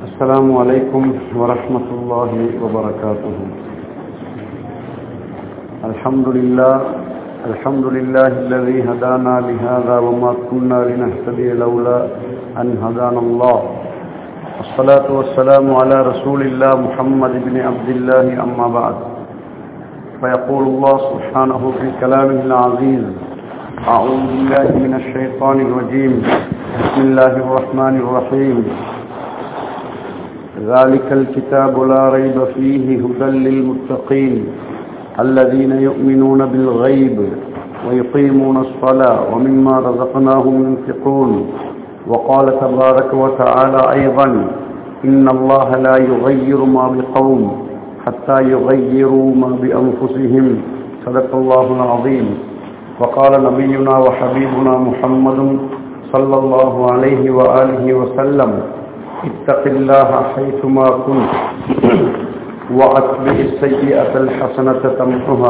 السلام عليكم ورحمة الله وبركاته الحمد لله الحمد لله الذي هدانا لهذا وما كنا لنهتدي لولا أن هدانا الله الصلاة والسلام على رسول الله محمد بن عبد الله أما بعد فيقول الله سبحانه في كلامه العزيز أعوذ بالله من الشيطان الرجيم بسم الله الرحمن الرحيم ذلك الكتاب لا ريب فيه هدى للمتقين الذين يؤمنون بالغيب ويقيمون الصلاة ومما رزقناهم ينفقون وقال تبارك وتعالى أيضا إن الله لا يغير ما بقوم حتى يغيروا ما بأنفسهم صدق الله العظيم وقال نبينا وحبيبنا محمد صلى الله عليه وآله وسلم اتق الله حيثما كنت وأتبع السيئة الحسنة تمحها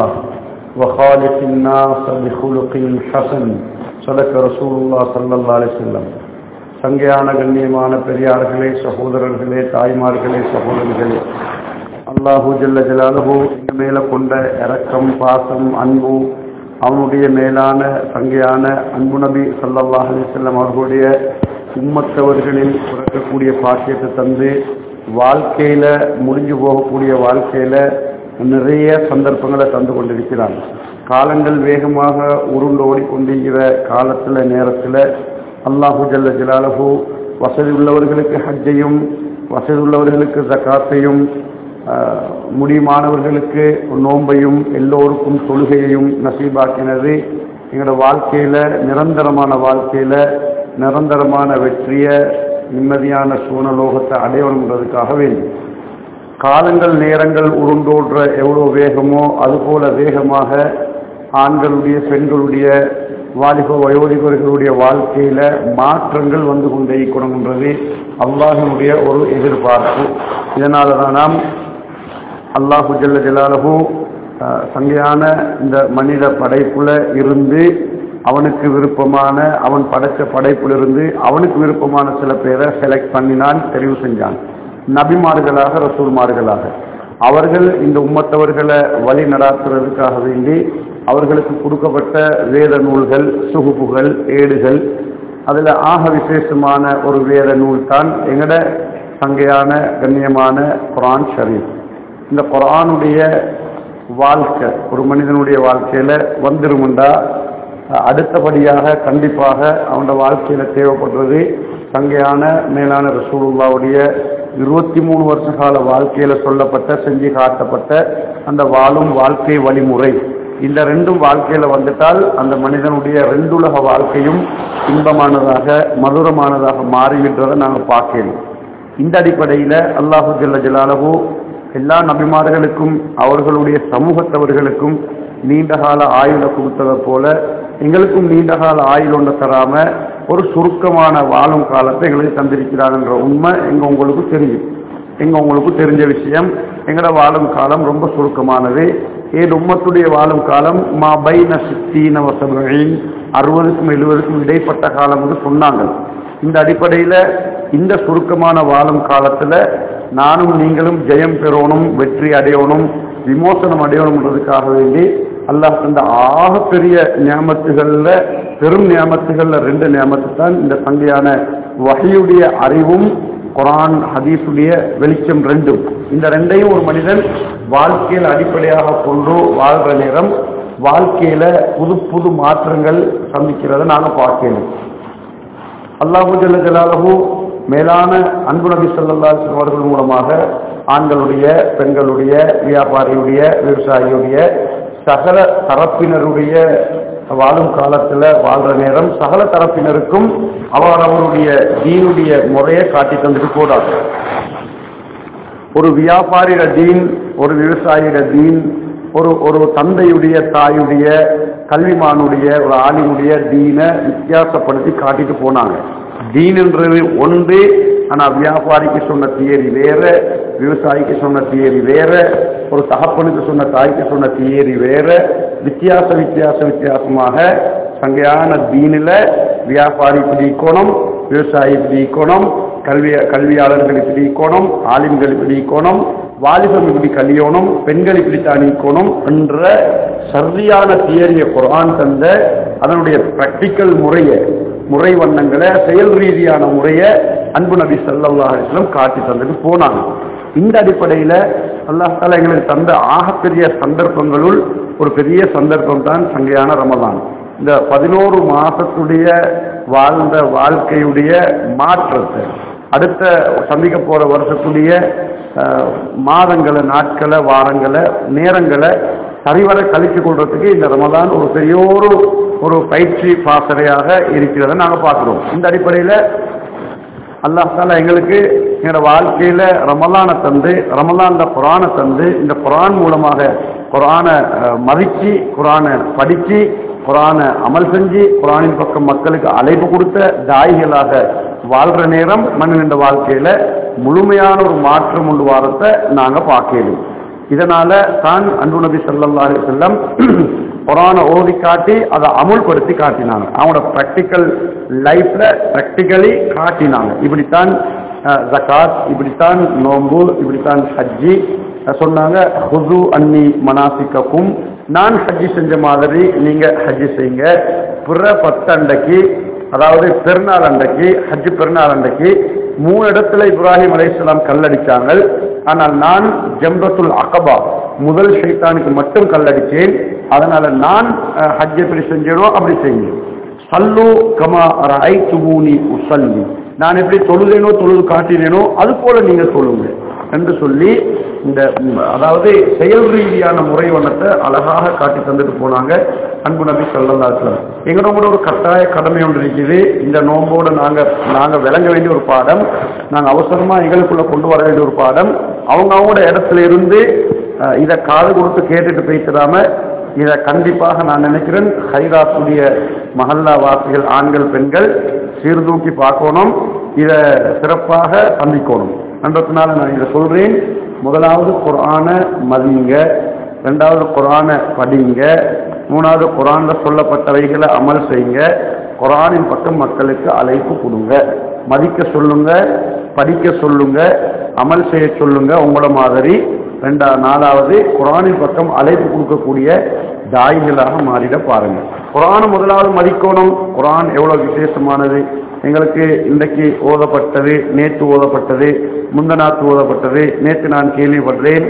وخالق الناس بخلق حسن صدق رسول الله صلى الله عليه وسلم சங்கையான கண்ணியமான பெரியார்களே சகோதரர்களே தாய்மார்களே சகோதரிகளே அல்லாஹூ ஜல்ல ஜலாலுஹூ எங்கள் மேல கொண்ட இரக்கம் பாசம் அன்பு அவனுடைய மேலான சங்கையான அன்பு நபி சல்லாஹ் அலிசல்லம் அவர்களுடைய உம்மத்தவர்களில் பிறக்கக்கூடிய பாக்கியத்தை தந்து வாழ்க்கையில முடிஞ்சு போகக்கூடிய வாழ்க்கையில நிறைய சந்தர்ப்பங்களை தந்து கொண்டிருக்கிறான் காலங்கள் வேகமாக உருண்டோடி கொண்டிருக்கிற காலத்துல நேரத்துல அல்லாஹு ஜல்ல ஜலாலஹூ வசதி உள்ளவர்களுக்கு ஹஜ்ஜையும் வசதி உள்ளவர்களுக்கு ஜக்காத்தையும் முடியுமானவர்களுக்கு நோன்பையும் எல்லோருக்கும் தொழுகையையும் நசீபாக்கினது எங்களோட வாழ்க்கையில நிரந்தரமான வாழ்க்கையில நிரந்தரமான வெற்றிய நிம்மதியான சூனலோகத்தை அடையணுன்றதுக்காக வேண்டும் காலங்கள் நேரங்கள் உருண்டோடுற எவ்வளோ வேகமோ அதுபோல வேகமாக ஆண்களுடைய பெண்களுடைய வாலிப வயோதிகர்களுடைய வாழ்க்கையில மாற்றங்கள் வந்து கொண்டே இருக்கணும்ன்றது அல்லாஹினுடைய ஒரு எதிர்பார்ப்பு இதனால தான் நாம் அல்லாஹு ஜல்ல ஜலாலஹூ சங்கையான இந்த மனித படைப்புல இருந்து அவனுக்கு விருப்பமான அவன் படைச்ச படைப்பிலிருந்து அவனுக்கு விருப்பமான சில பேரை செலக்ட் பண்ணினான் தெரிவு செஞ்சான் நபிமார்களாக ரசூல்மார்களாக அவர்கள் இந்த உம்மத்தவர்களை வழி நடாத்துறதுக்காக வேண்டி அவர்களுக்கு கொடுக்கப்பட்ட வேத நூல்கள் சுகுப்புகள் ஏடுகள் அதில் ஆக விசேஷமான ஒரு வேத நூல் தான் எங்கட சங்கையான கண்ணியமான குரான் ஷரீஃப் இந்த குரானுடைய வாழ்க்கை ஒரு மனிதனுடைய வாழ்க்கையில வந்துருமுண்டா அடுத்தபடியாக கண்டிப்பாக அவனோட வாழ்க்கையில தேவைப்படுறது சங்கையான மேலான ரசூலுல்லாவுடைய இருபத்தி மூணு வருஷ கால வாழ்க்கையில சொல்லப்பட்ட செஞ்சு காட்டப்பட்ட அந்த வாழும் வாழ்க்கை வழிமுறை இந்த ரெண்டும் வாழ்க்கையில வந்துட்டால் அந்த மனிதனுடைய ரெண்டுலக வாழ்க்கையும் இன்பமானதாக மதுரமானதாக மாறிவிடுறதை நாங்கள் பார்க்கணும் இந்த அடிப்படையில் அல்லாஹு ஜல்ல ஜலாலஹூ எல்லா நபிமார்களுக்கும் அவர்களுடைய சமூகத்தவர்களுக்கும் நீண்டகால ஆயுள கொடுத்ததை போல எங்களுக்கும் நீண்டகால ஆயுள் ஒன்று தராம ஒரு சுருக்கமான வாழும் காலத்தை எங்களுக்கு தந்திருக்கிறாங்கன்ற உண்மை எங்க உங்களுக்கு தெரியும் எங்க உங்களுக்கு தெரிஞ்ச விஷயம் எங்களோட வாழும் காலம் ரொம்ப சுருக்கமானது ஏன் உம்மத்துடைய வாழும் காலம் மா பைன சித்தீன வசபையின் அறுபதுக்கும் எழுபதுக்கும் இடைப்பட்ட காலம் என்று சொன்னாங்க இந்த அடிப்படையில் இந்த சுருக்கமான வாழும் காலத்தில் நானும் நீங்களும் ஜெயம் பெறணும் வெற்றி அடையணும் விமோசனம் அடையணும்ன்றதுக்காக வேண்டி அல்லாஹ் தந்த ஆகப்பெரிய நியமத்துகளில் பெரும் நியமத்துகளில் ரெண்டு நியமத்து தான் இந்த சங்கையான வகையுடைய அறிவும் குரான் ஹதீஸுடைய வெளிச்சம் ரெண்டும் இந்த ரெண்டையும் ஒரு மனிதன் வாழ்க்கையில் அடிப்படையாக கொண்டு வாழ்கிற நேரம் வாழ்க்கையில புது புது மாற்றங்கள் சந்திக்கிறத நாங்கள் பார்க்கணும் அல்லாஹூ ஜல்ல ஜலாலஹூ மேலான அன்பு நபி சொல்லல்லா அவர்கள் மூலமாக ஆண்களுடைய பெண்களுடைய வியாபாரியுடைய விவசாயியுடைய சகல தரப்பினருடைய வாழும் காலத்துல வாழ்ற நேரம் சகல தரப்பினருக்கும் அவர் அவருடைய தீனுடைய முறையை காட்டி தந்துட்டு கூடாது ஒரு வியாபாரிட தீன் ஒரு விவசாயிட தீன் ஒரு ஒரு தந்தையுடைய தாயுடைய கல்விமானுடைய ஒரு ஆலிமுடைய தீனை வித்தியாசப்படுத்தி காட்டிட்டு போனாங்க தீன்ன்றது ஒன்று ஆனா வியாபாரிக்கு சொன்ன தியரி வேற விவசாயிக்கு சொன்ன தியரி வேற ஒரு தகப்பனுக்கு சொன்ன தாய்க்கு சொன்ன தியரி வேற வித்தியாச வித்தியாச வித்தியாசமாக சங்கையான தீனில வியாபாரி பிடிக்கணும் விவசாயி பிடிக்கணும் கல்வி கல்வியாளர்கள் இப்படி ஈக்கோணும் ஆலிம்கள் இப்படி ஈக்கோணும் வாலிபம் இப்படி கல்யோணும் பெண்கள் இப்படித்தான் ஈக்கோணும் என்ற சரியான தியரிய குரான் தந்த அதனுடைய பிராக்டிக்கல் முறையை முறை வண்ணங்களை செயல் ரீதியான முறையை அன்பு நபி ஸல்லல்லாஹு அலைஹி வஸல்லம் காட்டி தந்துட்டு போனாங்க இந்த அடிப்படையில அல்லாஹ் தாலா எங்களுக்கு தந்த ஆகப்பெரிய சந்தர்ப்பங்களுள் ஒரு பெரிய சந்தர்ப்பம் தான் சங்கையான ரமதான் இந்த பதினோரு மாசத்துடைய வாழ்ந்த வாழ்க்கையுடைய மாற்றத்தை அடுத்த சந்திக்க போற வருஷத்துடைய அஹ், மாதங்களை நாட்களை வாரங்களை நேரங்களை சரிவர கழிச்சு கொள்றதுக்கு இந்த ரமதான் ஒரு பெரிய ஒரு ஒரு பயிற்சி பாசறையாக இருக்கிறதை நாங்கள் பார்க்கிறோம் இந்த அடிப்படையில் அல்லாஹ் தாலா எங்களுக்கு எங்களோட வாழ்க்கையில ரமலானை தந்து ரமலான்ல குரானை தந்து இந்த குரான் மூலமாக குரானை அஹ், மதிச்சு குரானை படிச்சு குரானை அமல் செஞ்சு குரானின் பக்கம் மக்களுக்கு அழைப்பு கொடுத்த தாய்களாக வாழ்ற நேரம் மனித வாழ்க்கையில முழுமையான ஒரு மாற்றம் உண்டு வாரத்தை நாங்க பார்க்கணும் இதனால தான் அன்பு நபி ஸல்லல்லாஹு அலைஹி வஸல்லம் குரானை ஓதி காட்டி அதை அமுல்படுத்தி காட்டினாங்க அவங்களோட ப்ராக்டிக்கல் லைஃப்ல ப்ராக்டிக்கலி காட்டினாங்க இப்படித்தான் அஹ், ஜகாத் இப்படித்தான் நோன்பு இப்படித்தான் ஹஜ்ஜி அஹ், சொன்னாங்க ஹுது அன்னி மனாசிக்கக்கும் நான் ஹஜ்ஜி செஞ்ச மாதிரி நீங்க ஹஜ்ஜி செய்யுங்க பிற பத்தண்டைக்கு அதாவது பெருநாள் அன்றைக்கு ஹஜ் பெருநாள் அன்றைக்கு மூணு இடத்துல இப்ராஹிம் அலைஹிஸ்ஸலாம் கல்லடிச்சாங்க ஆனால் நான் ஜம்ரத்துல் அகபா முதல் ஷைத்தானுக்கு மட்டும் கல்லடிச்சேன் அதனால நான் அஹ், ஹஜ் எப்படி செஞ்சேனோ அப்படி செய்யுங்க சல்லு கமா ஐ துமூனி உசல்லி நான் எப்படி தொழுதேனோ தொழுது காட்டினேனோ அது போல நீங்க சொல்லுங்க என்று சொல்லி இந்த ம், அதாவது செயல் ரீதியான முறை வண்ணத்தை அழகாக காட்டி தந்துட்டு போனாங்க அன்பு நபி சொல்லலாம் எங்களோட ஒரு கட்டாய கடமை ஒன்று இருக்குது இந்த நோம்போட நாங்க நாங்க விளங்க வேண்டிய ஒரு பாடம் நாங்க அவசரமா எங்களுக்குள்ள கொண்டு வர வேண்டிய ஒரு பாடம் அவங்க அவங்களோட இடத்துல இருந்து அஹ், இதை காது கொடுத்து கேட்டுட்டு போய்த்திடாம இதை கண்டிப்பாக நான் நினைக்கிறேன் ஹைராத்துடைய மஹல்லா வாசிகள் ஆண்கள் பெண்கள் சீர்தூக்கி பார்க்கணும் இதை சிறப்பாக சந்திக்கணும் என்றதுனால நான் இதை சொல்றேன் முதலாவது குர்ஆனை மதிங்க ரெண்டாவது குர்ஆனை படிங்க மூணாவது குர்ஆன்ல சொல்லப்பட்டவைகளை அமல் செய்யுங்க குர்ஆனின் பக்கம் மக்களுக்கு அழைப்பு கொடுங்க மதிக்க சொல்லுங்க படிக்க சொல்லுங்க அமல் செய்ய சொல்லுங்க உங்கள மாதிரி ரெண்டா நாலாவது குரானின் பக்கம் அழைப்பு கொடுக்கக்கூடிய தாய்களாக மாறிட பாருங்க குரானை முதலாவது மதிக்கணும் குரான் எவ்வளவு விசேஷமானது எங்களுக்கு இன்றைக்கு ஓதப்பட்டது நேற்று ஓதப்பட்டது முந்தநாத்து ஓதப்பட்டது நேற்று நான் கேள்விப்படுறேன்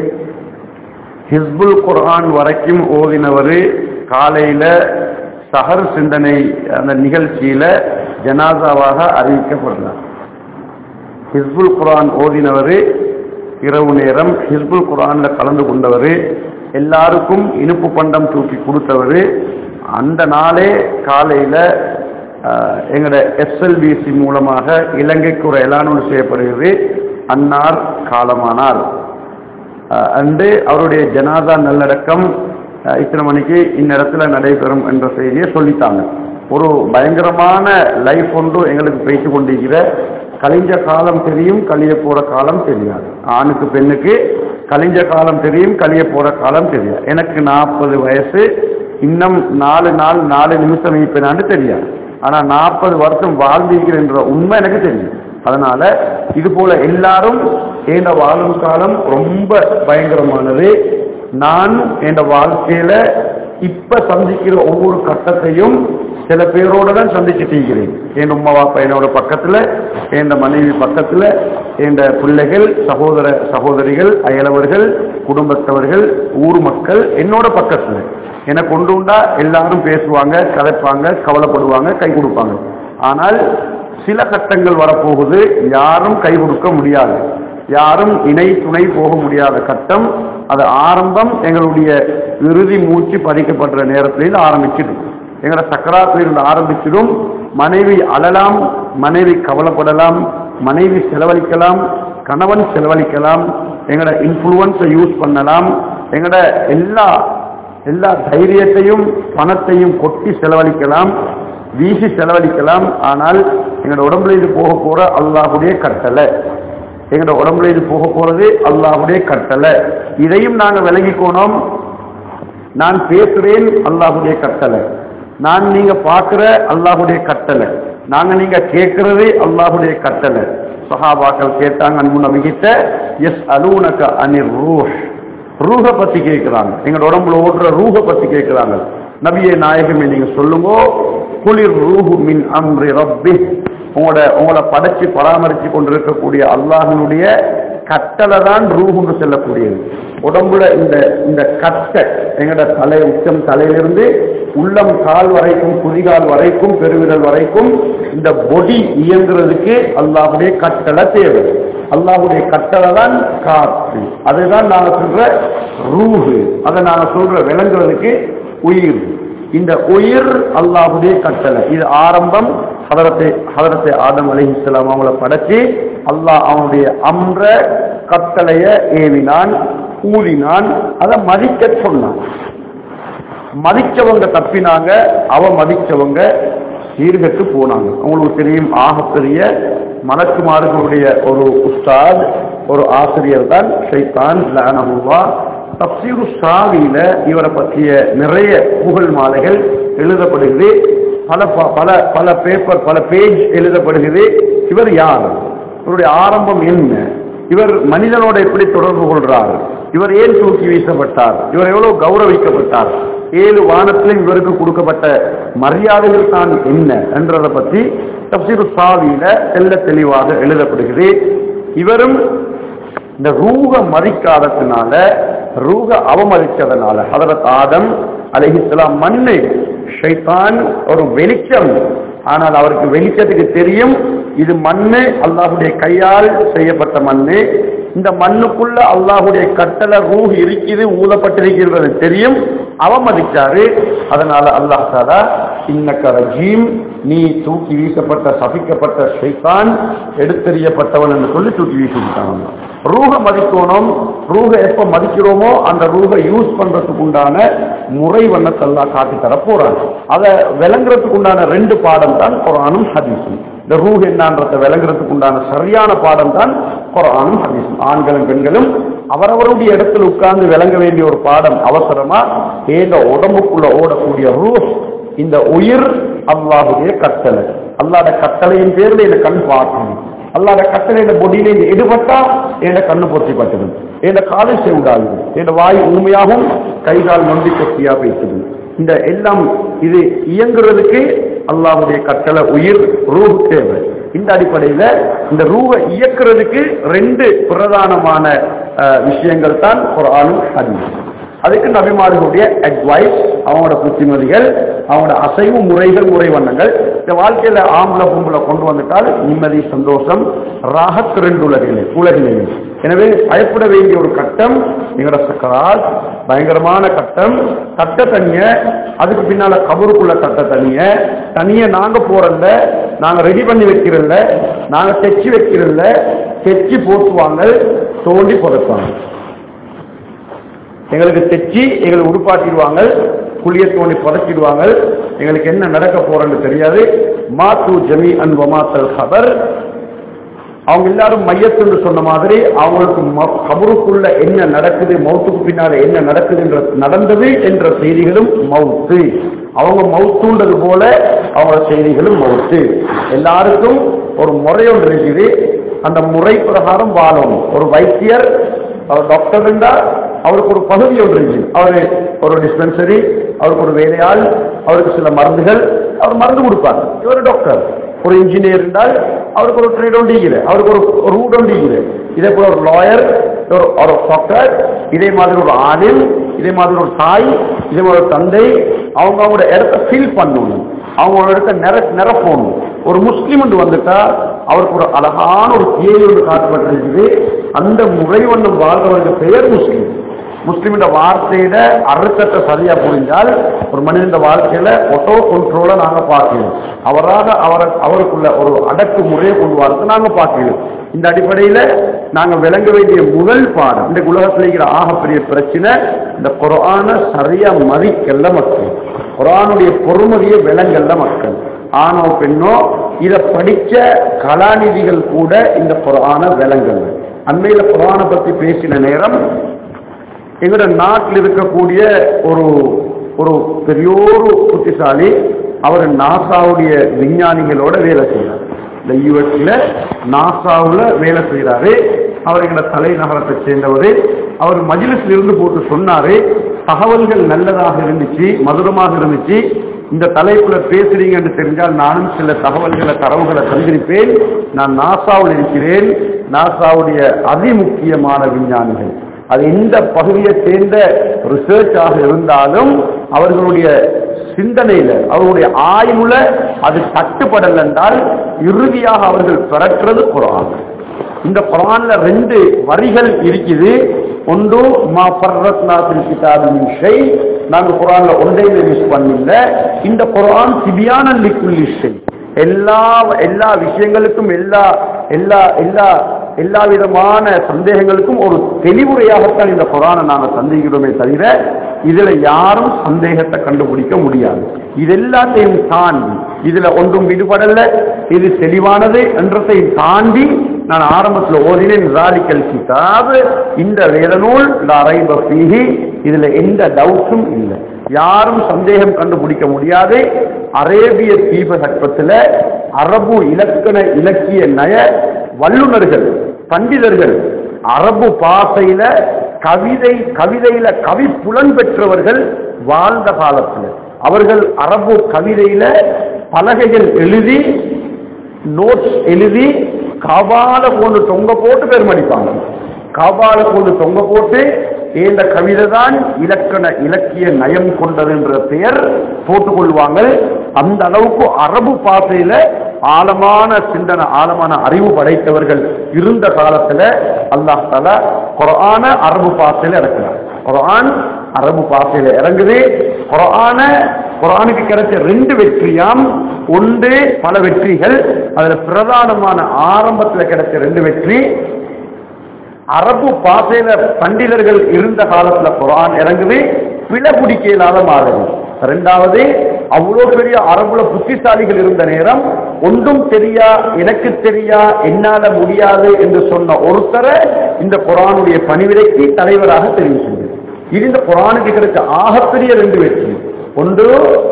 ஹிஸ்புல் குர்ஆன் வரைக்கும் ஓதினவர் காலையில சஹர் சிந்தனை அந்த நிகழ்ச்சியில ஜனாசாவாக அறிவிக்கப்படுறார் ஹிஸ்புல் குர்ஆன் ஓதினவர் இரவு நேரம் ஹிஸ்புல் குர்ஆன்ல கலந்து கொண்டவர் எல்லாருக்கும் இனிப்பு பண்டம் தூக்கி கொடுத்தவர் அந்த நாளே காலையில அஹ், எங்களோட எஸ்எல்பிசி மூலமாக இலங்கைக்கு ஒரு எலானூர் செய்யப்படுகிறது அன்னார் காலமானார் அஹ், அன்று அவருடைய ஜனாதா நல்லடக்கம் அஹ், இத்தனை மணிக்கு இந்நேரத்தில் நடைபெறும் என்ற செய்தியை சொல்லித்தாங்க ஒரு பயங்கரமான லைஃப் ஒன்று எங்களுக்கு பேசி கொண்டிருக்கிற கழிஞ்ச காலம் தெரியும் கழிய போற காலம் தெரியாது ஆணுக்கு பெண்ணுக்கு கழிஞ்ச காலம் தெரியும் கழிய போற காலம் தெரியாது எனக்கு நாற்பது வயசு இன்னும் நாலு நாள் நாலு நிமிஷம் இருப்பேனான்னு தெரியாது ஆனா நாற்பது வருஷம் வாழ்ந்திருக்கிறேன் என்ற உண்மை எனக்கு தெரியும் அதனால இது போல எல்லாரும் என் வாழும் காலம் ரொம்ப பயங்கரமானது நான் என் வாழ்க்கையில இப்ப சந்திக்கிற ஒவ்வொரு கட்டத்தையும் சில பேரோட தான் சந்திச்சுட்டு இருக்கிறேன் என் உம்மா பாப்பா என்னோட பக்கத்துல என் மனைவி பக்கத்துல என் பிள்ளைகள் சகோதர சகோதரிகள் அயலவர்கள் குடும்பத்தவர்கள் ஊர் மக்கள் என்னோட பக்கத்துல என கொண்டு உண்டா எல்லாரும் பேசுவாங்க கதைப்பாங்க கவலைப்படுவாங்க கை கொடுப்பாங்க ஆனால் சில கட்டங்கள் வரப்போகுது யாரும் கை கொடுக்க முடியாது யாரும் இணை துணை போக முடியாத கட்டம் அது ஆரம்பம் எங்களுடைய இறுதி மூச்சு பதிக்கப்படுற நேரத்தில் ஆரம்பிச்சிடும் எங்களோட சக்கராத்திலிருந்து ஆரம்பிச்சிடும் மனைவி அழலாம் மனைவி கவலைப்படலாம் மனைவி செலவழிக்கலாம் கணவன் செலவழிக்கலாம் எங்களோட இன்ஃப்ளூவன்ஸை யூஸ் பண்ணலாம் எங்களோட எல்லா எல்லா தைரியத்தையும் பணத்தையும் கொட்டி செலவழிக்கலாம் வீசி செலவழிக்கலாம் ஆனால் எங்களோட உடம்புல இது போக போற அல்லாஹுடைய கட்டளை எங்களோட உடம்புல இது போக போறது அல்லாஹுடைய கட்டளை இதையும் நாங்க விளங்கிக்கோனோம் நான் பேசுறேன் அல்லாஹுடைய கட்டளை நான் நீங்க பார்க்கிற அல்லாஹுடைய கட்டளை நாங்க நீங்க கேட்கறது அல்லாஹுடைய கட்டளை சஹாபாக்கள் கேட்டாங்க அன்பு நபிகிட்ட எஸ் அலூனக அனிர் ரூஹ் ரூஹ பத்தி கேட்கிறாங்க எங்களோட உடம்புல ஓடுற ரூஹ பத்தி கேட்கிறாங்க நபியே நாயகமே நீங்க சொல்லுங்க குளிர் ரூஹு மின் அம்ரி ரப்பி உங்களோட உங்களை படைச்சு பராமரிச்சு கொண்டிருக்கக்கூடிய அல்லாஹினுடைய கட்டளை தான் ரூஹுன்னு செல்லக்கூடியது உடம்புல இந்த இந்த கட்டை எங்கட தலை உச்சம் தலையிலிருந்து உள்ளம் கால் வரைக்கும் குதிகால் வரைக்கும் பெருவிரல் வரைக்கும் இந்த பொடி இயங்குறதுக்கு அல்லாஹுடைய கட்டளை தேவை அல்லாஹுடைய கட்டளை தான் காற்று அதுதான் நாங்க சொல்ற ரூஹு அதை நாங்க சொல்ற விளங்குறதுக்கு உயிர் இந்த உயிர் அல்லாஹுடைய கட்டளை இது ஆரம்பம் ஹதரத்தை ஹதரத்தை ஆதம் அலி இஸ்லாம் அவங்கள படைச்சு அல்லாஹ் அவனுடைய அம்ர கட்டளைய ஏவினான் ஊதினான் அதை மதிக்க சொன்னான் மதிச்சவங்க தப்பினாங்க அவ மதிச்சவங்க சீர்கட்டு போனாங்க உங்களுக்கு தெரியும் ஆகப்பெரிய மலக்குமார்களுடைய ஒரு உஸ்தாத் ஒரு ஆசிரியர் தான் ஷைத்தான் லானஹுவா தப்சீரு சாவியில இவரை பற்றிய நிறைய புகழ் மாலைகள் எழுதப்படுகிறது பல ப- பல பல பேப்பர் பல பேஜ் எழுதப்படுகிறது இவர் யார் இவருடைய ஆரம்பம் என்ன இவர் மனிதனோட எப்படி தொடர்பு கொள்றார் இவர் ஏன் தூக்கி வீசப்பட்டார் இவர் எவ்வளவு கௌரவிக்கப்பட்டார் ஏழு வானத்திலும் இவருக்கு கொடுக்கப்பட்ட மரியாதைகள் தான் என்ன என்றதை பற்றி தப்சீரு சாவியில தெல்ல தெளிவாக எழுதப்படுகிறது இவரும் இந்த ரூக மதிக்காததுனால ரூக அவமதிச்சதுனால ஹதரத் ஆதம் அலைஹிஸ்ஸலாம் மண்ணு ஷைத்தான் ஒரு வெளிச்சம் ஆனால் அவருக்கு வெளிச்சத்துக்கு தெரியும் இது மண்ணு அல்லாஹுடைய கையால் செய்யப்பட்ட மண்ணு இந்த மண்ணுக்குள்ள அல்லாஹுடைய கட்டளை ரூஹ் இருக்குது ஊதப்பட்டிருக்கிறது தெரியும் அவமதிச்சாரு அதனால அல்லாஹ் தாலா இன்னக்க ரஜீம் நீ தூக்கி வீசப்பட்ட சபிக்கப்பட்ட ஷைத்தான் எடுத்தெறியப்பட்டவன் என்று சொல்லி தூக்கி வீசிட்டாங்க ரூஹ மதிக்கணும் ரூஹ எப்ப மதிக்கிறோமோ அந்த ரூஹ யூஸ் பண்றதுக்கு உண்டான முறை வண்ணத்தெல்லாம் காட்டி தர போறாங்க அதை விளங்குறதுக்கு உண்டான ரெண்டு பாடம் தான் குரானும் ஹதீஸும் இந்த ரூஹ் என்னன்றதை விளங்குறதுக்கு உண்டான சரியான பாடம் தான் குரானும் ஹதீஸும் ஆண்களும் பெண்களும் அவரவருடைய இடத்துல உட்கார்ந்து விளங்க வேண்டிய ஒரு பாடம் அவசரமா ஏங்க உடம்புக்குள்ள ஓடக்கூடிய ரூஹ் இந்த உயிர் அல்லாஹுடைய கட்டளை அல்லாட கட்டளையின் பேர்ல இந்த கண் பார்க்கணும் அல்லாத கட்டளை இந்த பொடியில இந்த எடுபட்டா என் கண்ணு பொத்தி பட்டது என் காலை செவிடாகுது என் வாய் ஊமையாகவும் கை கால் நொண்டி கொத்தியா பேசுது இந்த எல்லாம் இது இயங்குறதுக்கு அல்லாஹ்வுடைய கட்டளை உயிர் ரூஹ் தேவை இந்த அடிப்படையில இந்த ரூவை இயக்குறதுக்கு ரெண்டு பிரதானமான அஹ், விஷயங்கள் தான் குர்ஆனும் ஹதீஸ் அதுக்கு நபிமார்களுடைய அட்வைஸ் அவங்களோட புத்திமதிகள் அவங்களோட அசைவு முறைகள் முறை வண்ணங்கள் இந்த வாழ்க்கையில ஆம்பளை பொம்பளை கொண்டு வந்துட்டால் நிம்மதி சந்தோஷம் ராகத் ரெண்டு உலகிலே உலகிலேயும் எனவே பயப்பட வேண்டிய ஒரு கட்டம் எங்களோட சக்கரால் பயங்கரமான கட்டம் கட்ட தனிய அதுக்கு பின்னால கபருக்குள்ள கட்ட தனிய தனிய நாங்க போறல்ல நாங்க ரெடி பண்ணி வைக்கிறல்ல நாங்க தைச்சு வைக்கிறல்ல தைச்சு போட்டுவாங்க தோண்டி புதைப்பாங்க எங்களுக்கு தைச்சி எங்களை உடுப்பாட்டிடுவாங்க குளிய தோண்டி புதைச்சிடுவாங்க எங்களுக்கு என்ன நடக்க போறன்னு தெரியாது மாத்து ஜமி அன் வமாத்தல் ஹபர் அவங்க எல்லாரும் மையத்துன்னு சொன்ன மாதிரி அவங்களுக்கு ம- கபருக்குள்ள என்ன நடக்குது மௌத்துக்கு பின்னால என்ன நடக்குது என்ற நடந்தது என்ற செய்திகளும் மவுத்து அவங்க மவுத்துன்றது போல அவங்களோட செய்திகளும் மவுத்து எல்லாருக்கும் ஒரு முறை ஒன்று இருக்குது அந்த முறை பிரகாரம் வாழணும் ஒரு வைத்தியர் அவர் டாக்டர் இருந்தால் அவருக்கு ஒரு பகுதி ஒன்று இருக்குது அவரு ஒரு டிஸ்பென்சரி அவருக்கு ஒரு வேலையாள் அவருக்கு சில மருந்துகள் அவர் மருந்து கொடுப்பார் இவர் டாக்டர் ஒரு இன்ஜினியர் இருந்தால் அவருக்கு ஒரு ட்ரேட் ஒன்றிக்குது அவருக்கு ஒரு ஒரு ரூட் ஒன்றிக்குது இதே போல ஒரு லாயர் ஒரு ஒரு டாக்டர் இதே மாதிரி ஒரு ஆணில் இதே மாதிரி ஒரு தாய் இதே மாதிரி ஒரு தந்தை அவங்க அவங்களோட இடத்த ஃபில் பண்ணணும் அவங்களோட இடத்த நிற நிரப்பணும் ஒரு முஸ்லீம் என்று வந்துட்டா அவருக்கு ஒரு அழகான ஒரு தேதி ஒன்று காட்டப்பட்டிருக்குது அந்த முறை ஒன்றும் வாழ்றவருக்கு பெயர் முஸ்லீம் முஸ்லிமின் வார்த்தையில அர்த்தத்தை சரியா புரிஞ்சால் ஒரு மனிதன் வாழ்க்கையில ஒட்டோ கண்ட்ரோல நாங்க பார்க்கிறோம் அவராக அவரை அவருக்குள்ள ஒரு அடக்கு முறையை கொண்டு வரது நாங்க பார்க்கிறோம் இந்த அடிப்படையில நாங்க விளங்க வேண்டிய முதல் பாடம் இந்த உலகத்தில் இருக்கிற ஆகப்பெரிய பிரச்சனை இந்த குரான சரியா மதிக்கல்ல மக்கள் குரானுடைய பொறுமதியை விளங்கல்ல மக்கள் ஆணோ பெண்ணோ இதை படிச்ச கலாநிதிகள் கூட இந்த குரான விளங்கல்ல அண்மையில குரானை பத்தி பேசின நேரம் எங்களோட நாட்டில் இருக்கக்கூடிய ஒரு ஒரு பெரியோரு புத்திசாலி அவர் நாசாவுடைய விஞ்ஞானிகளோட வேலை செய்கிறார் இந்த யூஎஸ்ல நாசாவுல வேலை செய்யறாரு அவர் எங்களோட தலைநகரத்தை சேர்ந்தவர் அவர் மஜிலிஸ்ல இருந்து போட்டு சொன்னாரு தகவல்கள் நல்லதாக இருந்துச்சு மதுரமாக இருந்துச்சு இந்த தலைப்புல பேசுறீங்கன்னு தெரிஞ்சால் நானும் சில தகவல்களை தரவுகளை தந்திருப்பேன் நான் நாசாவில் இருக்கிறேன் நாசாவுடைய அதிமுக்கியமான விஞ்ஞானிகள் அது எந்த பகுதியை சேர்ந்த ரிசர்ச் ஆக இருந்தாலும் அவர்களுடைய சிந்தனையில அவர்களுடைய ஆய்வுல அது தட்டுப்படல் என்றால் இறுதியாக அவர்கள் பிறக்கிறது குரான் இந்த குரான்ல ரெண்டு வரிகள் இருக்குது ஒன்று மா பர்ரத்னாத்தில் கிதாபின் ஷை நாங்க குரான்ல ஒன்றையுமே மிஸ் பண்ணல இந்த குரான் சிபியான லிக்குல்லி ஷை எல்லா எல்லா விஷயங்களுக்கும் எல்லா எல்லா எல்லா எல்லா விதமான சந்தேகங்களுக்கும் ஒரு தெளிவுரையாகத்தான் இந்த குரானை நாங்கள் சந்தேகிக்கிறோமே தவிர இதுல யாரும் சந்தேகத்தை கண்டுபிடிக்க முடியாது இது எல்லாத்தையும் தாண்டி இதுல ஒன்றும் விடுபடல இது தெளிவானது என்றதை தாண்டி நான் ஆரம்பத்தில் ஓதினேன் ராலிக்கல் கிதாப் இந்த வேதநூல் ரைப ஃபீஹி இதுல எந்த டவுட்டும் இல்லை யாரும் சந்தேகம் கண்டுபிடிக்க முடியாது அரேபிய தீபகற்பத்தில் அரபு இலக்கண இலக்கிய நய வல்லுநர்கள் பண்டிதர்கள் அரபு பாசையில கவிதை கவிதையில கவி புலன் பெற்றவர்கள் வாழ்ந்த காலத்தில் அவர்கள் அரபு கவிதையில பலகைகள் எழுதி நோட்ஸ் எழுதி கபால கொண்டு தொங்க போட்டு பெருமடிப்பாங்க கபால கொண்டு தொங்க போட்டு இந்த கவிதை தான் இலக்கண இலக்கிய நயம் கொண்டது என்ற பெயர் போட்டுக்கொள்வாங்க அந்த அளவுக்கு அரபு பாசையில ஆழமான சிந்தனை ஆழமான அறிவு படைத்தவர்கள் இருந்த காலத்துல அல்லாஹ் தலா குரான அரபு பாசையில இறக்குறார் குரான் அரபு பாசையில இறங்குது குரான குரானுக்கு கிடைச்ச ரெண்டு வெற்றியாம் ஒன்று பல வெற்றிகள் அதுல பிரதானமான ஆரம்பத்துல கிடைச்ச ரெண்டு வெற்றி அரபு பாசையில பண்டிதர்கள் இருந்த காலத்துல குரான் இறங்குது பிழை பிடிக்க இல்லாத மாதிரி ரெண்டாவது அவ்வளோ பெரிய அரபுல புத்திசாலிகள் இருந்த நேரம் ஒன்றும் தெரியா எனக்கு தெரியா என்னால முடியாது என்று சொன்ன ஒருத்தரை இந்த குரானுடைய பணிவிடைக்கு தலைவராக தெரிவு செய்தது இது இந்த குரானுக்கு கிடைச்ச ஆகப்பெரிய ரெண்டு வெற்றி ஒன்று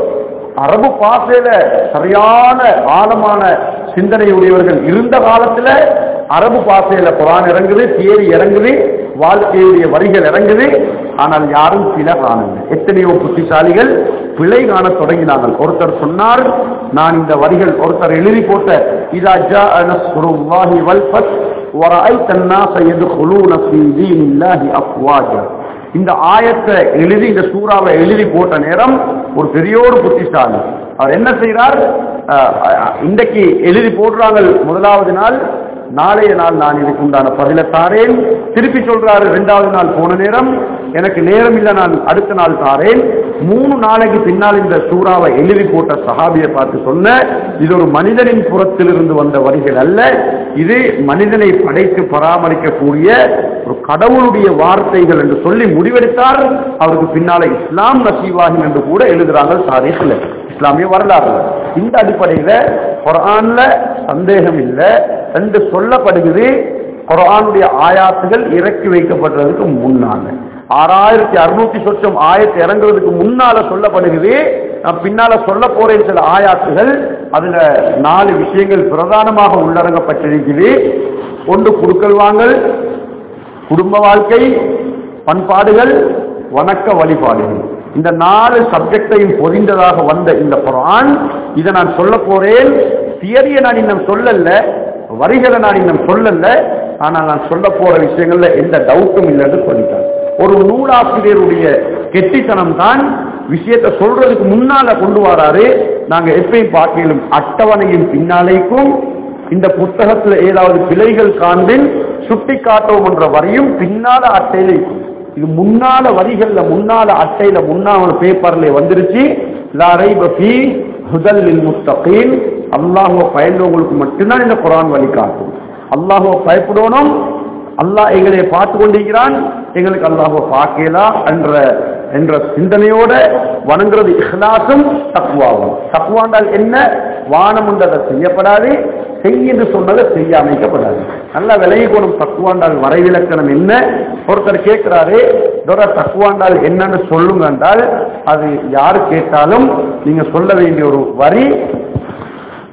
அரபு பாசையில சரியான ஆழமான சிந்தனையுடையவர்கள் இருந்த காலத்துல அரபு பாசையில குரான் இறங்குது தியரி இறங்குது வாழ்க்கையுடைய வரிகள் இறங்குது ஆனால் யாரும் சில காணல எத்தனையோ புத்திசாலிகள் பிழை காண தொடங்கினார்கள் ஒருத்தர் சொன்னார் நான் இந்த வரிகள் ஒருத்தர் எழுதி போட்ட இதா ஜா நஸ்ருல்லாஹி வல் ஃபத் ورأيت الناس يدخلون في دين الله أفواجا இந்த ஆயத்தை எழுதி இந்த சூறாவை எழுதி போட்ட நேரம் ஒரு பெரிய ஒரு புத்திசாலி அவர் என்ன செய்யறார் இன்றைக்கு எழுதி போடுறாங்க முதலாவது நாள் நாளைய நாள் நான் இதுக்கு உண்டான பதில தாரேன் திருப்பி சொல்றாரு ரெண்டாவது நாள் போன நேரம் எனக்கு நேரம் இல்லை நான் அடுத்த நாள் தாரேன் மூணு நாளைக்கு பின்னால் இந்த சூறாவை எழுதி போட்ட சஹாபியை பார்த்து சொன்ன இது ஒரு மனிதனின் புறத்திலிருந்து வந்த வரிகள் அல்ல இது மனிதனை படைத்து பராமரிக்கக்கூடிய ஒரு கடவுளுடைய வார்த்தைகள் என்று சொல்லி முடிவெடுத்தார் அவருக்கு பின்னால இஸ்லாம் நசீவாகும் என்று கூட எழுதுறாங்க சாரீஸ்ல இஸ்லாமிய வரலாறு இந்த அடிப்படையில குரான்ல சந்தேகம் இல்லை என்று சொல்லப்படுகிறது குரானுடைய ஆயாத்துகள் இறக்கி வைக்கப்படுறதுக்கு முன்னால ஆறாயிரத்தி அறுநூத்தி சொச்சம் ஆயத்து இறங்குறதுக்கு முன்னால சொல்லப்படுகிறது நான் பின்னால சொல்ல போறேன் சில ஆயாத்துகள் அதுல நாலு விஷயங்கள் பிரதானமாக உள்ளடங்கப்பட்டிருக்குது ஒன்று குடுக்கல் வாங்கல் குடும்ப வாழ்க்கை பண்பாடுகள் வணக்க வழிபாடுகள் இந்த நாலு சப்ஜெக்டையும் பொதிந்ததாக வந்த இந்த குரான் இதை நான் சொல்ல போறேன் தியரியை நான் இன்னும் சொல்லல வரிகளை நான் இன்னும் சொல்லல ஆனால் நான் சொல்ல போற விஷயங்கள்ல எந்த டவுட்டும் இல்லைன்னு சொல்லிட்டேன் ஒரு நூலாசிரியருடைய கெட்டித்தனம் தான் விஷயத்தை சொல்றதுக்கு முன்னால கொண்டு வராரு நாங்க எப்பயும் பார்க்கலும் அட்டவணையின் பின்னாலேக்கும் இந்த புத்தகத்துல ஏதாவது பிழைகள் காண்பின் சுட்டி காட்டவும் என்ற வரியும் பின்னால அட்டையில இருக்கும் இது முன்னால வரிகள்ல முன்னால அட்டையில முன்னால பேப்பர்ல வந்துருச்சு லாரை பஃபி ஹுதல் முத்தகீன் அல்லாஹுவ பயந்தவங்களுக்கு மட்டும்தான் இந்த குரான் வழி காட்டும் அல்லாஹுவ பயப்படணும் அல்லாஹ் எங்களை பார்த்து கொண்டிருக்கிறான் எங்களுக்கு அல்லாஹுவ பார்க்கலாம் என்ற என்ற சிந்தனையோட வணங்குறது இஹ்லாசும் தக்குவாகும் தக்குவாண்டால் என்ன வானம் உண்டதை செய்யப்படாது செய் என்று சொன்னதை செய்ய அமைக்கப்படாது நல்லா விலகி போடும் தக்குவாண்டால் வரைவிலக்கணம் என்ன ஒருத்தர் கேட்கிறாரு இதோட தக்குவாண்டால் என்னன்னு சொல்லுங்க என்றால் அது யாரு கேட்டாலும் நீங்க சொல்ல வேண்டிய ஒரு வரி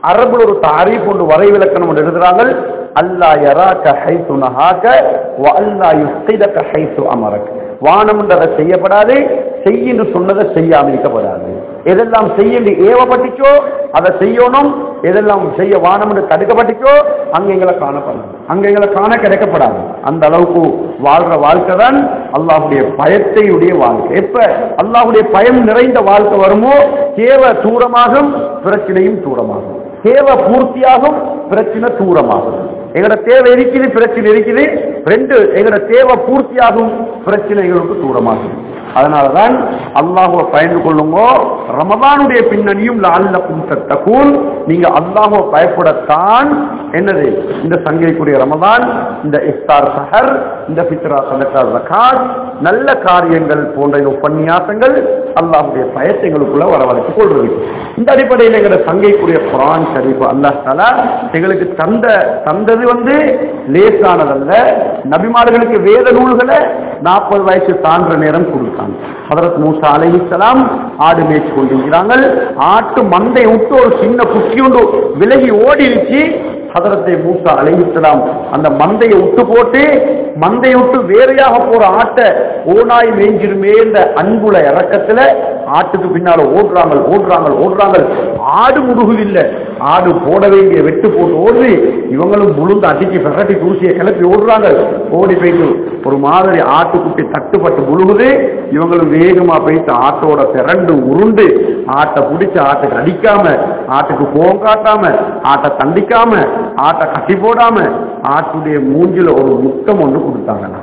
அரபுல ஒரு தாரீஃப் ஒன்று வரை விளக்கணம் ஒன்று எழுதுறாங்க அல்லா யராக ஹைத்து நஹாக வ அல்லா யுஸ்திதக ஹைத்து அமரக் வானம் என்றதை செய்யப்படாது செய் என்று சொன்னதை செய்யாமல் இருக்கப்படாது எதெல்லாம் செய்ய ஏவப்பட்டுச்சோ அதை செய்யணும் எதெல்லாம் செய்ய வானம் என்று தடுக்கப்பட்டுச்சோ அங்க எங்களை காணப்படாது அங்க எங்களை காண கிடைக்கப்படாது அந்த அளவுக்கு வாழ்ற வாழ்க்கை தான் அல்லாஹுடைய பயத்தையுடைய வாழ்க்கை எப்ப அல்லாஹுடைய பயம் நிறைந்த வாழ்க்கை வருமோ தேவ தூரமாகும் பிரச்சனையும் தூரமாகும் தேவை பூர்த்தியாகும் பிரச்சனை தூரமாகும் எங்களோட தேவை இருக்குது பிரச்சனை இருக்குது ரெண்டு எங்களோட தேவை பூர்த்தியாகும் பிரச்சனைகளுக்கு தூரமாகும் அதனாலதான் அல்லாஹுவை பயந்து கொள்ளுங்கோ ரமதானுடைய பின்னணியும் லால்லக்கும் தத்தகூன் நீங்க அல்லாஹுவை பயப்படத்தான் என்னது இந்த சங்கைக்குரிய ரமதான் இந்த இஃப்தார் சஹர் இந்த பித்ரா சதக்கா ஜகாத் நல்ல காரியங்கள் போன்ற இந்த உபன்யாசங்கள் அல்லாஹுடைய பயத்தை எங்களுக்குள்ள வரவழைத்துக் கொள்வது இந்த அடிப்படையில் எங்களோட சங்கைக்குரிய குரான் ஷரீஃப் அல்லாஹ் தலா எங்களுக்கு தந்த தந்தது வந்து லேசானதல்ல நபிமார்களுக்கு வேத நூல்களை நாற்பது வயசு தாண்டுற நேரம் கொடுத்தாங்க ஹதரத் மூசா அலைஹிஸ்ஸலாம் ஆடு மேய்ச்சி கொண்டிருக்கிறாங்க ஆட்டு மந்தை விட்டு ஒரு சின்ன குட்டி ஒன்று விலகி ஓடிடுச்சு ஹதரத்தை மூசா அலைஹிஸ்ஸலாம் அந்த மந்தையை விட்டு போட்டு மந்தையை விட்டு வேறையாக போற ஆட்டை ஓனாய் மேய்ஞ்சிருமே இந்த அன்புல இறக்கத்துல ஆட்டுக்கு பின்னால ஓடுறாங்க ஓடுறாங்க ஓடுறாங்க ஆடு முடுகுது இல்ல ஆடு போட வேண்டிய வெட்டு போட்டு ஓடுது இவங்களும் முழுந்து அடிச்சு பிரகட்டி தூசியை கிளப்பி ஓடுறாங்க ஓடி போயிட்டு ஒரு மாதிரி ஆட்டுக்குட்டி தட்டுப்பட்டு முழுகுது இவங்களும் வேகமா போயிட்டு ஆட்டோட பிறண்டு உருண்டு ஆட்டை பிடிச்சு ஆட்டுக்கு அடிக்காம ஆட்டுக்கு கோவம் காட்டாம ஆட்டை தண்டிக்காம ஆட்டை கட்டி போடாம ஆட்டுடைய மூஞ்சில ஒரு முத்தம் ஒன்று கொடுத்தாங்க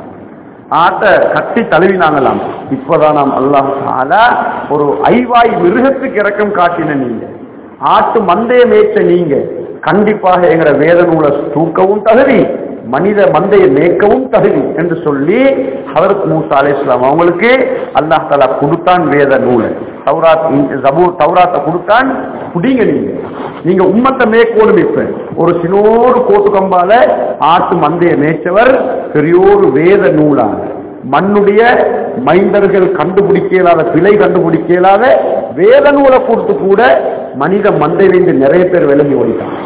ஆட்டை கட்டி தழுவினாங்களாம் இப்பதான் நாம் அல்லாஹ் தாலா ஒரு ஐவாய் மிருகத்துக்கு இறக்கம் காட்டின நீங்க ஆட்டு மந்தைய மேய்ச்ச நீங்க கண்டிப்பாக எங்கட வேத நூலை தூக்கவும் தகுதி மனித மந்தையை மேய்க்கவும் தகுதி என்று சொல்லி ஹதரத் மூசா அலை இஸ்லாம் அவங்களுக்கு அல்லாஹ் தாலா கொடுத்தான் வேத நூலை தௌராத் ஜபூர் தௌராத்தை கொடுத்தான் குடிங்க நீங்க நீங்க உம்மத்தை மேற்கோளும் இப்ப ஒரு சின்னோரு கோட்டு கம்பால ஆட்டு மந்தையை மேய்ச்சவர் பெரியோரு வேத நூலாக மண்ணுடைய மைந்தர்கள் கண்டுபிடிக்க இயலாத பிழை கண்டுபிடிக்க இயலாத வேத நூலை கொடுத்து கூட மனித மந்தையிலிருந்து நிறைய பேர் விலகி ஓடிட்டாங்க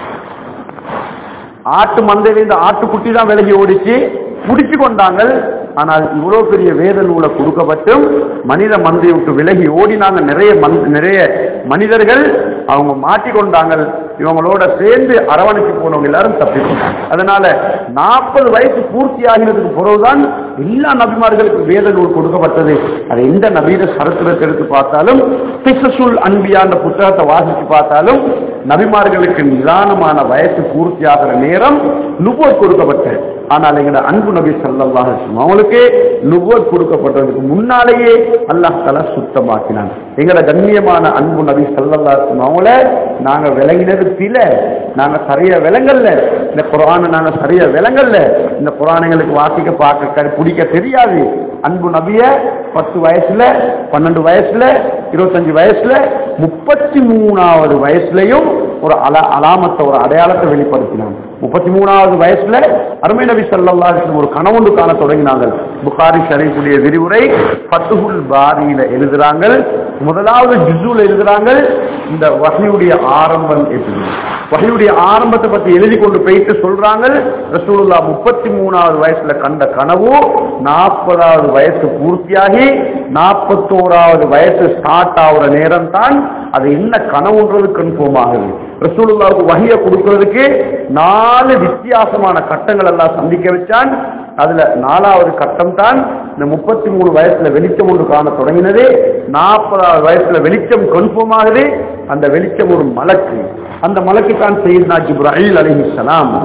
ஆட்டு மந்தையிலிருந்து ஆட்டுக்குட்டி தான் விலகி ஓடிச்சு பிடிச்சு கொண்டாங்க ஆனால் இவ்வளவு பெரிய வேத நூலை கொடுக்கப்பட்டும் மனித மந்தையை விட்டு விலகி ஓடினாங்க நிறைய மந் நிறைய மனிதர்கள் அவங்க மாட்டிக்கொண்டாங்க இவங்களோட சேர்ந்து அரவணைச்சு போனவங்க எல்லாரும் தப்பிக்கொண்டாங்க அதனால நாற்பது வயசு பூர்த்தி ஆகிறதுக்கு பிறகுதான் எல்லா நபிமார்களுக்கும் வேத நூல் கொடுக்கப்பட்டது அது எந்த நபீன சரித்திரத்தை எடுத்து பார்த்தாலும் பிசசுல் அன்பியா அந்த புத்தகத்தை வாசித்து பார்த்தாலும் நபிமார்களுக்கு நிதானமான வயசு பூர்த்தி ஆகிற நேரம் நுபோத் கொடுக்கப்பட்டது ஆனால் எங்களோட அன்பு நபி சல்லாஹ் அவங்களுக்கு நுபோத் கொடுக்கப்பட்டதுக்கு முன்னாலேயே அல்லாஹ் தலா சுத்தமாக்கினான் எங்களோட கண்ணியமான அன்பு நபி சல்லல்லா அவங்கள நாங்க விளங்கினது பில நாங்க சரியா விளங்கல்ல இந்த குரானை நாங்க சரியா விளங்கல்ல இந்த குரானைங்களுக்கு வாசிக்க பார்க்க பிடிக்க தெரியாது அன்பு நபிய பத்து வயசுல பன்னெண்டு வயசுல இருபத்தஞ்சு வயசுல முப்பத்தி மூணாவது வயசுலயும் ஒரு அல அலாமத்தை ஒரு அடையாளத்தை வெளிப்படுத்தினாங்க முப்பத்தி மூணாவது வயசுல அருமை நபி சல்லா ஒரு கனவுண்டு காண தொடங்கினாங்க புகாரி ஷரீஃபுடைய விரிவுரை பத்துகுல் பாரியில எழுதுறாங்க முதலாவது ஜுசுல எழுதுறாங்க இந்த வகையுடைய ஆரம்பம் எப்படி வகையுடைய ஆரம்பத்தை பத்தி எழுதி கொண்டு போயிட்டு சொல்றாங்க ரசூலுல்லா முப்பத்தி மூணாவது வயசுல கண்ட கனவு நாற்பதாவது வயசு பூர்த்தியாகி நாற்பத்தோராவது வயசு ஸ்டார்ட் ஆகுற நேரம் தான் அது என்ன கனவுன்றது கன்ஃபார்ம் ஆகுது ரசூலுல்லாவுக்கு வகையை கொடுக்கறதுக்கு நாலு வித்தியாசமான கட்டங்கள் எல்லாம் சந்திக்க வச்சான் அதுல நாலாவது கட்டம் தான் இந்த முப்பத்தி மூணு வயசுல வெளிச்சம் ஒன்று காண தொடங்கினது நாற்பதாவது வயசுல வெளிச்சம் கன்ஃபார்ம் ஆகுது அந்த வெளிச்சம் ஒரு மலக்கு அந்த மலக்கு தான் செய்தா ஜிப்ராஹில் அலிஹிஸ்லாம்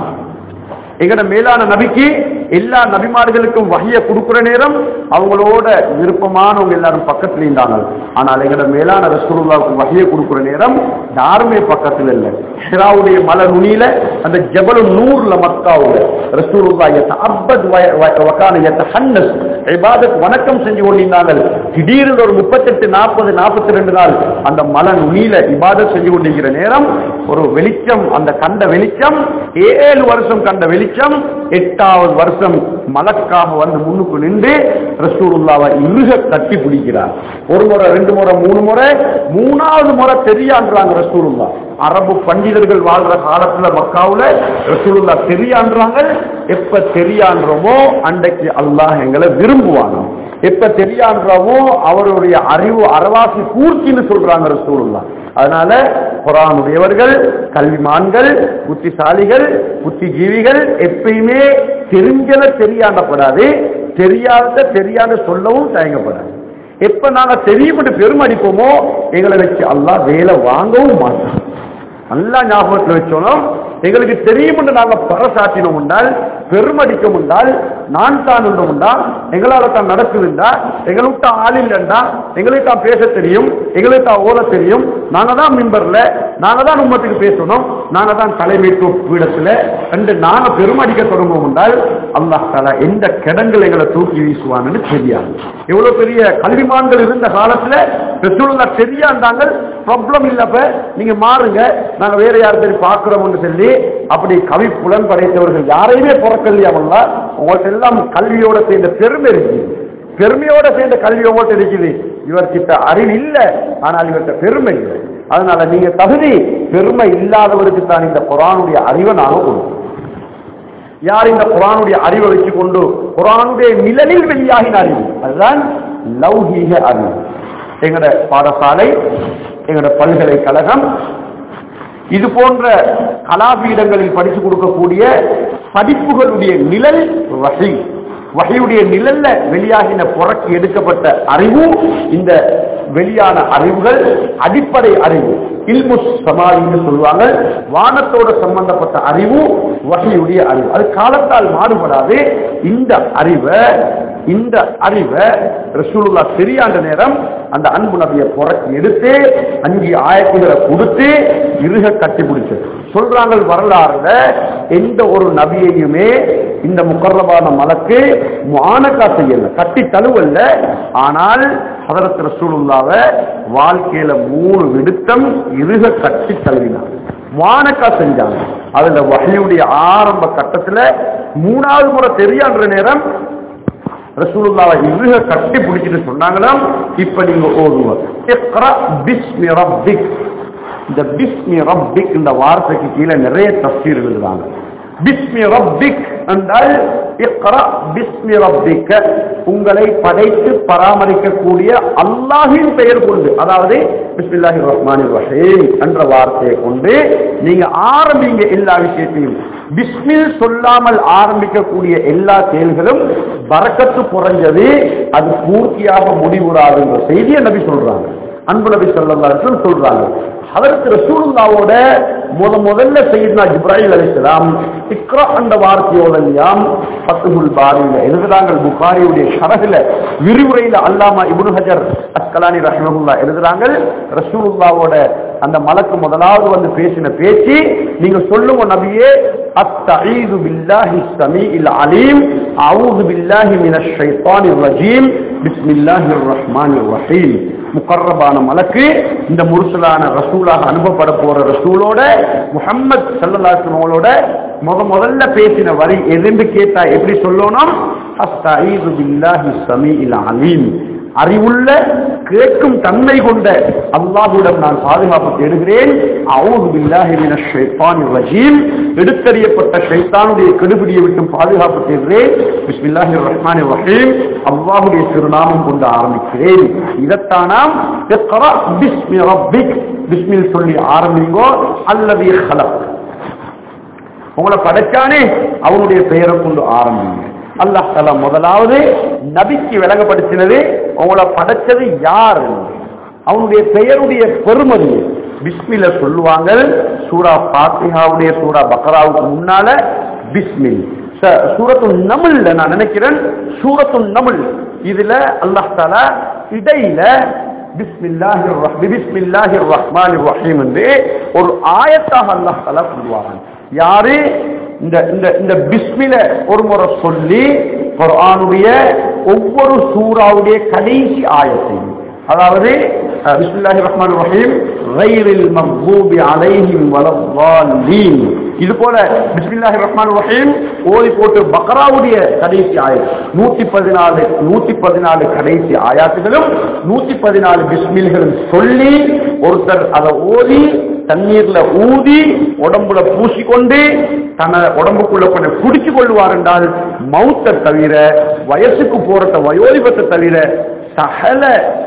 எங்கட மேலான நபிக்கு எல்லா நபிமார்களுக்கும் வகைய கொடுக்கிற நேரம் அவங்களோட விருப்பமானவங்க எல்லாரும் பக்கத்துல இருந்தாங்க ஆனால் எங்கட மேலான ரசூலுல்லாவுக்கு வகைய கொடுக்கிற நேரம் யாருமே பக்கத்துல இல்லை ஹிராவுடைய மலை நுனியில அந்த ஜபலு நூறுல மக்காவுல ரசூலுல்லா அப்பத் வக்கான ஹன்னஸ் இபாதத் வணக்கம் செஞ்சு கொண்டிருந்தாங்க திடீர்னு ஒரு முப்பத்தெட்டு நாற்பது நாற்பத்தி ரெண்டு நாள் அந்த மலை நுனியில இபாதத் செஞ்சு கொண்டிருக்கிற நேரம் ஒரு வெளிச்சம் அந்த கண்ட வெளிச்சம் ஏழு வருஷம் கண்ட வெளிச்சம் எட்டாவது வருஷம் மலக்காக வந்து முன்னுக்கு நின்று ரசூலுல்லாவை இறுக கட்டி பிடிக்கிறார் ஒரு முறை ரெண்டு முறை மூணு முறை மூணாவது முறை தெரியான்றாங்க ரசூலுல்லா அரபு பண்டிதர்கள் வாழ்ற காலத்துல மக்காவுல ரசூலுல்லா தெரியான்றாங்க எப்ப தெரியான்றோமோ அன்றைக்கு அல்லாஹ் எங்களை விரும்புவாங்க எப்ப தெரியான்றவோ அவருடைய அறிவு அறவாசி பூர்த்தின்னு சொல்றாங்க ரசூலுல்லா அதனால குரானுடையவர்கள் கல்விமான்கள் புத்திசாலிகள் புத்திஜீவிகள் எப்பயுமே தெரிஞ்சத தெரியாண்டப்படாது தெரியாத தெரியாத சொல்லவும் தயங்கப்படாது எப்ப நாங்க தெரியும் பெருமை அடிப்போமோ எங்களை வச்சு அல்லாஹ் வேலை வாங்கவும் மாட்டோம் நல்லா ஞாபகத்தில் வச்சோம் எங்களுக்கு தெரியும் என்று நாங்க பரசாட்டினோம் என்றால் பெருமடிக்கும் என்றால் நான் தான் உண்டோம் என்றால் எங்களால தான் நடக்குதுண்டா எங்களுக்கு தான் ஆள் இல்லைண்டா எங்களுக்கு தான் பேச தெரியும் எங்களுக்கு தான் ஓத தெரியும் நாங்க தான் மிம்பர்ல நாங்க தான் உம்மத்துக்கு பேசணும் நாங்க தான் தலைமைத்துவ பீடத்துல என்று நாங்க பெருமடிக்க தொடங்குவோம் என்றால் அல்லாஹ் தாலா எந்த கிடங்கள் எங்களை தூக்கி வீசுவான்னு தெரியாது எவ்வளவு பெரிய கல்விமான்கள் இருந்த காலத்துல பெற்றோர்களா தெரியாண்டாங்க ப்ராப்ளம் இல்லப்ப நீங்க மாறுங்க நாங்க வேற யார் சரி பார்க்கிறோம்னு சொல்லி அப்படி கவி புலன் படைத்தவர்கள் யாரையுமே பிறக்கலையாமல்ல உங்கள்ட்ட எல்லாம் கல்வியோட சேர்ந்த பெருமை இருக்கு பெருமையோட சேர்ந்த கல்வி உங்கள்ட்ட இருக்குது இவர்கிட்ட அறிவு இல்லை ஆனால் இவர்கிட்ட பெருமை இல்லை அதனால நீங்க தகுதி பெருமை இல்லாதவருக்கு தான் இந்த குரானுடைய அறிவை நாங்க கொடுக்கணும் யார் இந்த குரானுடைய அறிவை வச்சு கொண்டு குரானுடைய நிழலில் வெளியாகின அறிவு அதுதான் லௌகீக அறிவு எங்கட பாடசாலை எங்கட பல்கலைக்கழகம் இது போன்ற கலாபீடங்களில் படித்து கொடுக்கக்கூடிய படிப்புகளுடைய நிழல் வகை வகையுடைய நிழல்ல வெளியாகின புறக்கு எடுக்கப்பட்ட அறிவு இந்த வெளியான அறிவுகள் அடிப்படை அறிவு இல்முஸ் சமாளின்னு சொல்லுவாங்க வானத்தோட சம்பந்தப்பட்ட அறிவு வகையுடைய அறிவு அது காலத்தால் மாறுபடாது இந்த அறிவை இந்த அறிவை ரசூலுல்லா தெரியாண்ட நேரம் அந்த அன்பு நபியை புறக்கி எடுத்து அஞ்சு ஆயத்துகளை கொடுத்து இருக கட்டி பிடிச்சு சொல்றாங்க வரலாறுல எந்த ஒரு நபியையுமே இந்த முக்கரபான மலக்கு மானக்கா செய்யல கட்டி தழுவல்ல ஆனால் ஹதரத் ரசூலுல்லாவை வாழ்க்கையில மூணு விடுத்தம் இருக கட்டி தழுவினார் மானக்கா செஞ்சாங்க அதுல வகையுடைய ஆரம்ப கட்டத்துல மூணாவது முறை தெரியான்ற நேரம் ரசூலுல்லாவை இறுக கட்டி பிடிச்சிட்டு சொன்னாங்களாம் இப்ப நீங்க ஓதுவர் இக்ரா பிஸ்மி ரப்பிக் இந்த பிஸ்மி ரப்பிக் இந்த வார்த்தைக்கு கீழே நிறைய தஃசீர் எழுதுறாங்க பிஸ்மி ரப்பிக் என்றால் இக்ரா பிஸ்மி ரப்பிக்க உங்களை படைத்து பராமரிக்கக்கூடிய அல்லாஹின் பெயர் கொண்டு அதாவது பிஸ்மில்லாஹி ரஹ்மான் ரஹீம் என்ற வார்த்தையை கொண்டு நீங்க ஆரம்பிங்க எல்லா விஷயத்தையும் பிஸ்மில் சொல்லாமல் ஆரம்பிக்கக்கூடிய எல்லா செயல்களும் பறக்கத்து குறைஞ்சது அது பூர்த்தியாக முடிவுறாதுங்கிற செய்தியை நபி சொல்றாங்க அன்பு நபி சொல்லலாம் சொல்றாங்க அதற்கு ரசூலுல்லாவோட முத முதல்ல செய்தா ஜிப்ராஹிம் அலிஸ்லாம் இக்ரா அந்த வார்த்தையோட எல்லாம் பத்துகுல் பாரியில எழுதுறாங்க புகாரியுடைய ஷரகுல விரிவுரையில அல்லாமா இப்னு ஹஜர் அஸ்கலானி ரஹ்மஹுல்லா எழுதுறாங்க ரசூலுல்லாவோட அந்த மலக்கு முதலாவது வந்து பேசின பேச்சு நீங்க சொல்லுங்க நபியே அஸ்தஈது பில்லாஹி ஸமீஇல் அலீம் அஊது பில்லாஹி மினஷ் ஷைத்தானிர் ரஜீம் பிஸ்மில்லாஹிர் ரஹ்மானிர் ரஹீம் முகர்ரபான மலக்கு இந்த முருசலான ரசூலாக அனுப்பப்பட போற ரசூலோட முஹம்மத் சல்லல்லாஹுவோட முத முதல்ல பேசின வரி எதுன்னு கேட்டா எப்படி சொல்லணும் அஸ்தஈது பில்லாஹி ஸமீஇல் அலீம் அறிவுள்ள கேட்கும் தன்மை கொண்ட அல்லாஹுடன் நான் பாதுகாப்பு தேடுகிறேன் அவுது பில்லாஹி மினஷ் ஷைத்தானிர் ரஜீம் எடுத்தறியப்பட்ட ஷைத்தானுடைய கெடுபிடியை விட்டு பாதுகாப்பு தேடுகிறேன் பிஸ்மில்லாஹிர் ரஹ்மானிர் ரஹீம் அல்லாஹுடைய திருநாமம் கொண்டு ஆரம்பிக்கிறேன் இதைத்தானாம் இக்ரா பிஸ்மி ரப்பிக் பிஸ்மில் சொல்லி ஆரம்பிங்கோ அல்லது ஹலக் உங்களை படைச்சானே அவனுடைய பெயரை கொண்டு ஆரம்பிங்க அல்லாஹ் தலா முதலாவது நபிக்கு விளங்கப்படுத்தினது உங்களை படைச்சது யார் அவனுடைய பெயருடைய பெருமதி பிஸ்மில சொல்லுவாங்க சூரா பாத்திஹாவுடைய சூரா பக்ராவுக்கு முன்னால பிஸ்மில் ச- சூரத்து நமிழ்ல நான் நினைக்கிறேன் சூரத்து நமிழ் இதுல அல்லாஹ் தாலா இடையில பிஸ்மில்லாஹிர் ரஹ் பிஸ்மில்லாஹிர் ரஹ்மானிர் ரஹீம் என்று ஒரு ஆயத்தாக அல்லாஹ் தாலா சொல்லுவாங்க யாரு இந்த இந்த இந்த பிஸ்மில ஒரு முறை சொல்லி குர்ஆனுடைய ஒவ்வொரு சூறாவுடைய கடைசி ஆயத்தையும் அதாவது அஹ், பிஸ்மில்லாஹிர் ரஹ்மானிர் ரஹீம் غير المغضوب عليهم ولا الضالين இது போல பிஸ்மில்லாஹி ரஹ்மான் ரஹீம் ஓதி போட்டு பக்ராவுடைய கடைசி ஆயத் நூத்தி பதினாலு நூத்தி பதினாலு கடைசி ஆயாத்துகளும் நூத்தி பதினாலு பிஸ்மில்களும் சொல்லி ஒருத்தர் அதை ஓதி தண்ணீர்ல ஊதி உடம்புல பூசிக்கொண்டு தன உடம்புக்குள்ள கொஞ்சம் குடிச்சு கொள்வார் என்றால் மௌத்தை தவிர வயசுக்கு போறத வயோதிபத்தை தவிர சகல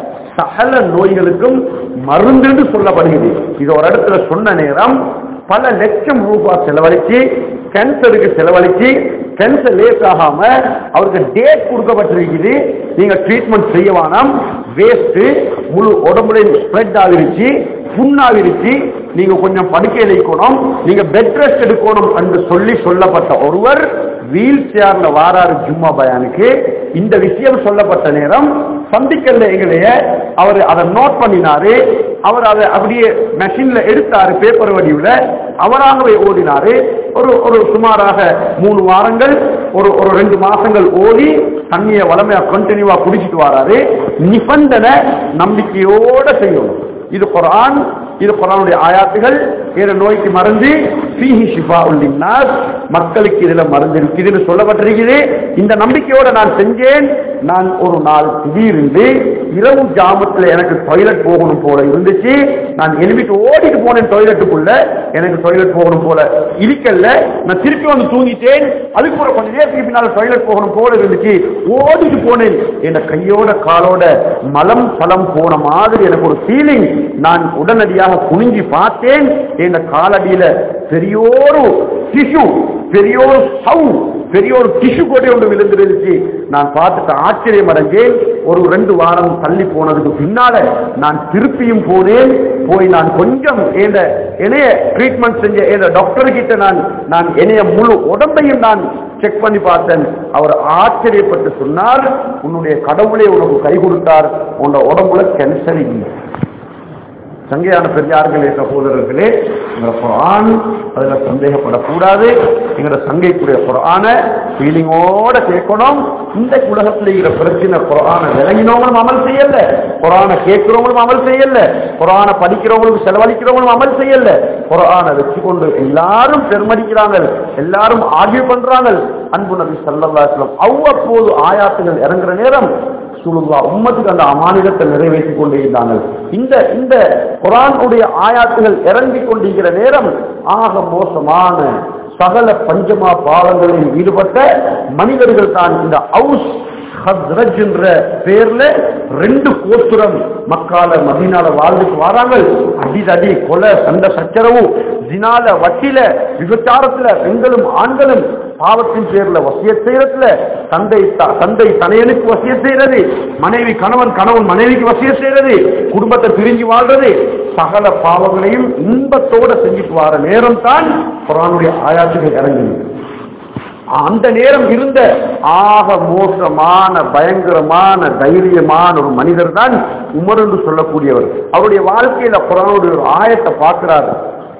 சகல நோய்களுக்கும் மருந்துன்னு சொல்லப்படுகிறது இது ஒரு இடத்துல சொன்ன நேரம் பல லட்சம் ரூபாய் செலவழிச்சு கேன்சருக்கு செலவழிச்சு கேன்சர் லேஸ் ஆகாம அவருக்கு டேட் கொடுக்கப்பட்டிருக்குது நீங்க ட்ரீட்மெண்ட் செய்ய வேணாம் வேஸ்ட் முழு உடம்புல ஸ்ப்ரெட் ஆகிருச்சு புண்ணாகிருச்சு நீங்க கொஞ்சம் படுக்கையில் இருக்கணும் நீங்க பெட் ரெஸ்ட் எடுக்கணும் என்று சொல்லி சொல்லப்பட்ட ஒருவர் வீல் சேர்ல வாராரு ஜும்மா பயானுக்கு இந்த விஷயம் சொல்லப்பட்ட நேரம் சந்திக்கல எங்களைய அவர் அதை நோட் பண்ணினாரு அவர் அதை அப்படியே மெஷின்ல எடுத்தாரு பேப்பர் வடிவில் அவராகவே ஓடினாரு ஒரு ஒரு சுமாராக மூணு வாரங்கள் ஒரு ஒரு ரெண்டு மாசங்கள் ஓடி தண்ணியை வளமையா கண்டினியூவா குடிச்சிட்டு வராரு நிபந்தனை நம்பிக்கையோட செய்யணும் இது குரான் இது குரானுடைய ஆயாத்துகள் வேற நோய்க்கு மருந்து ஃபீஹி ஷிஃபா உள்ளின்னாஸ் மக்களுக்கு இதுல மருந்து இருக்குதுன்னு சொல்லப்பட்டிருக்குது இந்த நம்பிக்கையோட நான் செஞ்சேன் நான் ஒரு நாள் திடீர்ந்து இரவு ஜாமத்துல எனக்கு டாய்லெட் போகணும் போல இருந்துச்சு நான் எழுப்பிட்டு ஓடிட்டு போனேன் டாய்லெட்டுக்குள்ள எனக்கு டாய்லெட் போகணும் போல இருக்கல்ல நான் திருப்பி வந்து தூங்கிட்டேன் அதுக்கு பிறகு கொஞ்ச நேரத்துக்கு பின்னால டாய்லெட் போகணும் போல இருந்துச்சு ஓடிட்டு போனேன் என் கையோட காலோட மலம் பலம் போன மாதிரி எனக்கு ஒரு ஃபீலிங் நான் உடனடியாக குனிஞ்சி பார்த்தேன் என் காலடியில பெரியோரு டிஷ்யூ பெரியோரு சவு பெரியோரு டிஷ்யூ கொடி ஒன்று விழுந்திருந்துச்சு நான் பார்த்துட்டு ஆச்சரியம் அடைஞ்சேன் ஒரு ரெண்டு வாரம் தள்ளி போனதுக்கு பின்னால நான் திருப்பியும் போனேன் போய் நான் கொஞ்சம் என் இணைய ட்ரீட்மெண்ட் செஞ்ச என் டாக்டர் கிட்ட நான் நான் இணைய முழு உடம்பையும் நான் செக் பண்ணி பார்த்தேன் அவர் ஆச்சரியப்பட்டு சொன்னார் உன்னுடைய கடவுளே உனக்கு கை கொடுத்தார் உன்னோட உடம்புல கேன்சர் இல்லை சங்கையான பெரியார்களே சகோதரர்களே எங்களை குரான் அதுல சந்தேகப்படக்கூடாது எங்களோட சங்கைக்குரிய குரான ஃபீலிங்கோட கேட்கணும் இந்த உலகத்தில் இருக்கிற பிரச்சனை குரான விளங்கினவங்களும் அமல் செய்யல குரான கேட்கிறவங்களும் அமல் செய்யல குரான படிக்கிறவங்களும் செலவழிக்கிறவங்களும் அமல் செய்யல குரானை வச்சுக்கொண்டு எல்லாரும் பெருமடிக்கிறாங்க எல்லாரும் ஆகிய பண்றாங்க அன்பு நபி சல்லல்லாஹு அவ்வப்போது ஆயாத்துகள் இறங்குற நேரம் சுலுவா உம்மத்துக்கு அந்த அமானிதத்தை நிறைவேற்றிக் கொண்டே இருந்தாங்க இந்த இந்த குரானுடைய ஆயாத்துகள் இறங்கிக் கொண்டிருக்கிற நேரம் ஆக மோசமான சகல பஞ்சமா பாவங்களில் ஈடுபட்ட மனிதர்கள் தான் இந்த ஹவுஸ் ஹத்ரஜ் என்ற பேர்ல ரெண்டு கோத்துரம் மக்கால மதீனால வாழ்ந்துட்டு வராங்க அடிதடி கொலை சண்டை சச்சரவு ஜினால வட்டில விபச்சாரத்துல பெண்களும் ஆண்களும் பாவத்தின் பேர்ல வசிய செய்யறதுல தந்தை த- தந்தை தனையனுக்கு வசிய செய்யறது மனைவி கணவன் கணவன் மனைவிக்கு வசிய செய்யறது குடும்பத்தை பிரிஞ்சு வாழ்றது சகல பாவங்களையும் இன்பத்தோட செஞ்சுட்டு வர நேரம் தான் குரானுடைய ஆயாத்துகள் இறங்குது அந்த நேரம் இருந்த ஆக மோசமான பயங்கரமான தைரியமான ஒரு மனிதர் தான் உமர் என்று சொல்லக்கூடியவர் அவருடைய வாழ்க்கையில குரானுடைய ஒரு ஆயத்தை பார்க்கிறாரு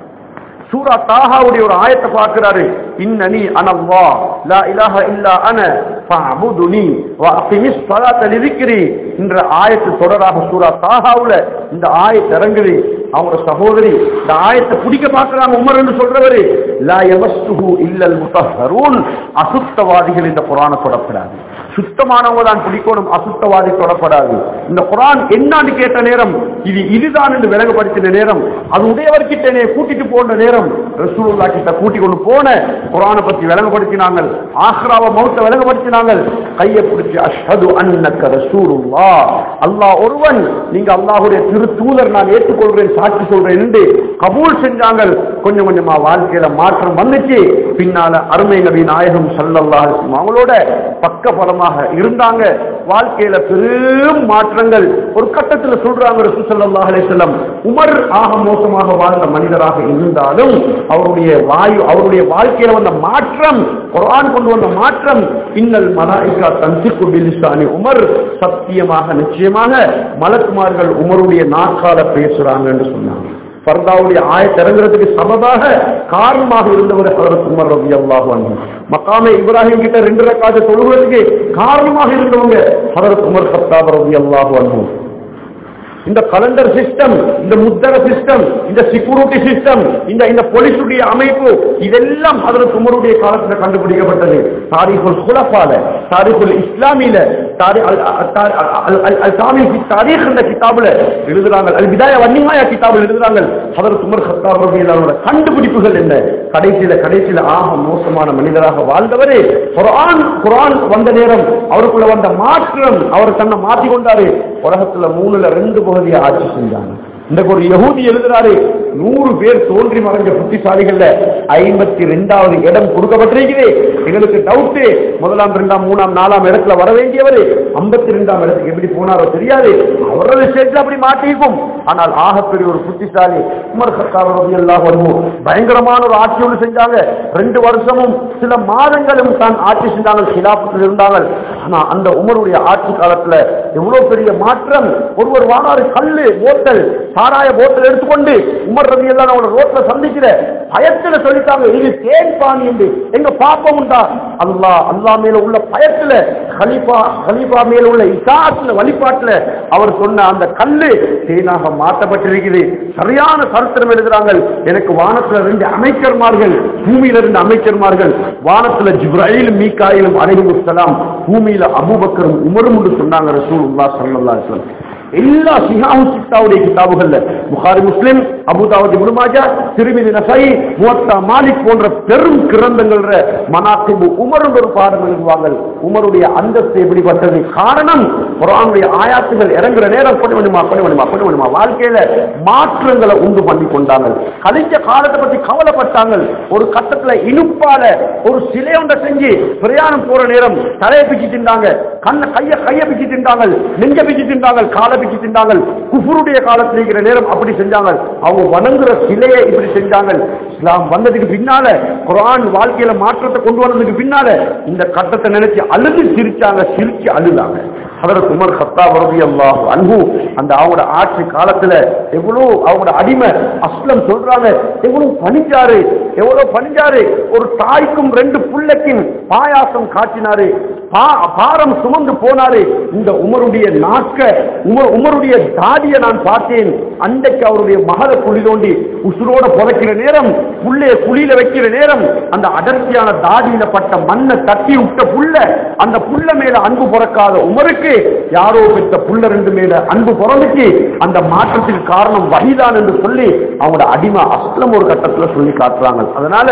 சூரா தாஹாவுடைய ஒரு ஆயத்தை பார்க்கிறாரு இன்னனி அனல்லா லா இலாஹ இல்லா அன ஃபஅபுதுனி வ அகிமிஸ் ஸலாத்த லிذிக்ரி என்ற ஆயத்து தொடராக சூரா தாஹாவுல இந்த ஆயத்து இறங்குது அவங்க சகோதரி இந்த ஆயத்தை பிடிக்க பார்க்கறாங்க உமர் என்று சொல்றவரு லா யமஸ்ஸுஹு இல்லல் முத்தஹ்ஹரூன் அசுத்தவாதிகள் இந்த குர்ஆனை தொடப்படாது சுத்தமானவங்க தான் பிடிக்கணும் அசுத்தவாதி தொடப்படாது இந்த குர்ஆன் என்னான்னு கேட்ட நேரம் இது இதுதான் என்று விளங்கப்படுத்தின நேரம் அது உடையவர்கிட்ட என்னை கூட்டிட்டு போன நேரம் ரசூலுல்லா கிட்ட கூட்டி கொண்டு போன குர்ஆனை பத்தி விளங்கப்படுத்தினாங்க ஆஹ்ராவ மௌத்த விளங்கப்படுத்தினாங்க கையை பிடிச்சி அஷ்ஹது அன்னக்க ரசூலுல்லா அல்லாஹ் ஒருவன் நீங்க அல்லாஹ்வுடைய திருத்தூதர் நான் ஏற்றுக்கொள்றேன் சாட்சி சொல்றேன் என்று கபூல் செஞ்சாங்க கொஞ்சம் கொஞ்சமா வாழ்க்கையில மாற்றம் வந்துச்சு பின்னால அருமை நபி நாயகம் ஸல்லல்லாஹு அலைஹி வஸல்லம் அவங்களோட பக்க பலமாக இருந்தாங்க வாழ்க்கையில பெரும் மாற்றங்கள் ஒரு கட்டத்துல சொல்றாங்க ரசூல் ஸல்லல்லாஹு அலைஹி வஸல்லம் உமர் ஆக மோசமாக வாழ்ந்த மனிதராக இருந்தாலும் அவருடைய வாயு அவருடைய வாழ்க்கையில வந்த மாற்றம் குர்ஆன் கொண்டு வந்த மாற்றம் இன்னல் மலாயிகா தன்சிக்கு பிலிசானி உமர் சத்தியமாக நிச்சயமாக மலக்குமார்கள் உமருடைய நாக்கால பேசுறாங்க என்று சொன்னாங்க ஃபர்தாவுடைய ஆயத் இறங்குறதுக்கு சபபாக காரணமாக இருந்தவர் ஹதரத் உமர் ரலியல்லாஹு அன்ஹு மக்காமே இப்ராஹிம் கிட்ட ரெண்டு ரக்காத்து தொழுகிறதுக்கு காரணமாக இருந்தவங்க ஹதரத் உமர் கத்தாப் ரலியல்லாஹு அன்ஹு இந்த கலண்டர் சிஸ்டம் இந்த முத்தர சிஸ்டம் இந்த செக்யூரிட்டி சிஸ்டம் இந்த இந்த போலீஸுடைய அமைப்பு இதெல்லாம் அதற்கு உமருடைய காலத்துல கண்டுபிடிக்கப்பட்டது தாரிகுல் குலஃபால தாரிகுல் இஸ்லாமியில தாரி- அல்- அல்- தாரி- அல்- அல்- அல் சாமி ஃபி தாரீக் என்ற கிதாபுல எழுதுறாங்க அல் விதாய வன்னிமாயா கிதாபில் எழுதுறாங்க அதற்கு உமர் கத்தாப் ரலியல்லாஹு கண்டுபிடிப்புகள் என்ன கடைசியில கடைசியில ஆக மோசமான மனிதராக வாழ்ந்தவரே குர்ஆன் குர்ஆன் வந்த நேரம் அவருக்குள்ள வந்த மாற்றம் அவர் தன்னை மாத்தி கொண்டாரு உலகத்துல மூணுல ரெண்டு பகுதியை ஆட்சி செஞ்சாங்க இன்றைக்கு ஒரு யகூதி எழுதுறாரு நூறு பேர் தோன்றி மறைஞ்ச புத்திசாலிகள்ல ஐம்பத்தி ரெண்டாவது இடம் கொடுக்கப்பட்டிருக்குது எங்களுக்கு டவுட்டு முதலாம் இரண்டாம் மூணாம் நாலாம் இடத்துல வர வேண்டியவர் ஐம்பத்தி ரெண்டாம் இடத்துக்கு எப்படி போனாரோ தெரியாது அவரது ஸ்டேட்ல அப்படி மாட்டிருக்கும் ஆனால் ஆகப்பெரிய ஒரு புத்திசாலி உமர் சத்தார் எல்லாம் வருவோம் பயங்கரமான ஒரு ஆட்சி ஒன்று செஞ்சாங்க ரெண்டு வருஷமும் சில மாதங்களும் தான் ஆட்சி செஞ்சாங்க சிலாபத்தில் இருந்தாங்க ஆனா அந்த உமருடைய ஆட்சி காலத்துல எவ்வளவு பெரிய மாற்றம் ஒருவர் வாராரு கல்லு போத்தல் சாராய போத்தல் எடுத்துக்கொண்டு உமர் ரவி எல்லாம் அவங்கள ரோட்ல சந்திக்கிற பயத்துல சொல்லிட்டாங்க இது தேன் பாணி என்று எங்க பாப்பம் உண்டா அல்லாஹ் அல்லாஹ் மேல உள்ள பயத்துல கலீஃபா கலீஃபா மேல உள்ள இசாத்துல வழிபாட்டுல அவர் சொன்ன அந்த கல்லு தேனாக மாற்றப்பட்டிருக்குது சரியான சரித்திரம் எழுதுறாங்க எனக்கு வானத்துல ரெண்டு அமைச்சர்மார்கள் பூமியில ரெண்டு அமைச்சர்மார்கள் வானத்துல ஜிப்ராயிலும் மீகாயிலும் அலைஹிமுஸ்ஸலாம் பூமியில அபூபக்கரும் உமரும் என்று சொன்னாங்க ரசூலுல்லாஹ் ஸல்லல்லாஹு அலைஹி வஸல்லம் எல்லா சிஹாவு சித்தாவுடைய கிதாபுகள்ல புகாரி முஸ்லிம் அபுதாவதி முருமாஜா திருமிதி நசை முவத்தா மாலிக் போன்ற பெரும் கிரந்தங்கள் மனாக்கிபு உமரும் ஒரு பாடம் எழுதுவாங்க உமருடைய அந்தஸ்து எப்படிப்பட்டது காரணம் குரானுடைய ஆயாத்துகள் இறங்குற நேரம் பண்ணி வேணுமா பண்ணி வேணுமா பண்ணி வேணுமா வாழ்க்கையில மாற்றங்களை உண்டு பண்ணி கொண்டாங்க கழிச்ச காலத்தை பத்தி கவலைப்பட்டாங்க ஒரு கட்டத்துல இனுப்பால ஒரு சிலை ஒன்றை செஞ்சு பிரயாணம் போற நேரம் தலையை பிச்சு தின்றாங்க கண்ண கைய கைய பிச்சு தின்றாங்க நெஞ்ச பிச்சு தின்றாங்க காலை பிச்சு தின்றாங்க குஃபருடைய காலத்தில் இருக்கிற நேரம் அப்படி செஞ்சாங்க அவங்க வணங்குற சிலையை இப்படி செஞ்சாங்க இஸ்லாம் வந்ததுக்கு பின்னால குர்ஆன் வாழ்க்கையில மாற்றத்தை கொண்டு வந்ததுக்கு பின்னால இந்த கட்டத்தை நினைச்சு அழுது சிரிச்சாங்க சிரிச்சு அழுதாங்க அதற்கு உமர் கத்தாப் ரலியல்லாஹு அன்ஹு அந்த அவங்களோட ஆட்சி காலத்துல எவ்வளவு அவங்களோட அடிமை அஸ்லம் சொல்றாங்க எவ்வளவு பணிஞ்சாரு எவ்வளவு பணிஞ்சாரு ஒரு தாய்க்கும் ரெண்டு புள்ளைக்கும் பாயாசம் காட்டினாரு பா- பாரம் சுமந்து போனாரு இந்த உமருடைய நாக்க உமர் உமருடைய தாடியை நான் பார்த்தேன் அன்றைக்கு அவருடைய மகளை குழி தோண்டி உசுரோட புதைக்கிற நேரம் புள்ளைய குழியில வைக்கிற நேரம் அந்த அடர்த்தியான தாடியில பட்ட மண்ணை தட்டி விட்ட புள்ள அந்த புள்ள மேல அன்பு பிறக்காத உமருக்கு யாரோ பெற்ற புள்ள ரெண்டு மேல அன்பு பிறந்துச்சு அந்த மாற்றத்துக்கு காரணம் வகிதான் என்று சொல்லி அவங்களோட அடிமை அஸ்லம் ஒரு கட்டத்துல சொல்லி காட்டுறாங்க அதனால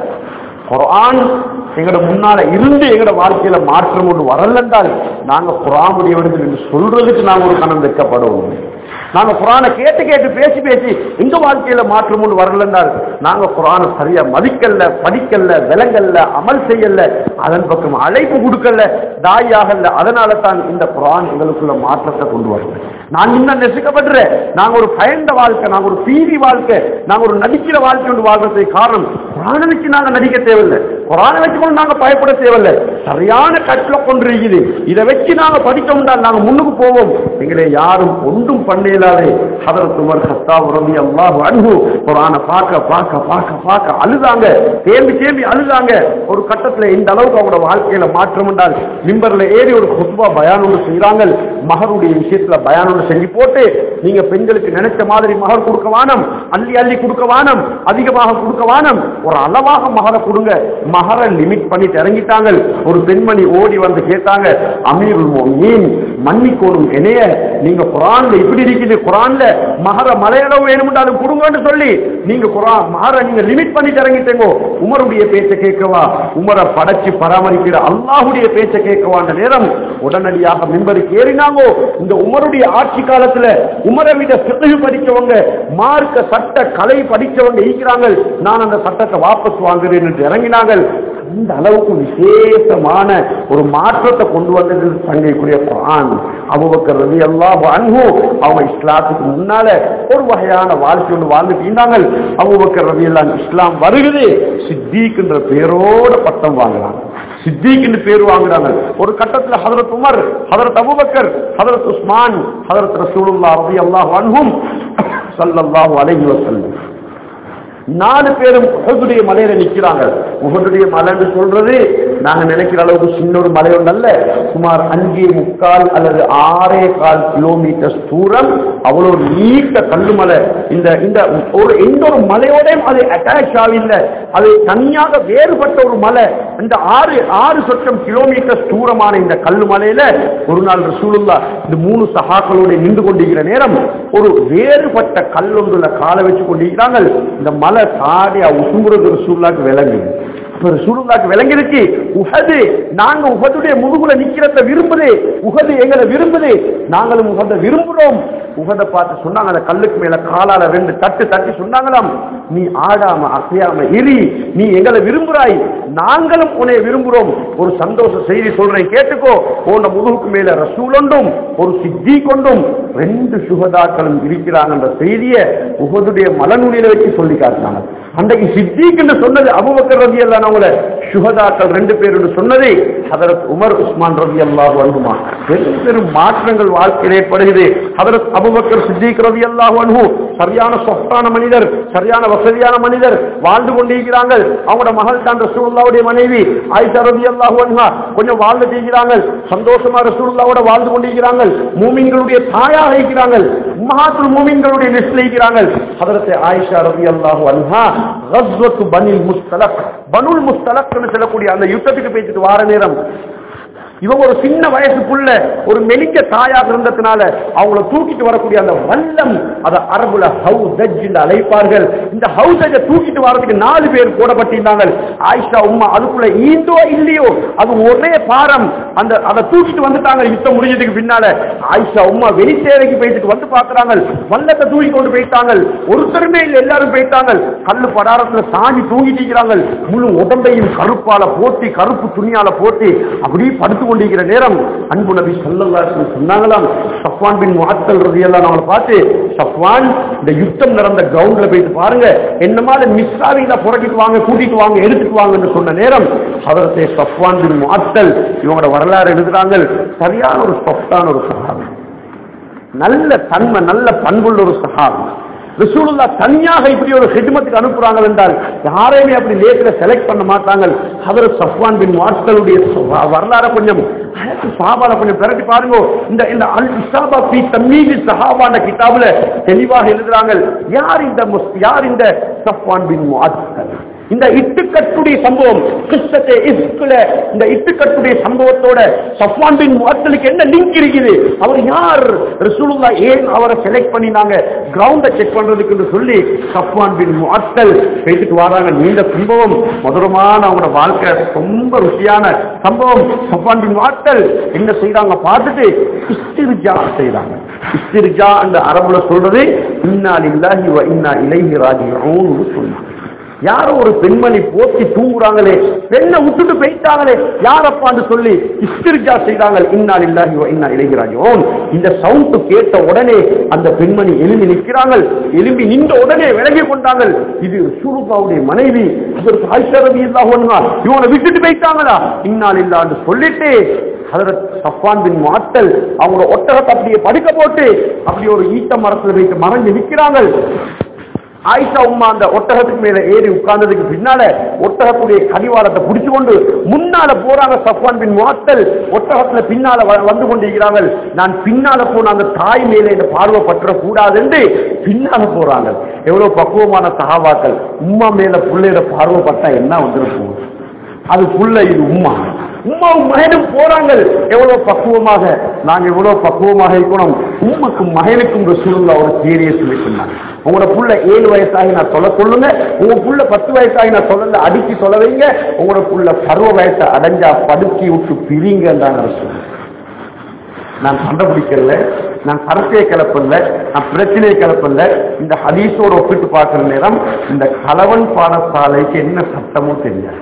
குர்ஆன் எங்களோட முன்னால இருந்து எங்களோட வாழ்க்கையில மாற்றம் ஒன்று வரலென்றால் நாங்க குரானுடையவர்கள் என்று சொல்றதுக்கு நாங்க ஒரு கணம் வைக்கப்படுவோம் நாங்க குரானை கேட்டு கேட்டு பேசி பேசி எங்க வாழ்க்கையில மாற்றம் ஒன்று வரலென்றால் நாங்க குரானை சரியா மதிக்கல்ல படிக்கல்ல விலங்கல்ல அமல் செய்யல அதன் பக்கம் அழைப்பு கொடுக்கல தாயாகல்ல அதனால தான் இந்த குரான் எங்களுக்குள்ள மாற்றத்தை கொண்டு வருது நான் இன்னும் நெசுக்கப்படுறேன் நாங்க ஒரு பயந்த வாழ்க்கை நாங்க ஒரு பீதி வாழ்க்கை நாங்க ஒரு நடிக்கிற வாழ்க்கை ஒன்று வாழ்றதுக்கு காரணம் குரானை வச்சு நாங்க நடிக்க தேவையில்லை குரானை வச்சுக்கொண்டு நாங்க பயப்பட தேவையில்லை சரியான கட்டில கொண்டு இருக்குது இதை வச்சு நாங்க படிச்சோம்னா நாங்க முன்னுக்கு போவோம் எங்களை யாரும் ஒன்றும் பண்ண இயலாது ஹதரத் உமர் கத்தாப் ரவி அல்லாஹ் அன்பு குரானை பார்க்க பார்க்க பார்க்க பார்க்க அழுதாங்க தேம்பி தேம்பி அழுதாங்க ஒரு கட்டத்துல இந்த அளவுக்கு அவங்களோட வாழ்க்கையில மாற்றம் என்றால் மிம்பர்ல ஏறி ஒரு குத்பா பயான் ஒன்று செய்யறாங்க மகருடைய விஷயத்துல பயான் ஒன்று செஞ்சு போட்டு நீங்க பெண்களுக்கு நினைச்ச மாதிரி மகர் கொடுக்க வானம் அள்ளி அள்ளி கொடுக்க வானம் அதிகமாக கொடுக்க வானம் ஒரு அளவாக மகரை கொடுங்க மகரை லிமிட் பண்ணிட்டு இறங்கிட்டாங்க ஒரு பெண்மணி ஓடி வந்து கேட்டாங்க அமீருல் மீன் மன்னிக்கோணும் என்னைய நீங்க குரான்ல இப்படி இருக்குது குரான்ல மகர மலையளவு வேணும்னாலும் கொடுங்கன்னு சொல்லி நீங்க குரான் மகர நீங்க லிமிட் பண்ணிட்டு இறங்கிட்டேங்கோ உமருடைய பேச்சை கேட்கவா உமரை படைச்சு பராமரிக்கிற அல்லாஹுடைய பேச்சை கேட்கவான்ற நேரம் உடனடியாக மிம்பருக்கு ஏறினாங்கோ இந்த உமருடைய ஆட்சி காலத்துல உமரை விட சிறகு படிச்சவங்க மார்க்க சட்ட கலை படிச்சவங்க ஈக்கிறாங்க நான் அந்த சட்டத்தை வாபஸ் வாங்குறேன் என்று இறங்கினாங்க அந்த அளவுக்கு விசேஷமான ஒரு மாற்றத்தை கொண்டு வந்தது தங்கைக்குரிய குரான் அபுபக்கர் ரவி அல்லாஹ் அன்பு அவங்க இஸ்லாத்துக்கு முன்னால ஒரு வகையான வாழ்க்கை ஒன்று வாழ்ந்துட்டு இருந்தாங்க அபுபக்கர் ரவி எல்லாம் இஸ்லாம் வருகுது சித்திக்குன்ற பேரோட பட்டம் வாங்குறாங்க சித்திக்கு பேர் வாங்குறாங்க ஒரு கட்டத்துல ஹதரத் உமர் ஹதரத் அபுபக்கர் ஹதரத் உஸ்மான் ஹதரத் ரசூலுல்லாஹ் ரவி அல்லாஹ் அன்ஹும் ஸல்லல்லாஹு அலைஹி வஸல்லம் நாலு பேரும் உகதுடைய மலையில நிக்கிறாங்க உகதுடைய மலைன்னு சொல்றது நாங்க நினைக்கிற அளவுக்கு சின்ன ஒரு மலை ஒன்றல்ல சுமார் அஞ்சே முக்கால் அல்லது ஆறே கால் கிலோமீட்டர் தூரம் அவ்வளவு நீட்ட கல்லு மலை இந்த இந்த ஒரு எந்த ஒரு மலையோடையும் அது அட்டாச் ஆகவில்லை அது தனியாக வேறுபட்ட ஒரு மலை இந்த ஆறு ஆறு சொச்சம் கிலோமீட்டர் தூரமான இந்த கல்லு மலையில ஒரு நாள் ரசூலுல்லா இந்த மூணு சகாக்களோட நின்று கொண்டிருக்கிற நேரம் ஒரு வேறுபட்ட கல்லொன்றுல காலை வச்சு கொண்டிருக்கிறாங்க இந்த மலை தாடியா உசும்புறது ரசூல்லாக்கு விளங்கு அப்ப ரசூலுல்லாக்கு விளங்கிருக்கு உகது நாங்க உகதுடைய முதுகுல நிக்கிறத விரும்புது உகது எங்களை விரும்புது நாங்களும் உகத விரும்புறோம் உகத பார்த்து சொன்னாங்க அந்த கல்லுக்கு மேல காலால ரெண்டு தட்டு தட்டி சொன்னாங்களாம் நீ ஆடாம அசையாம இரி நீ எங்களை விரும்புறாய் நாங்களும் உன்னை விரும்புறோம் ஒரு சந்தோஷ செய்தி சொல்றேன் கேட்டுக்கோ உன்ன முதுகுக்கு மேல ரசூல் ஒன்றும் ஒரு சித்தி கொண்டும் ரெண்டு சுகதாக்களும் இருக்கிறாங்கன்ற செய்தியை உகதுடைய மலநுனியில வச்சு சொல்லி காட்டினாங்க அன்றைக்கு சித்திக்கு சொன்னது அபுபக்கர் ரவி அல்லாஹ் அவங்கள சுகதாக்கள் ரெண்டு பேர் என்று சொன்னது ஹதரத் உமர் உஸ்மான் ரவி அல்லாஹ் அனுமா பெரும் பெரும் மாற்றங்கள் வாழ்க்கையில் ஏற்படுகிறது ஹதரத் அபுபக்கர் சித்திக் ரவி அல்லாஹ் அனுகு சரியான சொத்தான மனிதர் சரியான வசதியான மனிதர் வாழ்ந்து கொண்டிருக்கிறாங்க அவங்களோட மகள் தான் ரசூலுல்லாவுடைய மனைவி ஆயிஷா ரவி அல்லாஹ் அனுகா கொஞ்சம் வாழ்ந்து செய்கிறாங்க சந்தோஷமா ரசூலுல்லாவோட வாழ்ந்து கொண்டிருக்கிறாங்க மூமின்களுடைய தாயாக இருக்கிறாங்க மகாத்துல் மூமின்களுடைய லிஸ்ட்ல இருக்கிறாங்க ஹதரத் ஆயிஷா ரவி அல்லாஹ் அன்ஹா கஸ்வத்து பனில் முஸ்தலக் பனுல் முஸ்தலக் சொல்லக்கூடிய அந்த யுத்தத்துக்கு பேசிட்டு வார நேரம் இவங்க ஒரு சின்ன வயசுக்குள்ள ஒரு மெலிஞ்ச தாயாக இருந்ததுனால அவங்கள தூக்கிட்டு வரக்கூடிய அந்த வல்லம் அதை அரபுல ஹவுசஜ் என்று அழைப்பார்கள் இந்த ஹவுசஜ தூக்கிட்டு வரதுக்கு நாலு பேர் போடப்பட்டிருந்தாங்க ஆயிஷா உம்மா அதுக்குள்ள ஈந்தோ இல்லையோ அது ஒரே பாரம் அந்த அதை தூக்கிட்டு வந்துட்டாங்க யுத்தம் முடிஞ்சதுக்கு பின்னால ஆயிஷா உம்மா வெளிச்சேரைக்கு போயிட்டு வந்து பாக்குறாங்க வல்லத்தை தூக்கி கொண்டு போயிட்டாங்க ஒருத்தருமே இல்லை எல்லாரும் போயிட்டாங்க கல்லு படாரத்துல சாஞ்சி தூங்கிட்டு இருக்கிறாங்க முழு உடம்பையும் கருப்பால போட்டி கருப்பு துணியால போட்டு அப்படியே படுத்து கொண்டிருக்கிற நேரம் அன்பு நபி ஸல்லல்லாஹு அலைஹி வஸல்லம் சொன்னாங்களாம் சஃப்வான் பின் முஅத்தல் ரலியல்லாஹு அவங்களை பார்த்து சஃப்வான் இந்த யுத்தம் நடந்த கிரவுண்ட்ல போயிட்டு பாருங்க என்னமால மிஸ் ஆவீங்க புரட்டிட்டு வாங்க கூட்டிட்டு வாங்க எடுத்துட்டு வாங்கன்னு சொன்ன நேரம் ஹதரத்தே சஃப்வான் பின் முஅத்தல் இவங்களோட வரலாறு எழுதுறாங்க சரியான ஒரு சொஃப்டான ஒரு சஹாபி நல்ல தன்மை நல்ல பண்புள்ள ஒரு சஹாபி ரசூலுல்லா தனியாக இப்படி ஒரு ஹிட்மத்துக்கு அனுப்புறாங்க என்றால் யாரையுமே அப்படி லேசில் செலக்ட் பண்ண மாட்டாங்க ஹதரத் சஃப்வான் பின் வாட்களுடைய வரலாறு கொஞ்சம் சாபால கொஞ்சம் பிரட்டி பாருங்க இந்த இந்த அல் இசாபா பி தம்மீதி சஹாபான கிதாபுல தெளிவாக எழுதுறாங்க யார் இந்த முஸ்- யார் இந்த சஃப்வான் பின் வாட்கள் இந்த இட்டுக்கட்டுடைய சம்பவம் கிறிஸ்தத்தை இஸ்குல இந்த இட்டுக்கட்டுடைய சம்பவத்தோட சஃப்வான் பின் முஅத்தலுக்கு என்ன லிங்க் இருக்குது அவர் யார் ரசூலுல்லா ஏன் அவரை செலக்ட் பண்ணினாங்க கிரவுண்ட செக் பண்றதுக்கு சொல்லி சஃப்வான் பின் முஅத்தல் பேசிட்டு வராங்க நீண்ட சம்பவம் மதுரமான அவங்களோட வாழ்க்கை ரொம்ப ருசியான சம்பவம் சஃப்வான் பின் முஅத்தல் என்ன செய்றாங்க பார்த்துட்டு இஸ்திர்ஜா செய்றாங்க இஸ்திர்ஜா அந்த அரபுல சொல்றது இன்னா லில்லாஹி வ இன்னா இலைஹி ராஜிஊன் சொன்னாங்க யாரோ ஒரு பெண்மணி போத்தி தூங்குறாங்களே பெண்ணை விட்டுட்டு போயிட்டாங்களே யாரப்பான்னு சொல்லி இஸ்திர்ஜா செய்தாங்க இன்னால் இல்லாஹி வ இன்னா இலைஹி ராஜிஊன் இந்த சவுண்ட் கேட்ட உடனே அந்த பெண்மணி எழும்பி நிற்கிறாங்க எழும்பி நின்ற உடனே விலகி கொண்டாங்க இது சூருபாவுடைய மனைவி அதற்கு ஆயிஷா ரலியல்லாஹு அன்ஹா இவனை விட்டுட்டு போயிட்டாங்களா இன்னால் இல்லான்னு சொல்லிட்டு ஹதரத் சஃப்வான் பின் முஅத்தல் அவங்க ஒட்டகத்தை அப்படியே படுக்க போட்டு அப்படி ஒரு ஈட்ட மரத்துல வைத்து மறைஞ்சு நிற்கிறாங்க ஆயிஷா உம்மா அந்த ஒட்டகத்துக்கு மேல ஏறி உட்கார்ந்ததுக்கு பின்னால ஒட்டகத்துடைய கடிவாளத்தை பிடிச்சு கொண்டு முன்னால போறாங்க சஃப்வான் பின் முஅத்தல் ஒட்டகத்துல பின்னால வ- வந்து கொண்டிருக்கிறாங்க நான் பின்னால போன அந்த தாய் மேல இந்த பார்வை பற்ற கூடாது என்று பின்னால போறாங்க எவ்வளவு பக்குவமான சகாபாக்கள் உம்மா மேல புள்ளையோட பார்வை பட்டா என்ன வந்துருக்கும் அது புள்ள இது உம்மா உம்மாவும் மகனும் போறாங்க எவ்வளவு பக்குவமாக நாங்க எவ்வளவு பக்குவமாக இருக்கணும் உம்முக்கும் மகனுக்கும் ரசூலுல்லா ஒரு சீரிய சொல்லி சொன்னாங்க உங்களோட புள்ள ஏழு வயசாகி நான் சொல்ல சொல்லுங்க உங்க புள்ள பத்து வயசாகி நான் சொல்லல அடிக்கி சொல்ல வைங்க உங்களோட புள்ள பருவ வயசை அடைஞ்சா படுக்கி விட்டு பிரிங்கன்றாங்க ரசூல் நான் சண்டை பிடிக்கல நான் கருத்தையை கிளப்பல நான் பிரச்சனையை கிளப்பல இந்த ஹதீஸோட ஒப்பிட்டு பார்க்கிற நேரம் இந்த கலவன் பாடசாலைக்கு என்ன சட்டமோ தெரியாது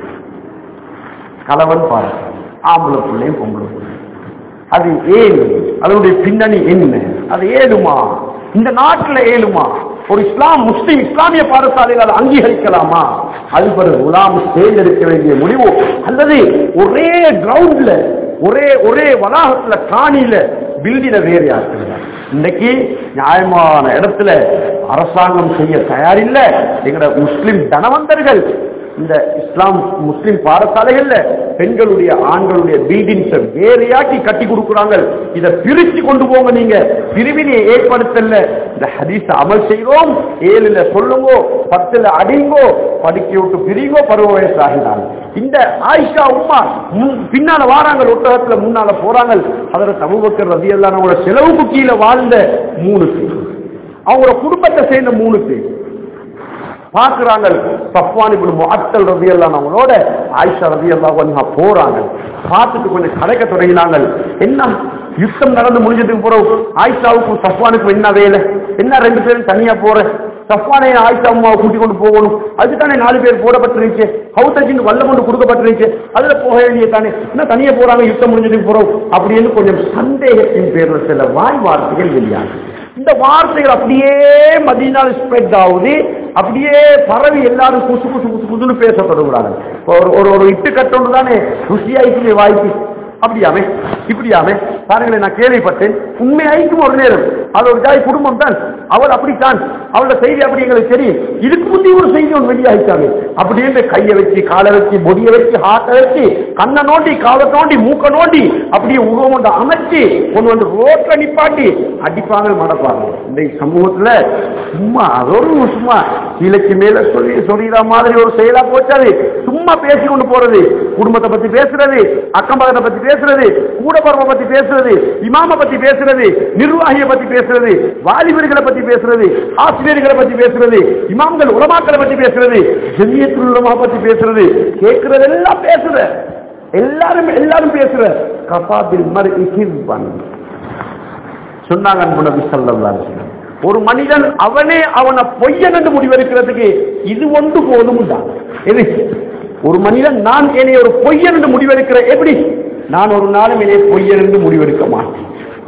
கலவன் பாடசாலை ஆம்பளை பிள்ளையும் பொம்பளை பிள்ளையும் அது ஏழு அதனுடைய பின்னணி என்ன அது ஏழுமா இந்த நாட்டில் ஏழுமா ஒரு இஸ்லாம் முஸ்லிம் இஸ்லாமிய பாடசாலையில் அதை அங்கீகரிக்கலாமா அது பிறகு குலாம் தேர்ந்தெடுக்க வேண்டிய முடிவு அல்லது ஒரே கிரவுண்ட்ல ஒரே ஒரே வளாகத்துல காணியில பில்டில வேறு யாருக்கிறார் இன்னைக்கு நியாயமான இடத்துல அரசாங்கம் செய்ய தயாரில்லை எங்கட முஸ்லிம் தனவந்தர்கள் இந்த இஸ்லாம் முஸ்லிம் பாடசாலைகள்ல பெண்களுடைய ஆண்களுடைய பில்டிங்ஸ வேறையாக்கி கட்டி கொடுக்குறாங்க இதை பிரிச்சு கொண்டு போங்க நீங்க பிரிவினையை ஏற்படுத்தல இந்த ஹதீஸ அமல் செய்றோம் ஏழுல சொல்லுங்கோ பத்துல அடிங்கோ படிக்க விட்டு பிரிங்கோ பருவ வயசு ஆகினாங்க இந்த ஆயிஷா உம்மா முன் பின்னால வாராங்க ஒட்டகத்துல முன்னால போறாங்க அதுல தபுபக்கர் ரதி எல்லாம் அவங்களோட செலவுக்கு கீழே வாழ்ந்த மூணு பேர் அவங்களோட குடும்பத்தை சேர்ந்த மூணு பேர் பார்க்கிறாங்க சஃப்வான் இப்னு முஅத்தல் ரலியல்லாஹு அவங்களோட ஆயிஷா ரலியல்லாஹு அன்ஹா போறாங்க பார்த்துட்டு கொஞ்சம் கலைக்க தொடங்கினாங்க என்ன யுத்தம் நடந்து முடிஞ்சதுக்கு பிறகு ஆயிஷாவுக்கும் சஃப்வானுக்கும் என்ன வேலை என்ன ரெண்டு பேரும் தனியா போற சஃப்வானை ஆயிஷா அம்மாவை கூட்டி கொண்டு போகணும் அதுதானே நாலு பேர் போடப்பட்டிருந்துச்சு ஹவுசஜின் வல்ல கொண்டு கொடுக்கப்பட்டிருந்துச்சு அதுல போக வேண்டிய தானே என்ன தனியா போறாங்க யுத்தம் முடிஞ்சதுக்கு பிறகு அப்படின்னு கொஞ்சம் சந்தேகத்தின் பேர்ல சில வாய் வார்த்தைகள் வெளியாகும் இந்த வார்த்தைகள் அப்படியே மதியனால் ஸ்ப்ரெட் ஆகுது அப்படியே பரவி எல்லாரும் குசு குசு குசு குசுன்னு பேச தொடங்குறாங்க ஒரு ஒரு ஒரு இட்டு கட்டொன்று தானே ருசியாயிக்குமே வாய்க்கு அப்படியாமே இப்படியாமே பாருங்களேன் நான் கேள்விப்பட்டேன் உண்மையாய்க்கும் ஒரு நேரம் அது ஒரு ஜாய் குடும்பம் தான் அவள் அப்படித்தான் அவளோட செய்தி அப்படி எங்களுக்கு தெரியும் இதுக்கு முந்தைய ஒரு செய்தி ஒன்று வெளியாகிட்டாங்க அப்படின்னு கையை வச்சு காலை வச்சு பொடியை வச்சு ஹார்ட்டை வச்சு கண்ணை நோண்டி காலை நோண்டி மூக்க நோண்டி அப்படியே உருவம் கொண்டு அமைச்சு கொண்டு வந்து ரோட்ல நிப்பாட்டி அடிப்பாங்க மடப்பாங்க இந்த சமூகத்துல சும்மா அது ஒரு சும்மா கீழக்கு மேல சொல்லி சொல்லிடுற மாதிரி ஒரு செயலா போச்சாது சும்மா பேசி கொண்டு போறது குடும்பத்தை பத்தி பேசுறது அக்கம் பக்கத்தை பத்தி பேசுறது கூட பருவ பத்தி பேசுறது இமாம பத்தி பேசுறது நிர்வாகியை பத்தி பேசுறது வாலிபர்களை பத்தி பேசுறது ஆசிரியர்களை பத்தி பேசுறது இமாம்கள் உலமாக்களை பத்தி பேசுறது ஜெமியத்துல் உலமா பத்தி பேசுறது கேட்கறதெல்லாம் பேசுற எல்லாரும் எல்லாரும் பேசுற கபாபில் மர் இகிர்பன் சொன்னாங்க அன்பு நபி ஸல்லல்லாஹு அலைஹி வஸல்லம். ஒரு மனிதன் அவனே அவனை பொய்யன் என்று முடிவெடுக்கிறதுக்கு இது ஒன்று போதும் தான் எது ஒரு மனிதன் நான் என்னை ஒரு பொய்யன் என்று முடிவெடுக்கிற எப்படி நான் ஒரு நாளும் என்னை பொய்யன் என்று முடிவெடுக்க மாட்டேன்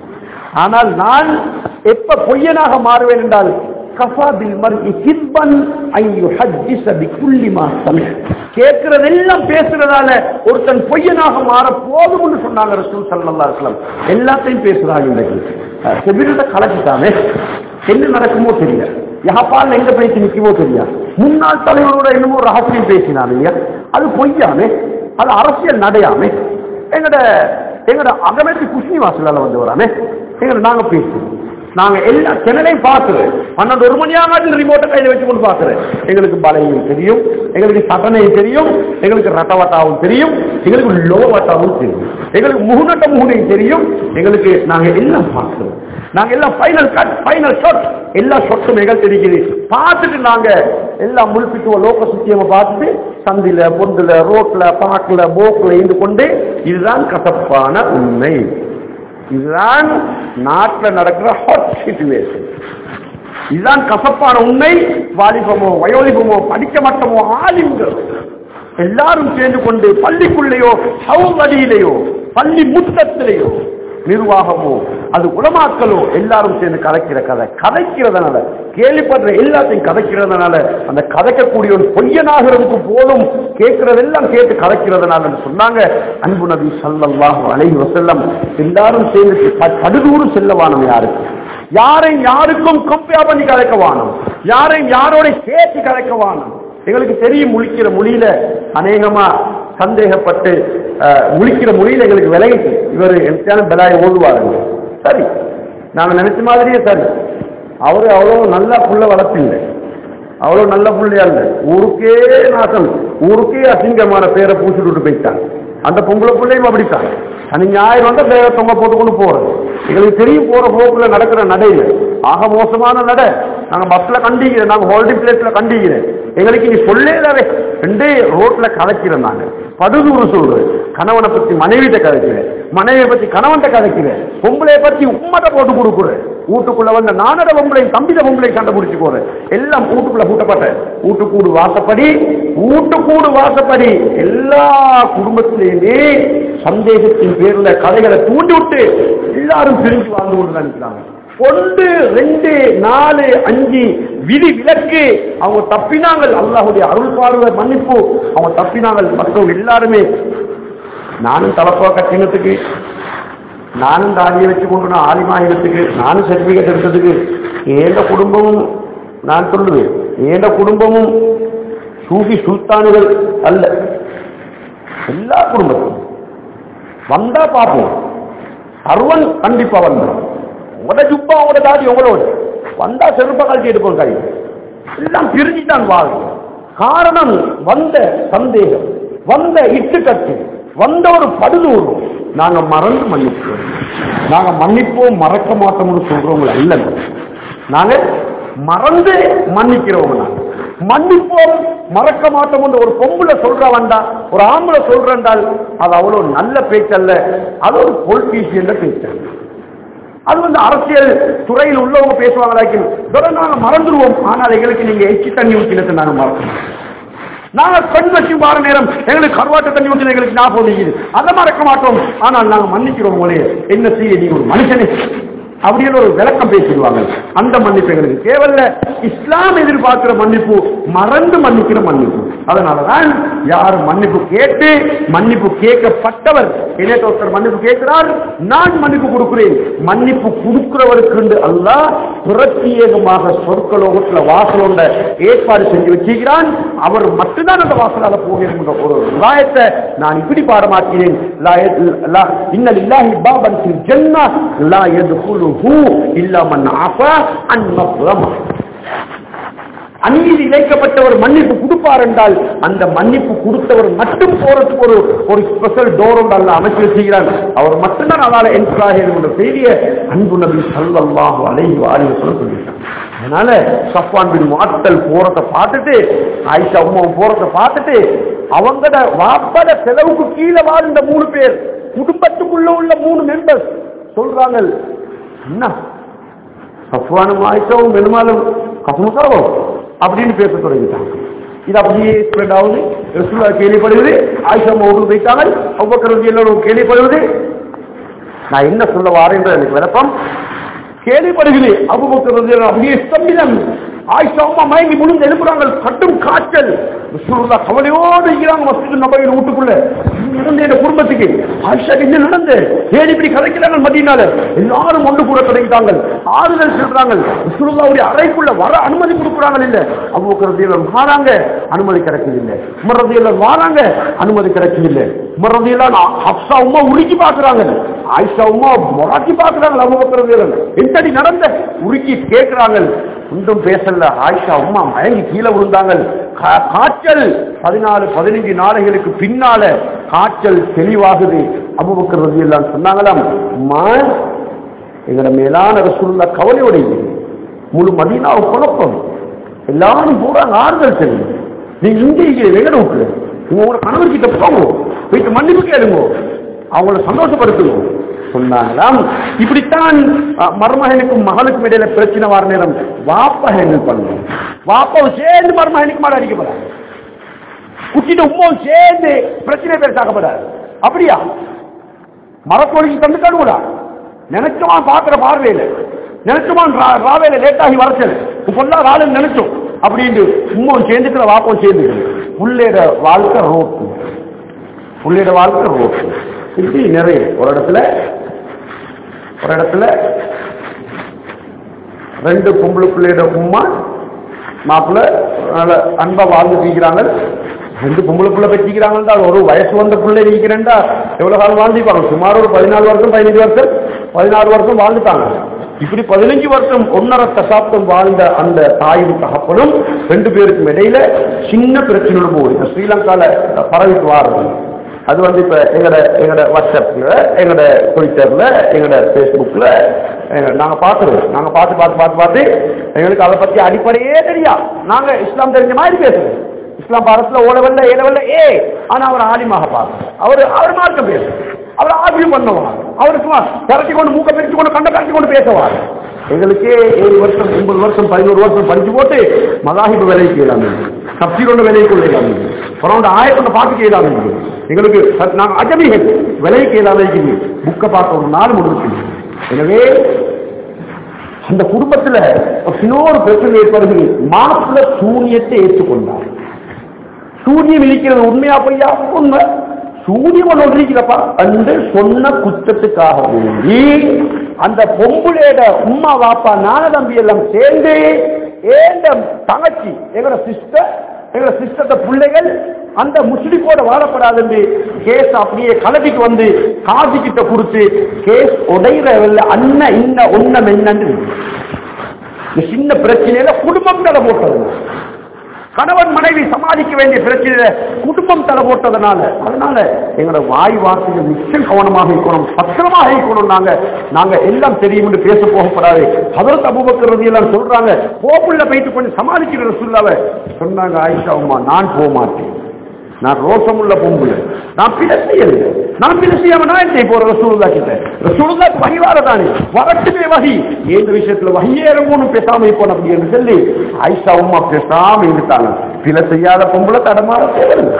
ஆனால் நான் எப்ப பொய்யனாக மாறுவேன் என்றால் கஃபா பில் மர்இ கித்பன் ஐ யுஹஜ்ஜிஸ பிகுல்லி மா சமிஅ கேட்கிறதெல்லாம் பேசுறதால ஒருத்தன் பொய்யனாக மாற போதும் என்று சொன்னாங்க ரசூல் ஸல்லல்லாஹு அலைஹி வஸல்லம் எல்லாத்தையும் பேசுறாங்க இன்றைக்கு செபிரிட்ட கலக்கிட்டாமே என்ன நடக்குமோ தெரியல யாப்பால் எங்க பேசி நிற்குமோ தெரியாது முன்னாள் தலைவரோட என்னமோ ரகசியம் பேசினான் இல்லையா அது பொய்யாமே அது அரசியல் நடையாமே எங்கட எங்கட அகமேட்டு குஷ்ணி வாசலால வந்து வராமே எங்கட நாங்க பேசுவோம் நாங்க எல்லா சேனலையும் பார்க்கிறேன் பன்னெண்டு ஒரு மணியாக ரிமோட்டை கையில வச்சு கொண்டு பார்க்கிறேன் எங்களுக்கு பலையும் தெரியும் எங்களுக்கு சட்டனையும் தெரியும் எங்களுக்கு ரட்டவட்டாவும் தெரியும் எங்களுக்கு லோவட்டாவும் தெரியும் எங்களுக்கு முகுநட்ட முகுனையும் தெரியும் எங்களுக்கு நாங்க எல்லாம் பார்க்கிறோம் நாங்க எல்லாம் ஃபைனல் கட் ஃபைனல் ஷாட் எல்லா ஷாட்டும் எங்களுக்கு தெரியுது பார்த்துட்டு நாங்க எல்லாம் முழுப்பிட்டுவ லோக சுத்தியமா பார்த்துட்டு சந்தில பொந்துல ரோட்ல பாக்குல போக்குல இருந்து கொண்டு இதுதான் கசப்பான உண்மை இதுதான் நாட்டில் நடக்கிற ஹாட் சிச்சுவேஷன் இதுதான் கசப்பான உண்மை வாலிபமோ வயோலிபமோ படிக்க மட்டமோ ஆலிம்கள் எல்லாரும் சேர்ந்து கொண்டு பள்ளிக்குள்ளேயோ சவுவடியிலேயோ பள்ளி முத்தத்திலேயோ நிர்வாகமோ அது உலமாக்களோ எல்லாரும் சேர்ந்து கதைக்கிற கதை கதைக்கிறதுனால கேள்விப்படுற எல்லாத்தையும் கதைக்கிறதுனால அந்த கதைக்கக்கூடிய ஒரு பொய்யனாகிறதுக்கு போதும் கேட்கிறதெல்லாம் கேட்டு கதைக்கிறதுனால சொன்னாங்க அன்பு நபி ஸல்லல்லாஹு அலைஹி வஸல்லம் எல்லாரும் சேர்ந்து ப- படுதூறு செல்லவானம் யாருக்கு யாரையும் யாருக்கும் கம்பேர் பண்ணி கதைக்க வானம் யாரையும் யாரோட சேர்த்து கதைக்க வானம் எங்களுக்கு தெரியும் முழிக்கிற மொழியில அநேகமா சந்தேகப்பட்டு அஹ், முழிக்கிற மொழியில எங்களுக்கு விலகிட்டு இவர் எம்சியான பெலாயை ஓடுவாருங்க சரி நாங்க நினைச்ச மாதிரியே சரி அவரு அவ்வளவு நல்லா புள்ள வளர்ப்பில்லை அவ்வளவு நல்ல புள்ளையா இல்லை ஊருக்கே நாசம் ஊருக்கே அசிங்கமான பேரை பூச்சிட்டு போயிட்டாங்க அந்த பொம்பளை பிள்ளையும் அப்படித்தான் சனி ஞாயிறு வந்தா பேரை தொங்க போட்டு கொண்டு போறது எங்களுக்கு தெரியும் போற போக்குல நடக்கிற நடையில ஆக மோசமான நடை நாங்க பஸ்ல கண்டிக்கிறேன் நாங்க ஹோல்டிங் பிளேஸ்ல கண்டிக்கிறேன் எங்களுக்கு நீ சொல்லேதாவே ரெண்டே ரோட்ல கதைக்கிறேன் நாங்க படுதூறு சொல்றேன் கணவனை பத்தி மனைவிட்ட கதைக்கிறேன் மனைவியை பத்தி கணவன்கிட்ட கதைக்கிறேன் பொம்பளைய பத்தி உம்மத்தை போட்டு கொடுக்குறேன் வீட்டுக்குள்ள வந்த நானட பொம்பளையும் தம்பித பொம்பளையும் சண்டை பிடிச்சு போறேன் எல்லாம் வீட்டுக்குள்ள பூட்டப்பட்ட வீட்டுக்கூடு வாசப்படி வீட்டுக்கூடு வாசப்படி எல்லா குடும்பத்திலேயுமே சந்தேகத்தின் பேர்ல கதைகளை தூண்டி விட்டு எல்லாரும் பிரிஞ்சு வாழ்ந்து கொண்டு தான் நிற்கிறாங்க ஒன்று ரெண்டு நாலு அஞ்சு விதி விலக்கு அவங்க தப்பினாங்கள் அல்லாஹுடைய அருள் பார்வை மன்னிப்பு அவங்க தப்பினாங்கள் மற்றவங்க எல்லாருமே நானும் தலப்பா கட்டினத்துக்கு நானும் தாடியை வச்சு கொண்டு நான் ஆலிமாகிறதுக்கு நானும் சர்டிபிகேட் எடுத்ததுக்கு ஏண்ட குடும்பமும் நான் சொல்லுவேன் ஏண்ட குடும்பமும் சூஃபி சுல்தானுகள் அல்ல எல்லா குடும்பத்தும் வந்தா பார்ப்போம் சர்வன் கண்டிப்பா வந்தோம் உங்களோட ஜுப்பா உங்களோட தாடி உங்களோட வந்தா செருப்ப கழட்டி எடுப்போம் கை எல்லாம் பிரிஞ்சு தான் வாழும் காரணம் வந்த சந்தேகம் வந்த இட்டுக்கட்டு வந்த ஒரு படுதூர் நாங்க மறந்து மன்னிப்போம் நாங்க மன்னிப்போம் மறக்க மாட்டோம்னு சொல்றவங்க அல்ல நாங்க மறந்து மன்னிக்கிறவங்க நாங்க மன்னிப்போம் மறக்க மாட்டோம் என்று ஒரு பொம்புல சொல்ற வந்தா ஒரு ஆம்பளை சொல்றால் அது அவ்வளவு நல்ல பேச்சல்ல அது ஒரு பொலிட்டீஷியன் பேச்சல்ல அது வந்து அரசியல் துறையில் உள்ளவங்க பேசுவாங்களாக்கி நாங்க மறந்துடுவோம் ஆனால் எங்களுக்கு நீங்க எச்சி தண்ணி ஊற்றினத்தை நாங்க மறக்கணும் நாங்க கண் வச்சு வார நேரம் எங்களுக்கு கருவாட்டு தண்ணி ஊற்றின எங்களுக்கு ஞாபகம் இருக்குது அதை மறக்க மாட்டோம் ஆனால் நாங்க மன்னிக்கிறோம் உங்களே என்ன செய்ய நீங்க ஒரு மனுஷனே அப்படின்னு ஒரு விளக்கம் பேசிடுவாங்க அந்த மன்னிப்பு எங்களுக்கு தேவையில்ல இஸ்லாம் எதிர்பார்க்கிற மன்னிப்பு மறந்து மன்னிக்கிற மன்னிப்பு அதனாலதான் யார் மன்னிப்பு கேட்டு மன்னிப்பு கேட்கப்பட்டவர் என்னட்ட ஒருத்தர் மன்னிப்பு கேட்கிறார் நான் மன்னிப்பு கொடுக்கிறேன் மன்னிப்பு கொடுக்கிறவருக்கு அல்லாஹ் பிரத்யேகமாக சொற்கலோகத்துல வாசலோட ஏற்பாடு செஞ்சு வச்சுக்கிறான் அவர் மட்டும்தான் அந்த வாசலால போகிற ஒரு விவாயத்தை நான் இப்படி பாடமாக்கிறேன் லா யத்- லா- இன்ன லில்லாஹி பாபன் ஃபில் ஜன்னah லா யத்குலுஹு இல்லா மன் அஃபா அன் மஃலமா அநீதி இழைக்கப்பட்டவர் மன்னிப்பு கொடுப்பார் என்றால் அந்த மன்னிப்பு கொடுத்தவர் மட்டும் போறதுக்கு ஒரு ஒரு ஸ்பெஷல் டோர் ஒன்று அல்ல அமைச்சு வச்சுக்கிறார் அவர் மட்டும்தான் அதால என்கிறார் என்ற பெரிய அன்பு நபி சல்லல்லாஹு அலைஹி வாலிஹி வஸல்லம் சொல்லிட்டார் அதனால சஃப்வான் பின் மாத்தல் போறத பார்த்துட்டு ஆயிஷா உமா போறத பார்த்துட்டு அவங்கட வாப்பட செலவுக்கு கீழே வாழ்ந்த மூணு பேர் குடும்பத்துக்குள்ள உள்ள மூணு மெம்பர்ஸ் சொல்றாங்க என்ன சஃப்வானும் ஆயிஷாவும் பெருமாளும் கசமுசாவும் அப்படின்னு பேச தொடங்கிட்டாங்க இது அப்படியே ஸ்ப்ரெட் ஆகுது ரசூலா கேள்விப்படுவது ஆயிஷா வீட்டுக்கு போயிட்டாங்க அவ்வக்கரது எல்லாரும் கேள்விப்படுவது நான் என்ன சொல்ல வாரேன்ற எனக்கு விளப்பம் கேள்விப்படுகிறது அபுபக்கரது அப்படியே ஸ்தம்பிதம் ஆயிஷா அம்மா மயங்கி முழுந்து எழுப்புறாங்க கட்டும் காய்ச்சல் ரசூலுல்லாஹ் கவலையோடு இருக்கிறாங்க மஸ்ஜித் நபையில் வீட்டுக்குள்ள என்ன நடந்து என் குடும்பத்துக்கு ஆயிஷா என்ன நடந்து ஏன் இப்படி கதைக்கிறாங்க மதியனால எல்லாரும் ஒன்று கூட தொடங்கிட்டாங்க ஆறுதல் சொல்றாங்க ரசூலுல்லாஹ்வுடைய அறைக்குள்ள வர அனுமதி கொடுக்குறாங்க இல்ல அபுபக்கரது வாராங்க அனுமதி கிடைக்குது இல்ல உமரதியெல்லாம் வாராங்க அனுமதி கிடைக்குது இல்ல உமரதியெல்லாம் ஹப்சா உமா உருக்கி பாக்குறாங்க ஆயிஷா உமா மொராக்கி பாக்குறாங்க அபுபக்கரதியெல்லாம் என்னடி நடந்த உருக்கி கேட்கிறாங்க ஒன்றும் பேசல ஆயிஷா உமா மயங்கி கீழே விழுந்தாங்க கா- காய்ச்சல் பதினாலு பதினஞ்சு நாளைகளுக்கு பின்னால காய்ச்சல் தெளிவாகுது அபுபக்கர் ரதி எல்லாம் சொன்னாங்களாம் அம்மா எங்கட மேலான ரசூலுல்லா கவலையுடைய முழு மதீனாவு குழப்பம் எல்லாரும் போறாங்க ஆறுதல் தெரியும் நீங்க இங்க இருக்கிற எங்கட விட்டுல நீங்க உங்களோட கணவர்கிட்ட போங்க போயிட்டு மன்னிப்பு கேளுங்க அவங்கள சந்தோஷப்படுத்துங்க சொன்னாங்களாம் இப்படித்தான் அஹ், மருமகனுக்கும் மகளுக்கும் இடையில பிரச்சனை வர நேரம் வாப்பா ஹேண்டில் பண்ணணும் வாப்பாவை சேர்ந்து மருமகனுக்கு மாட அடிக்கப்படாது குட்டிட்டு உமாவும் சேர்ந்து பிரச்சனை பேசாக்கப்படாது அப்படியா மரத்தோடிக்கு தந்து கழுவுடா நினைச்சோமா பாக்குற பார்வையில நினைச்சோமா ரா- ராவையில லேட்டாகி வரச்சல் பொல்லா ராளுன்னு நினைச்சோம் அப்படின்னு உம்மும் சேர்ந்துக்கிற வாப்பம் சேர்ந்துக்கணும் உள்ளேட வாழ்க்கை ரோட்டு உள்ளேட வாழ்க்கை ரோட்டு இப்படி நிறைய ஒரு இடத்துல ஒரு இடத்துல ரெண்டு பொம்பளை பிள்ளையோட உம்மா மாப்பிள்ள நல்ல அன்பா வாழ்ந்துட்டு இருக்கிறாங்க ரெண்டு பொம்பளை பிள்ளை பெற்றிக்கிறாங்கடா ஒரு வயசு வந்த பிள்ளை இருக்கிறேன்டா எவ்வளவு காலம் வாழ்ந்துப்பாங்க சுமார் ஒரு பதினாலு வருஷம் பதினஞ்சு வருஷம் பதினாறு வருஷம் வாழ்ந்துட்டாங்க இப்படி பதினஞ்சு வருஷம் ஒன்னரை தசாப்தம் வாழ்ந்த அந்த தாயும் தகப்பனும் ரெண்டு பேருக்கும் இடையில சின்ன பிரச்சனை போகுது இப்ப ஸ்ரீலங்கால பரவிட்டு வாருது அது வந்து இப்ப எங்கட எங்கட வாட்ஸ்அப்ல எங்கட ட்விட்டர்ல எங்கட ஃபேஸ்புக்ல எங்க- நாங்க பாக்குறோம் நாங்க பார்த்து பார்த்து பார்த்து பார்த்து எங்களுக்கு அதை பத்தி அடிப்படையே தெரியா நாங்க இஸ்லாம் தெரிஞ்ச மாதிரி பேசுறோம் இஸ்லாம் பாரத்துல ஓடவல்ல ஏடவல்ல ஏ ஆனா அவர் ஆலிமாக பார்க்க அவர் அவர் மார்க்கம் பேசு அவர் ஆர்வியூ பண்ணுவார் அவர் சும்மா திரட்டி கொண்டு மூக்க பிரிச்சு கொண்டு கண்ட கட்டி கொண்டு பேசுவார் எங்களுக்கே ஏழு வருஷம் ஒன்பது வருஷம் பதினோரு வருஷம் படிச்சு போட்டு மதாஹிபு விலைக்கு இல்லாம தப்சீரோட விலைக்கு இல்லாம அப்புறம் ஆயிரத்தோட பார்த்து இல்லாம எங்களுக்கு ச- நாங்க அஜமிகள் விலைக்கு இல்லாம இருக்குது புக்கை பார்க்க ஒரு நாள் முடிஞ்சு எனவே அந்த குடும்பத்துல இன்னொரு பிரச்சனை ஏற்படுகிறது மாப்பிள்ள சூனியத்தை ஏற்றுக்கொண்டார் சூரியன் இருக்கிறது உண்மையா பொய்யா உண்மை சூரியன் ஒன்றிக்கிறப்பா என்று சொன்ன குத்தத்துக்காக வேண்டி அந்த பொம்புளேட உம்மா வாப்பா நான தம்பி எல்லாம் சேர்ந்து ஏண்ட தங்கச்சி எங்களோட சிஸ்டர் எங்களோட சிஸ்டத்தை பிள்ளைகள் அந்த முஸ்லிமோட வாழப்படாது என்று கேஸ் அப்படியே கலதிக்கு வந்து காதி கிட்ட கொடுத்து கேஸ் உடையிற அண்ணன் இன்ன ஒன்னம் என்னன்னு இந்த சின்ன பிரச்சனையில குடும்பம் தலை போட்டது கணவன் மனைவி சமாளிக்க வேண்டிய பிரச்சனையில குடும்பம் தலை போட்டதுனால அதனால எங்களோட வாய் வார்த்தைகள் நிச்சயம் கவனமாக இருக்கணும் பத்திரமாக இருக்கணும் நாங்க நாங்க எல்லாம் தெரியும் என்று பேச போகப்படாது அதற்கு அபுபக்கர் எல்லாம் சொல்றாங்க கோப்புள்ள போயிட்டு கொஞ்சம் சமாளிக்கிற சொல்லாவ சொன்னாங்க ஆயிஷா அம்மா நான் போக மாட்டேன் நான் ரோசமுள்ள பொம்புல நான் பிளசியல் நான் பிளசியாம நான் என்ன போற ரசூலுல்லா கிட்ட ரசூலுல்லா வகி வாரதானே வரட்டுமே வகி இந்த விஷயத்துல வகியேறமும் பேசாம இப்போ அப்படி என்று சொல்லி ஆயிஷா உமா பேசாம இருந்துட்டாங்க பில செய்யாத பொம்புல தடமாற தேவையில்லை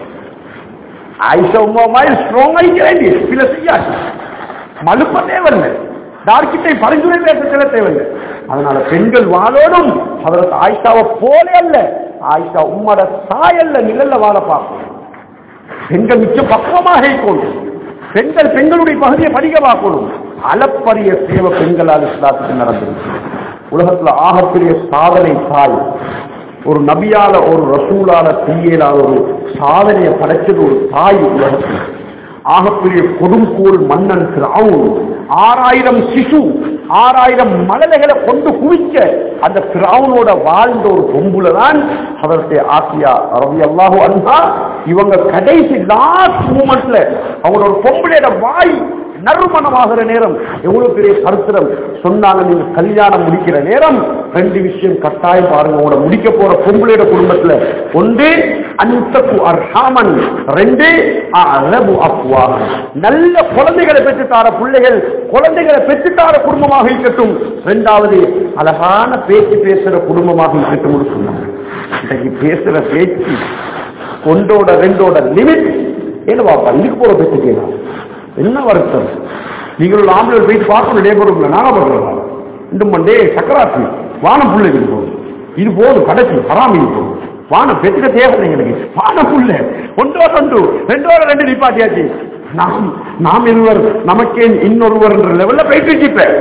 ஆயிஷா உமா மாதிரி ஸ்ட்ராங் ஆகிக்கிறேன் பில செய்யாது மலுப்ப தேவையில்லை யார்கிட்ட பரிந்துரை பேச செல்ல தேவையில்லை அதனால பெண்கள் வாழோடும் அவருக்கு ஆயிஷாவை போல அல்ல ஆயிஷா உம்மோட சாயல்ல நிழல்ல வாழ பார்க்கணும் பெண்கள் மிச்சம் பக்குவமாக இருக்கணும் பெண்கள் பெண்களுடைய பகுதியை படிக்க பார்க்கணும் அளப்பரிய சேவை பெண்களால் இஸ்லாத்துக்கு நடந்திருக்கு உலகத்துல ஆகப்பெரிய சாதனை தாய் ஒரு நபியால ஒரு ரசூலால செய்யலாத ஒரு சாதனையை படைச்சது ஒரு தாய் உலகத்தில் ஆகப்பெரிய கொடுங்கோல் மன்னன் திராவுன் ஆறாயிரம் சிசு ஆறாயிரம் மழலைகளை கொண்டு குவிக்க அந்த திராவுனோட வாழ்ந்த ஒரு பொம்புல தான் அவருடைய ஆசியா ரவி அல்லாஹு அன்ஹா இவங்க கடைசி லாஸ்ட் மூமெண்ட்ல அவங்களோட பொம்பளையோட வாய் நறுமணமாகிற நேரம் எவ்வளவு பெரிய சரித்திரம் சொன்னாங்க நீங்க கல்யாணம் முடிக்கிற நேரம் ரெண்டு விஷயம் கட்டாயம் பாருங்க உங்களோட முடிக்க போற பொம்பளையோட குடும்பத்துல ஒன்று அந்தக்கு அர்ஹாமன் ரெண்டு அலபு அப்வா நல்ல குழந்தைகளை பெற்று தார பிள்ளைகள் குழந்தைகளை பெற்று தார குடும்பமாக இருக்கட்டும் இரண்டாவது அழகான பேச்சு பேசுற குடும்பமாக இருக்கட்டும் சொன்னாங்க இன்னைக்கு பேசுற பேச்சு ஒன்றோட ரெண்டோட லிமிட் என்ன பாப்பா இதுக்கு போற பேச்சு கேட்கலாம் என்ன வருத்தம் நீங்கள் ஆம்பளை போயிட்டு பார்க்கணும் லேபருக்குள்ள நாங்க பார்க்கலாம் இந்த மண்டே சக்கராத்தி வானம் புள்ளைகள் போகும் இது போதும் கடைசி ஹராமி போகும் வானம் பெற்றுக்க தேவை எங்களுக்கு வானம் புள்ள ஒன்றோ ரெண்டு ரெண்டோட ரெண்டு நிப்பாட்டியாச்சு நாம் நாம் இருவர் நமக்கே இன்னொருவர் என்ற லெவல்ல போயிட்டு வச்சுப்பேன்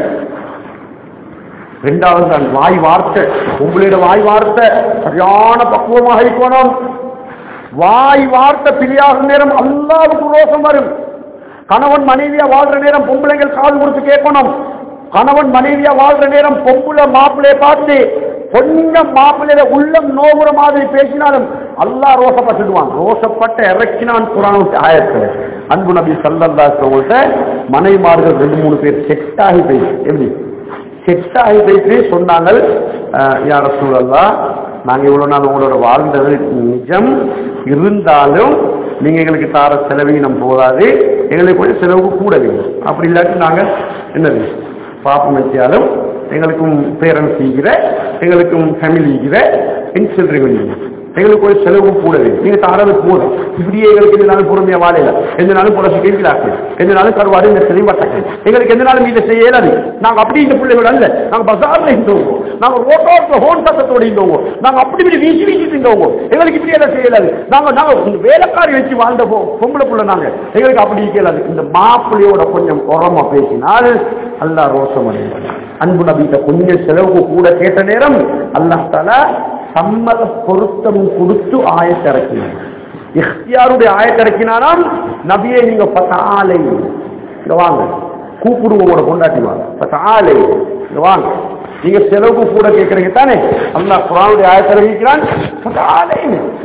ரெண்டாவது தான் வாய் வார்த்தை உங்களோட வாய் வார்த்தை சரியான பக்குவமாக இருக்கணும் வாய் வார்த்தை பிரியாகும் நேரம் அல்லாவுக்கு ரோசம் வரும் கணவன் மனைவியா வாழ்ற நேரம் பொம்பளைகள் காது கொடுத்து கேட்கணும் கணவன் மனைவியா வாழ்ற நேரம் பொம்புல மாப்பிள்ளைய பார்த்து கொஞ்சம் மாப்பிள்ளையில உள்ளம் நோகுற மாதிரி பேசினாலும் அல்லாஹ் ரோசப்பட்டுடுவான் ரோசப்பட்ட இறக்கினான் குரான் ஆயத்துல அன்பு நபி சல்லல்லாஸ்வங்கள்ட்ட மனைமார்கள் ரெண்டு மூணு பேர் செட் ஆகி போயிடுச்சு எப்படி செட் ஆகி போயிட்டு சொன்னாங்க யார சூழல்லா நாங்க இவ்வளவு நாள் உங்களோட வாழ்ந்தது நிஜம் இருந்தாலும் நீங்க எங்களுக்கு தார செலவீனம் போதாது எங்களுக்கு கொஞ்சம் செலவுக்கு கூட வேணும் அப்படி இல்லாட்டி நாங்க என்னது பாப்பம் வச்சாலும் எங்களுக்கும் பேரண்ட்ஸ் ஈகிற எங்களுக்கும் ஃபேமிலி ஈகிற என் சொல்றீங்க எங்களுக்கு ஒரு செலவு கூட வேணும் நீங்க தாரது போதும் இப்படியே எங்களுக்கு எந்த நாளும் பொறுமையா வாழையில எந்த நாளும் புரட்சி கேட்கிறாங்க எந்த நாளும் கருவாடு இந்த தெளிவாட்டாங்க எங்களுக்கு எந்த நாளும் இதை செய்ய இயலாது நாங்க அப்படி இந்த பிள்ளைகள் அல்ல நாங்க பசார்ல இருந்தோம் நாங்க ரோட்டோட ஹோன் சத்தத்தோட இருந்தோங்க நாங்க அப்படி இப்படி வீசி வீசிட்டு இருந்தோங்க எங்களுக்கு இப்படி எல்லாம் செய்யலாது நாங்க நாங்க வேலைக்காரி வச்சு வாழ்ந்த போ பொம்பளை புள்ள நாங்க எங்களுக்கு அப்படி இருக்கலாது இந்த மாப்பிள்ளையோட கொஞ்சம் உரமா பேசினால் அல்லா ரோசம் அடைவாங்க அன்பு நபிட்ட கொஞ்சம் செலவுக்கு கூட கேட்ட நேரம் அல்லாஹ் தாலா சம்மத பொருத்தம் கொடுத்து ஆயத்திறக்கினார் இஃப்தியாருடைய ஆயத்திறக்கினாலும் நபியை நீங்க பத்தாலை இங்க வாங்க கூப்பிடுவோம் உங்களோட கொண்டாட்டி வாங்க பத்தாலை இங்க வாங்க நீங்க செலவுக்கு கூட கேட்கறீங்க தானே அல்லாஹ் குரானுடைய ஆயத்திறக்கிறான் பத்தாலை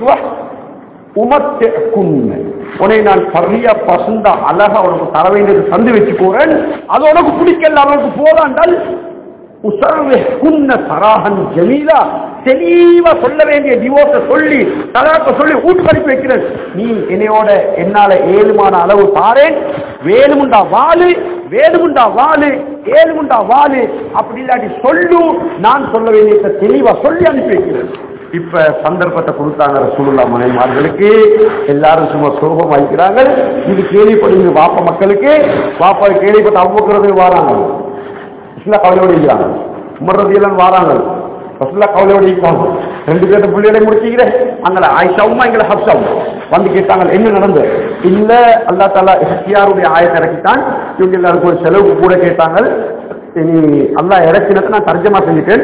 உமத்து குன்ன உன்னை நான் சரியா பசந்தா அழகா உனக்கு தர வேண்டியது தந்து வச்சு போறேன் அது உனக்கு பிடிக்கல அவனுக்கு போதாண்டால் சராகன் ஜமீலா தெளிவா சொல்ல வேண்டிய டிவோர்ஸ சொல்லி தலாக்க சொல்லி ஊட்படுத்தி வைக்கிறேன் நீ என்னையோட என்னால ஏழுமான அளவு பாரேன் வேணுமுண்டா வாழு வேணுமுண்டா வாழு ஏழுமுண்டா வாழு அப்படி இல்லாட்டி சொல்லு நான் சொல்ல வேண்டிய தெளிவா சொல்லி அனுப்பி வைக்கிறேன் இப்ப சந்தர்ப்பத்தை கொடுத்தாங்க ரசூலுல்லா மனைமார்களுக்கு எல்லாரும் சும்மா சோகம் வைக்கிறாங்க இது கேள்விப்படுங்க வாப்ப மக்களுக்கு வாப்பா கேள்விப்பட்ட அவ்வக்கிறது வாராங்க ரசுல்லா கவலையோடு இருக்கிறாங்க உமர்றது எல்லாம் வாராங்க ரசுல்லா கவலையோடு இருக்காங்க ரெண்டு பேர்த்த பிள்ளைகளை முடிச்சுக்கிறேன் அங்கே ஆயிஷாவும் எங்களை ஹப்சாவும் வந்து கேட்டாங்க என்ன நடந்தது இல்ல அல்லா தாலா இஹ்தியாருடைய ஆயத்தை இறக்கித்தான் இவங்க எல்லாருக்கும் ஒரு செலவுக்கு கூட கேட்டாங்க நீ அல்லா இறக்கினதை நான் தர்ஜமா செஞ்சுட்டேன்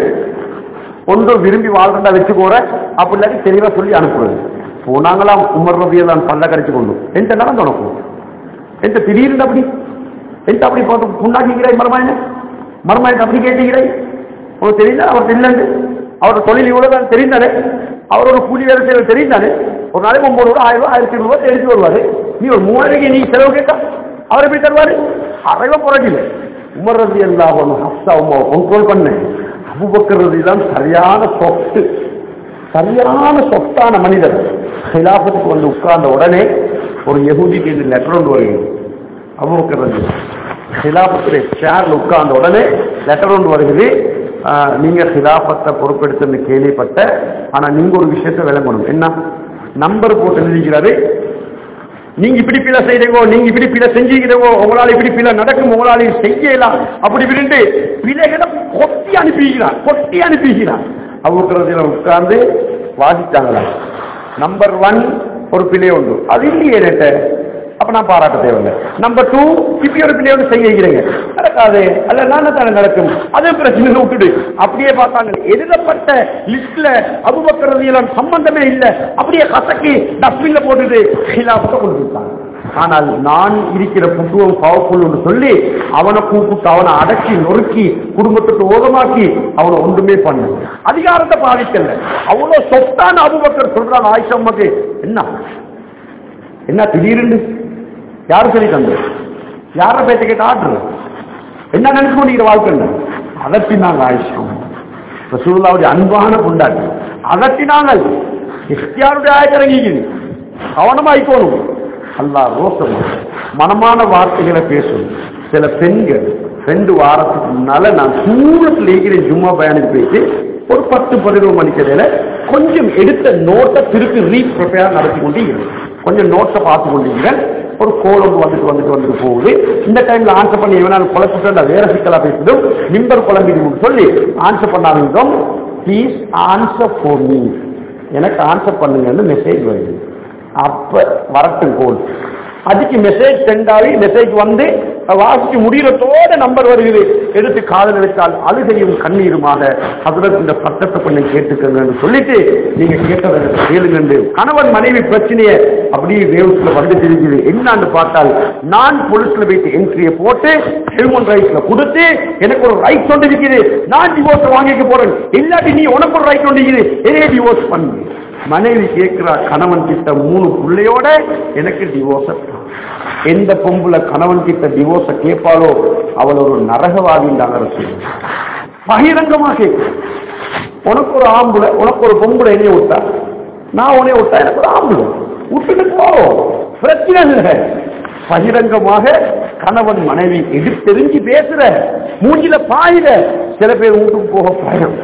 ஒன்று விரும்பி வாழ்றதா வச்சு போற அப்படி இல்லாட்டி தெளிவா சொல்லி அனுப்புறது போனாங்களாம் உமர் ரபியெல்லாம் பல்ல கரைச்சு கொண்டு என்கிட்ட நடந்து உனக்கு என்கிட்ட திடீர்னு அப்படி என்கிட்ட அப்படி போட்டு புண்ணாக்கிக்கிறாய் மரமாயின மரமாயிட்டு அப்படி கேட்டுக்கிறாய் உனக்கு தெரியுதா அவர் தெரியாது அவரோட தொழில் இவ்வளவுதான் தெரிந்தானே அவரோட கூலி வேலை செய்வது தெரிந்தானே ஒரு நாளைக்கு ஒன்பது ரூபா ஆயிரம் ரூபாய் ஆயிரத்தி ஐநூறு ரூபாய் எடுத்து வருவாரு நீ ஒரு மூவாயிரம் நீ செலவு கேட்டா அவர் எப்படி தருவாரு அறைவ புறக்கில்ல உமர் ரவி எல்லாம் ஹப்சா உமாவை கண்ட்ரோல் பண்ணேன் அபுபக்கர் ரதி தான் சரியான சொத்து சரியான சொத்தான மனிதர் ஹிலாபத்துக்கு வந்து உட்கார்ந்த உடனே ஒரு யகுதிக்கு இந்த லெட்டர் ஒன்று வருகிறது அபுபக்கர் ரதி ஹிலாபத்துடைய சேர்ல உட்கார்ந்த உடனே லெட்டர் ஒன்று வருகிறது ஆஹ், நீங்க ஹிலாபத்தை பொறுப்பெடுத்துன்னு கேள்விப்பட்ட ஆனா நீங்க ஒரு விஷயத்தை விளங்கணும் என்ன நம்பர் போட்டு எழுதிக்கிறாரு நீங்க இப்படி பிழை செய்றீங்கோ நீங்க இப்படி பிழை செஞ்சீங்களோ உங்களால இப்படி பிழை நடக்கும் உங்களால இது செய்யலாம் அப்படி இப்படின்ட்டு பிழைகளை கொட்டி அனுப்பிக்கிறான் கொட்டி அனுப்பிக்கிறான் அவங்க உட்கார்ந்து வாசிச்சாங்களா நம்பர் ஒன் ஒரு பிழை உண்டு அது இல்லையே நேட்ட அப்ப நான் பாராட்ட தேவையில்லை நம்பர் டூ இப்படி ஒரு பிள்ளை வந்து செய்ய வைக்கிறீங்க நடக்காது அல்ல நான் தானே நடக்கும் அதே பிரச்சனை விட்டுடு அப்படியே பார்த்தாங்க எழுதப்பட்ட லிஸ்ட்ல அபுபக்கரதியெல்லாம் சம்பந்தமே இல்லை அப்படியே கசக்கி டஸ்ட்பின்ல போட்டுட்டு ஹிலாபத்தை கொண்டு போயிட்டாங்க ஆனால் நான் இருக்கிற புத்துவம் பவர்ஃபுல் சொல்லி அவனை கூப்பிட்டு அவனை அடக்கி நொறுக்கி குடும்பத்துக்கு ஓதமாக்கி அவனை ஒன்றுமே பண்ண அதிகாரத்தை பாதிக்கல அவ்வளவு சொத்தான அபுபக்கர் சொல்றான் ஆயிஷம்மாக்கு என்ன என்ன திடீர்னு யாரு சொல்லி தந்து யார பேச்ச கேட்ட ஆர்டர் என்ன நினைச்சு கொண்டிருக்கிற வாழ்க்கை அதட்டினாங்க ஆயிஷம் ரசூலுல்லாவுடைய அன்பான கொண்டாட்டி அதட்டினாங்கள் இஃப்தியாருடைய ஆயத்திறங்கிக்குது கவனமாய்க்கோணும் அல்லாஹ் ரோசம் மனமான வார்த்தைகளை பேசும் சில பெண்கள் ரெண்டு வாரத்துக்கு முன்னால நான் சூரத்தில் இருக்கிற ஜும்மா பயனுக்கு போயிட்டு ஒரு பத்து பதினோரு மணிக்கடையில கொஞ்சம் எடுத்த நோட்டை திருப்பி ரீப்ரிப்பேர் நடத்தி கொண்டு இருக்கிறேன். கொஞ்சம் நோட்டை பார்த்து கொண்டிருக்கிறேன் ஒரு கோல் ஒன்று வந்துட்டு வந்துட்டு வந்துட்டு போகுது இந்த டைம்ல ஆன்சர் பண்ணி எவனால் குழப்பிட்டு வேற சிக்கலா பேசுதும் மிம்பர் குழம்பிடுன்னு சொல்லி ஆன்சர் பண்ணாதீங்க ப்ளீஸ் ஆன்சர் ஃபார் மீ எனக்கு ஆன்சர் பண்ணுங்கன்னு மெசேஜ் வருது அப்ப வரட்டும் கோல் அதுக்கு மெசேஜ் சென்ட் ஆகி மெசேஜ் வந்து வாசிச்சு முடிகிறதோட நம்பர் வருகிறது எடுத்து காதல் எடுத்தால் அழுகையும் கண்ணீருமாக அதுல இந்த சட்டத்தை கொஞ்சம் கேட்டுக்கங்கன்னு சொல்லிட்டு நீங்க கேட்டதை கேளுங்க கணவன் மனைவி பிரச்சனையை அப்படியே வேவ்ஸ்ல வந்து தெரிஞ்சுது என்னன்னு பார்த்தால் நான் போலீஸ்ல போயிட்டு என்ட்ரியை போட்டு ஹியூமன் ரைட்ஸ்ல கொடுத்து எனக்கு ஒரு ரைட் ஒன்று இருக்குது நான் டிவோர்ஸ் வாங்கிக்க போறேன் இல்லாட்டி நீ உனக்கு ஒரு ரைட் ஒன்று இருக்குது என்னைய டிவோர்ஸ் பண்ணு மனைவி கேட்கிறா கணவன் கிட்ட மூணு பிள்ளையோட எனக்கு டிவோர்ஸ் எந்த பொம்புல கணவன் கிட்ட டிவோர்ஸ கேட்பாளோ அவள் ஒரு நரகவாதின்றாங்க அரசு பகிரங்கமா கேட்கு உனக்கு ஒரு ஆம்புல உனக்கு ஒரு பொம்புல என்னைய விட்டா நான் உன்னைய விட்டா எனக்கு ஒரு ஆம்புல விட்டுட்டு போ பிரச்சனை இல்லை பகிரங்கமாக கணவன் மனைவி எதிர்த்தெரிஞ்சு பேசுற மூஞ்சில பாயிர சில பேர் வீட்டுக்கு போக பயம்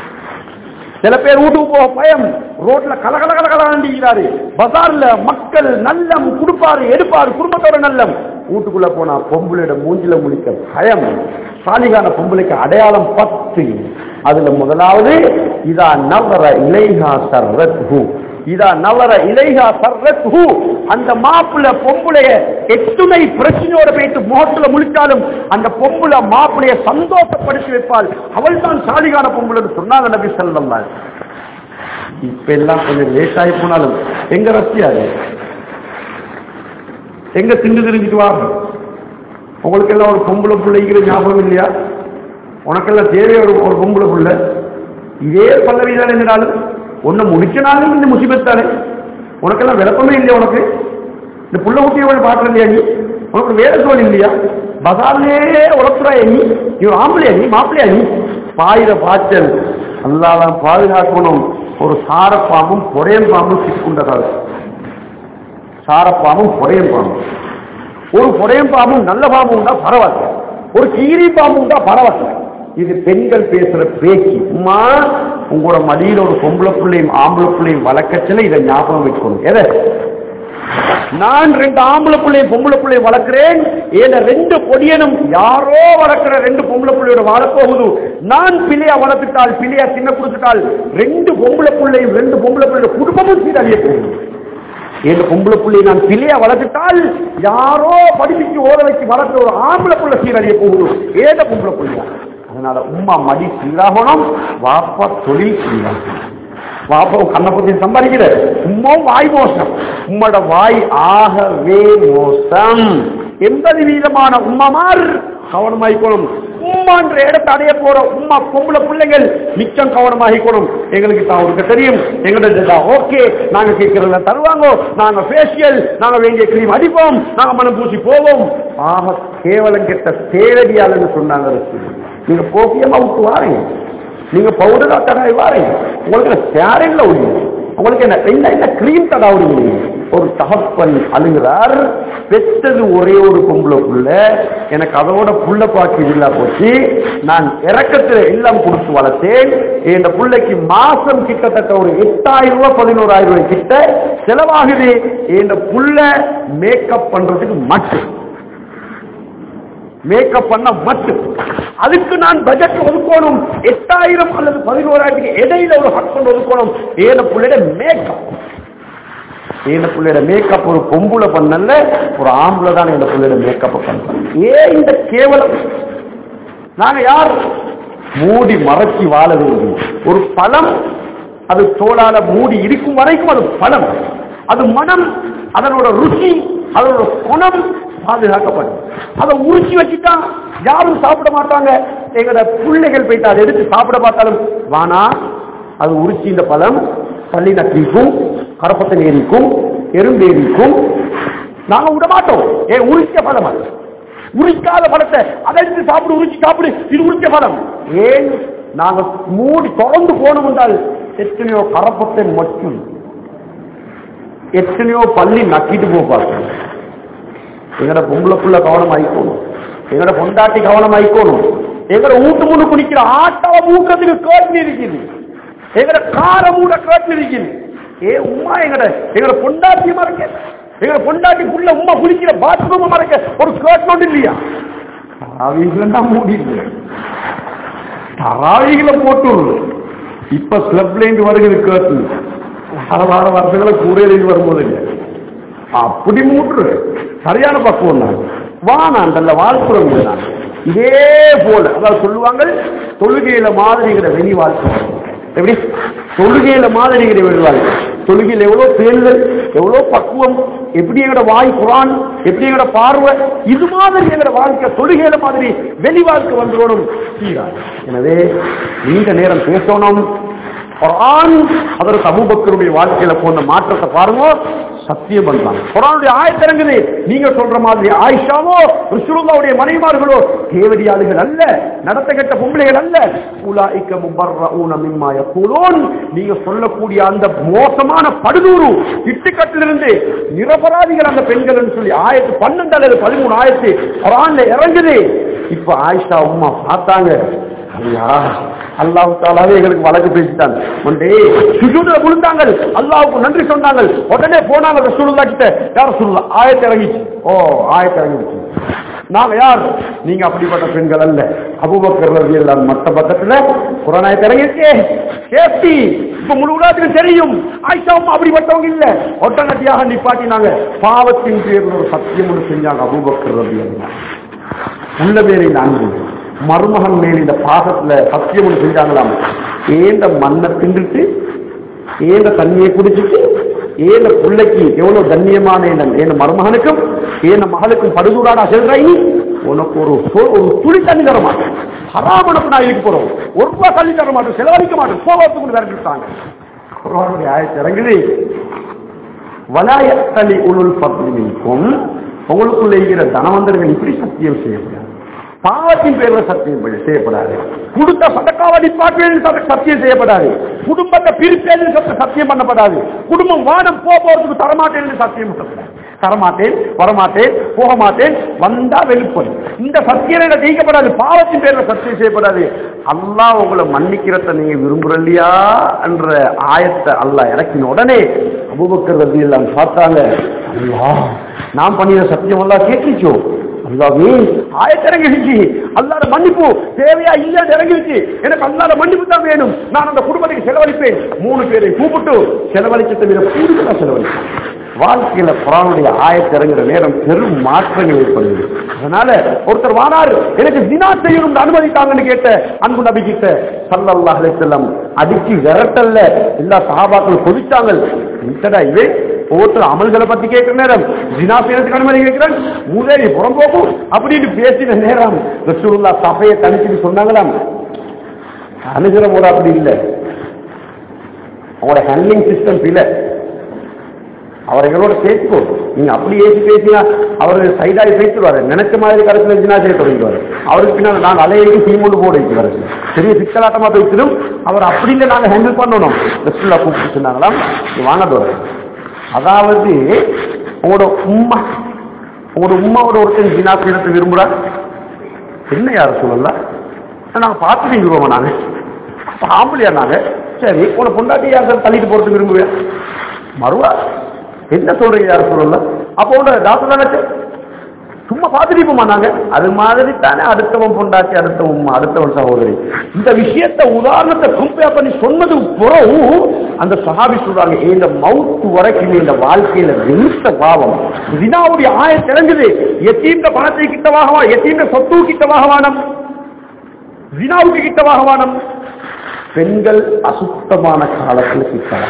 சில பேர் வீட்டுக்கு போக பயம் ரோட்ல கலகல கலகலாண்டிக்கிறாரு பஜார்ல மக்கள் நல்லம் கொடுப்பாரு எடுப்பாரு குடும்பத்தோட நல்லம் வீட்டுக்குள்ள போனா பொம்பளையோட மூஞ்சில முழிக்க பயம் சாலிகான பொம்பளைக்கு அடையாளம் பத்து அதுல முதலாவது இதா நவர இலைஹா சர்ரத் இதா நவர இலைஹா சர்ரத் அந்த மாப்பிள்ள பொம்பளைய எத்துணை பிரச்சனையோட போயிட்டு முகத்துல முழிச்சாலும் அந்த பொம்புல மாப்பிளைய சந்தோஷப்படுத்தி வைப்பாள் அவள் தான் சாலிகான பொம்புலன்னு சொன்னாங்க நபி சொல்லலாம் இப்ப எல்லாம் கொஞ்சம் லேட் ஆகி போனாலும் எங்க ரசியாது எங்க திண்டு தெரிஞ்சுட்டு வா உங்களுக்கு எல்லாம் ஒரு பொம்பளை பிள்ளைங்கிற ஞாபகம் இல்லையா உனக்கெல்லாம் தேவையா ஒரு ஒரு பொம்பளை பிள்ளை இதே பல்லவி தானே இருந்தாலும் உன்னை முடிச்சனாலும் இந்த முசிபத்தானே உனக்கெல்லாம் விளப்பமே இல்லையா உனக்கு இந்த புள்ள குட்டியோட பாக்குற இல்லையா நீ உனக்கு வேற தோல் இல்லையா பசார்லே உழப்புறாய நீ நீ ஒரு ஆம்பளையா நீ மாப்பிளையா நீ பாயிர பாய்ச்சல் அல்லாதான் பாதுகாக்கணும் ஒரு சாரப்பாம்பும் பொறையன் பாம்பும் சிக்குண்டதால் சாரப்பாம்பும் பொறையன் பாம்பும் ஒரு பொறையன் பாம்பும் நல்ல பாம்பு உண்டா பரவாயில்ல ஒரு கீரி பாம்பு உண்டா பரவாயில்ல இது பெண்கள் பேசுற பேச்சு அம்மா உங்களோட மடியில ஒரு பொம்பளை பிள்ளையும் ஆம்பளை பிள்ளையும் வளர்க்கச்சல இதை ஞாபகம் வச்சுக்கணும் எதை நான் ரெண்டு ஆம்பளை பிள்ளையும் பொம்பளை பிள்ளையும் வளர்க்கிறேன் ஏன ரெண்டு பொடியனும் யாரோ வளர்க்கிற ரெண்டு பொம்பளை பிள்ளையோட வாழப்போகுது நான் பிள்ளையா வளர்த்துட்டால் பிள்ளையா சின்ன கொடுத்துட்டால் ரெண்டு பொம்பளை பிள்ளையும் ரெண்டு பொம்பளை பிள்ளையோட குடும்பமும் சீரழிய போகுது என் பொம்பளை புள்ளையை நான் பிள்ளையா வளர்த்துட்டால் யாரோ படிப்பிக்கு ஓத வச்சு வளர்த்த ஒரு ஆம்பளை புள்ள சீரழிய போகுது ஏத பொம்பளை புள்ளையா அதனால உம்மா மடி சீராகணும் வாப்பா தொழில் சீராகணும் வாப்பா கண்ணை பத்தி சம்பாதிக்கிற உம்மாவும் வாய் மோசம் உம்மோட வாய் ஆகவே மோசம் எண்பது வீதமான உம்மமார் கவனமாயிக்கணும் உம்மான்ற இடத்தை அடைய போற உம்மா பொம்பளை பிள்ளைகள் மிச்சம் கவனமாகிக்கணும் எங்களுக்கு தான் அவருக்கு தெரியும் எங்களுக்கு ஓகே நாங்க கேட்கறத தருவாங்க நாங்க ஃபேஷியல் நாங்க வேண்டிய கிரீம் அடிப்போம் நாங்க மனம் பூசி போவோம் ஆக கேவலம் கெட்ட தேவடியாளன்னு சொன்னாங்க ரசூல். நீங்க கோபியமா விட்டு வாரீங்க நீங்க பவுடரா தடாய் வாரீங்க உங்களுக்கு சேரன்ல உள்ள உங்களுக்கு என்ன என்ன என்ன கிரீம் தடாவுறீங்க ஒரு தகப்பன் அழுகிறார் பெற்றது ஒரே ஒரு பொம்பளை புள்ள எனக்கு அதோட புள்ள பாக்கி இல்லா போச்சு நான் இறக்கத்துல எல்லாம் கொடுத்து வளர்த்தேன் இந்த புள்ளைக்கு மாசம் கிட்டத்தட்ட ஒரு எட்டாயிரம் ரூபாய் பதினோராயிரம் ரூபாய் கிட்ட செலவாகுது இந்த புள்ள மேக்கப் பண்றதுக்கு மட்டும் மேக்கப் பண்ண மட்டும் அதுக்கு நான் பட்ஜெட் ஒதுக்கணும் எட்டாயிரம் அல்லது பதினோராயிரத்துக்கு இடையில ஒரு ஹஸ்பண்ட் ஒதுக்கணும் ஏன புள்ளையோட மேக்கப் ஏன புள்ளையோட மேக்கப் ஒரு பொம்புல பண்ணல ஒரு ஆம்பளை தான் இந்த புள்ளையோட மேக்கப் பண்றோம் ஏன் இந்த கேவலம் நாங்க யார் மூடி மறைச்சி வாழ வேண்டும் ஒரு பழம் அது தோளால மூடி இருக்கும் வரைக்கும் அது பழம் அது மனம் அதனோட ருச்சி அதனோட குணம் பாதுகாக்கப்படும் அதை உரிச்சி வச்சுட்டா யாரும் சாப்பிட மாட்டாங்க எங்களோட பிள்ளைகள் போயிட்டு அதை எடுத்து சாப்பிட பார்த்தாலும் வானா அது உரிச்சி இந்த பழம் பள்ளி நக்கிக்கும் கரப்பத்தை ஏறிக்கும் எறும்பேறிக்கும் நாங்க விட மாட்டோம் ஏன் உரிச்ச பழம் அது உரிக்காத பழத்தை அதை எடுத்து சாப்பிடு உரிச்சு சாப்பிடு இது உரிச்ச பழம் ஏன் நாங்க மூடி தொடர்ந்து போனோம் என்றால் எத்தனையோ கரப்பத்தை மட்டும் எத்தனையோ பள்ளி நக்கிட்டு போ பார்க்கணும் எங்கட பொம்பளை புள்ள கவனம் ஆயிக்கணும் எங்கட பொண்டாட்டி கவனம் ஆயிக்கணும் எங்கட வீட்டு முன்னு குடிக்கிற ஆட்டவ மூக்கிறதுக்கு கேட்டு இருக்குது எங்கட கார மூட கேட்டு இருக்குது ஏ உமா எங்கட எங்கட பொண்டாட்டி மறக்க எங்கட பொண்டாட்டி புள்ள உமா குளிக்கிற பாத்ரூம் மறக்க ஒரு கேட்டு இல்லையா அவங்க மூடி தராவிகளை போட்டு இப்ப கிளப்ல இருந்து வருகிறது கேட்டு வார வார வருஷங்களை கூரையிலிருந்து வரும்போது இல்லை அப்படி மூன்று சரியான பக்குவம் தான் வானாண்டல்ல வாழ்ப்புறம் தான் இதே போல அதாவது சொல்லுவாங்க தொழுகையில மாதிரிங்கிற வெளி வாழ்க்கை எப்படி தொழுகையில மாதிரிங்கிற வெளி வாழ்க்கை தொழுகையில் எவ்வளவு பேருதல் எவ்வளவு பக்குவம் எப்படி எங்கட வாய் குரான் எப்படி எங்கட பார்வை இது மாதிரி எங்கட வாழ்க்கை தொழுகையில மாதிரி வெளி வாழ்க்கை வந்துடணும் சீரா எனவே நீண்ட நேரம் பேசணும் குரான் அதற்கு அபூபக்கருடைய வாழ்க்கையில போன மாற்றத்தை பாருங்க சத்தியம் பண்றாங்க குரானுடைய ஆயத்திறங்குது நீங்க சொல்ற மாதிரி ஆயிஷாவோ ரிசுருல்லாவுடைய மனைவார்களோ தேவடியாளுகள் அல்ல நடத்த கெட்ட பொம்பளைகள் அல்ல உலாய்க்க முபர்ரஊன மிம்மா யகூலூன் நீங்க சொல்லக்கூடிய அந்த மோசமான படுதூறு இட்டுக்கட்டிலிருந்து நிரபராதிகள் அந்த பெண்கள் சொல்லி ஆயிரத்து பன்னெண்டு அல்லது பதிமூணு ஆயிரத்து குரான்ல இறங்குது இப்ப ஆயிஷா உம்மா பார்த்தாங்க ஐயா அல்லாஹ் தாலாவே எங்களுக்கு வழக்கு பேசிட்டான் ஒன்றே சுஜூதுல விழுந்தாங்க அல்லாவுக்கு நன்றி சொன்னாங்க உடனே போனாங்க ரசூலுல்லா கிட்ட யார் ரசூலுல்லா ஆயத்து இறங்கிச்சு ஓ ஆயத்து இறங்கிச்சு நாங்க யார் நீங்க அப்படிப்பட்ட பெண்கள் அல்ல அபூபக்கர் ரலியல்லாஹு மத்த பக்கத்துல குரானாயத்து இறங்கிருக்கே சேஃப்டி இப்ப முழு உலகத்துக்கு தெரியும் ஆயிஷாவும் அப்படிப்பட்டவங்க இல்ல ஒட்டநட்டியாக நிப்பாட்டினாங்க பாவத்தின் பேர்ல ஒரு சத்தியம் ஒன்று செஞ்சாங்க அபூபக்கர் ரலியல்லாஹு உள்ள பேரை நான்கு மருமகன் மேல் இந்த பாசத்துல சத்தியம் ஒன்று செஞ்சாங்களாம் ஏந்த மண்ணை தின்றுட்டு ஏந்த தண்ணியை குடிச்சிட்டு ஏந்த பிள்ளைக்கு எவ்வளவு கண்ணியமான ஏந்த மருமகனுக்கும் ஏந்த மகளுக்கும் படுதூராடா செல்றாய் நீ உனக்கு ஒரு சொ- ஒரு துளி தண்ணி தர மாட்டேன் ஹராமனுக்கு நான் இருக்க போறோம் ஒரு ரூபாய் தண்ணி தர மாட்டேன் செலவழிக்க மாட்டேன் போகிறதுக்கு விரட்டிட்டாங்க குர்ஆனுடைய ஆயத்து இறங்குது வலாயத்தலி உளுள் பத்மிக்கும் உங்களுக்குள்ள இருக்கிற தனவந்தர்கள் இப்படி சத்தியம் செய்யப்படாது பாவத்தின் பேர்ல சத்தியம் பண்ணி- செய்யப்படாது கொடுத்த சதக்காவை நிப்பாட்டியதில் சத- சத்தியம் செய்யப்படாது குடும்பத்தை பிரிப்பதில் சத்த- சத்தியம் பண்ணப்படாது குடும்பம் வானம் போ போறதுக்கு தரமாட்டேன் சத்தியம் பண்ணப்படாது தரமாட்டேன் வரமாட்டேன் போக மாட்டேன் வந்தா வெளிப்படும் இந்த சத்தியம் என்ன ஜெயிக்கப்படாது பாவத்தின் பேர்ல சத்தியம் செய்யப்படாது அல்லாஹ் உங்களை மன்னிக்கிறத நீங்க விரும்புறலையா என்ற ஆயத்தை அல்லாஹ் இறக்கின உடனே அபுபக்கர் ரதி எல்லாம் பார்த்தாங்க அல்லாஹ் நான் பண்ணின சத்தியம் எல்லாம் கேட்டுச்சோ அல்லாவே ஆயத்திறங்கிடுச்சு அல்லாத மன்னிப்பு தேவையா இல்லையா இறங்கிடுச்சு எனக்கு அல்லாத மன்னிப்பு தான் வேணும் நான் அந்த குடும்பத்துக்கு செலவழிப்பேன் மூணு பேரை கூப்பிட்டு செலவழிச்சதை விட கூடுதலா செலவழிப்பேன் வாழ்க்கையில குரானுடைய ஆயத்திறங்குற நேரம் பெரும் மாற்றங்கள் ஏற்படுது அதனால ஒருத்தர் வானார் எனக்கு தினா செய்யணும் அனுமதித்தாங்கன்னு கேட்ட அன்பு நபி கிட்ட சல்லல்லாஹு அலைஹி வஸல்லம் அடிச்சு விரட்டல்ல எல்லா சஹாபாக்கள் கொதிச்சாங்க என்னடா இது ஒவ்வொருத்தர் அமல்களை பத்தி கேட்கிற நேரம் ஜினா செய்யறதுக்கு அனுமதி கேட்கிறேன் மூதேவி புறம்போக்கும் அப்படின்னு பேசின நேரம் ரசூலுல்லா சபையை தனிச்சுட்டு சொன்னாங்களாம் அணுகிற முறை அப்படி இல்லை அவங்களோட ஹேண்ட்லிங் சிஸ்டம் இல்லை அவர் எங்களோட பேசிக்கோ நீங்க அப்படி ஏசி பேசினா அவர் சைடாகி பேசிடுவாரு நினைச்ச மாதிரி கடைசியில் ஜினா செய்ய தொடங்கிடுவாரு அவருக்கு பின்னால் நாங்கள் அலையையும் தீமுண்டு போட வைக்கிறாரு பெரிய சிக்கலாட்டமா பேசிடும் அவர் அப்படி இல்லை நாங்கள் ஹேண்டில் பண்ணணும் ரெஸ்டில் கூப்பிட்டு சொன்னாங்களாம் நீ வாங்க தோற அதாவது உங்களோட உம்மா உங்களோட உம்மாவோட ஒருத்தன் ஜினா செய்யறதை விரும்புறா என்ன யார் சொல்லலாம் நாங்கள் பார்த்துட்டு நாங்க அப்ப ஆம்பளையா நாங்க சரி உன பொண்டாட்டி யார் தள்ளிட்டு போறதுக்கு விரும்புவேன் மறுவா என்ன சொல்றீங்க யார் சொல்லல அப்போ உன டாக்டர் தானே சும்மா பார்த்துட்டு போமா நாங்க அது மாதிரி தானே அடுத்தவன் பொண்டாட்டி அடுத்தவன் அடுத்தவன் சகோதரி இந்த விஷயத்த உதாரணத்தை கம்பேர் பண்ணி சொன்னது புறவு அந்த சஹாபி சொல்றாங்க இந்த மவுத்து வரைக்கும் இந்த வாழ்க்கையில வெறுத்த பாவம் தினாவுடைய ஆய தெரிஞ்சது எத்தீந்த பணத்தை கிட்டவாகவா எத்தீந்த சொத்து கிட்டவாகவானம் ஜினாவுக்கு கிட்டவாகவானம் பெண்கள் அசுத்தமான காலத்தில் கிட்டலாம்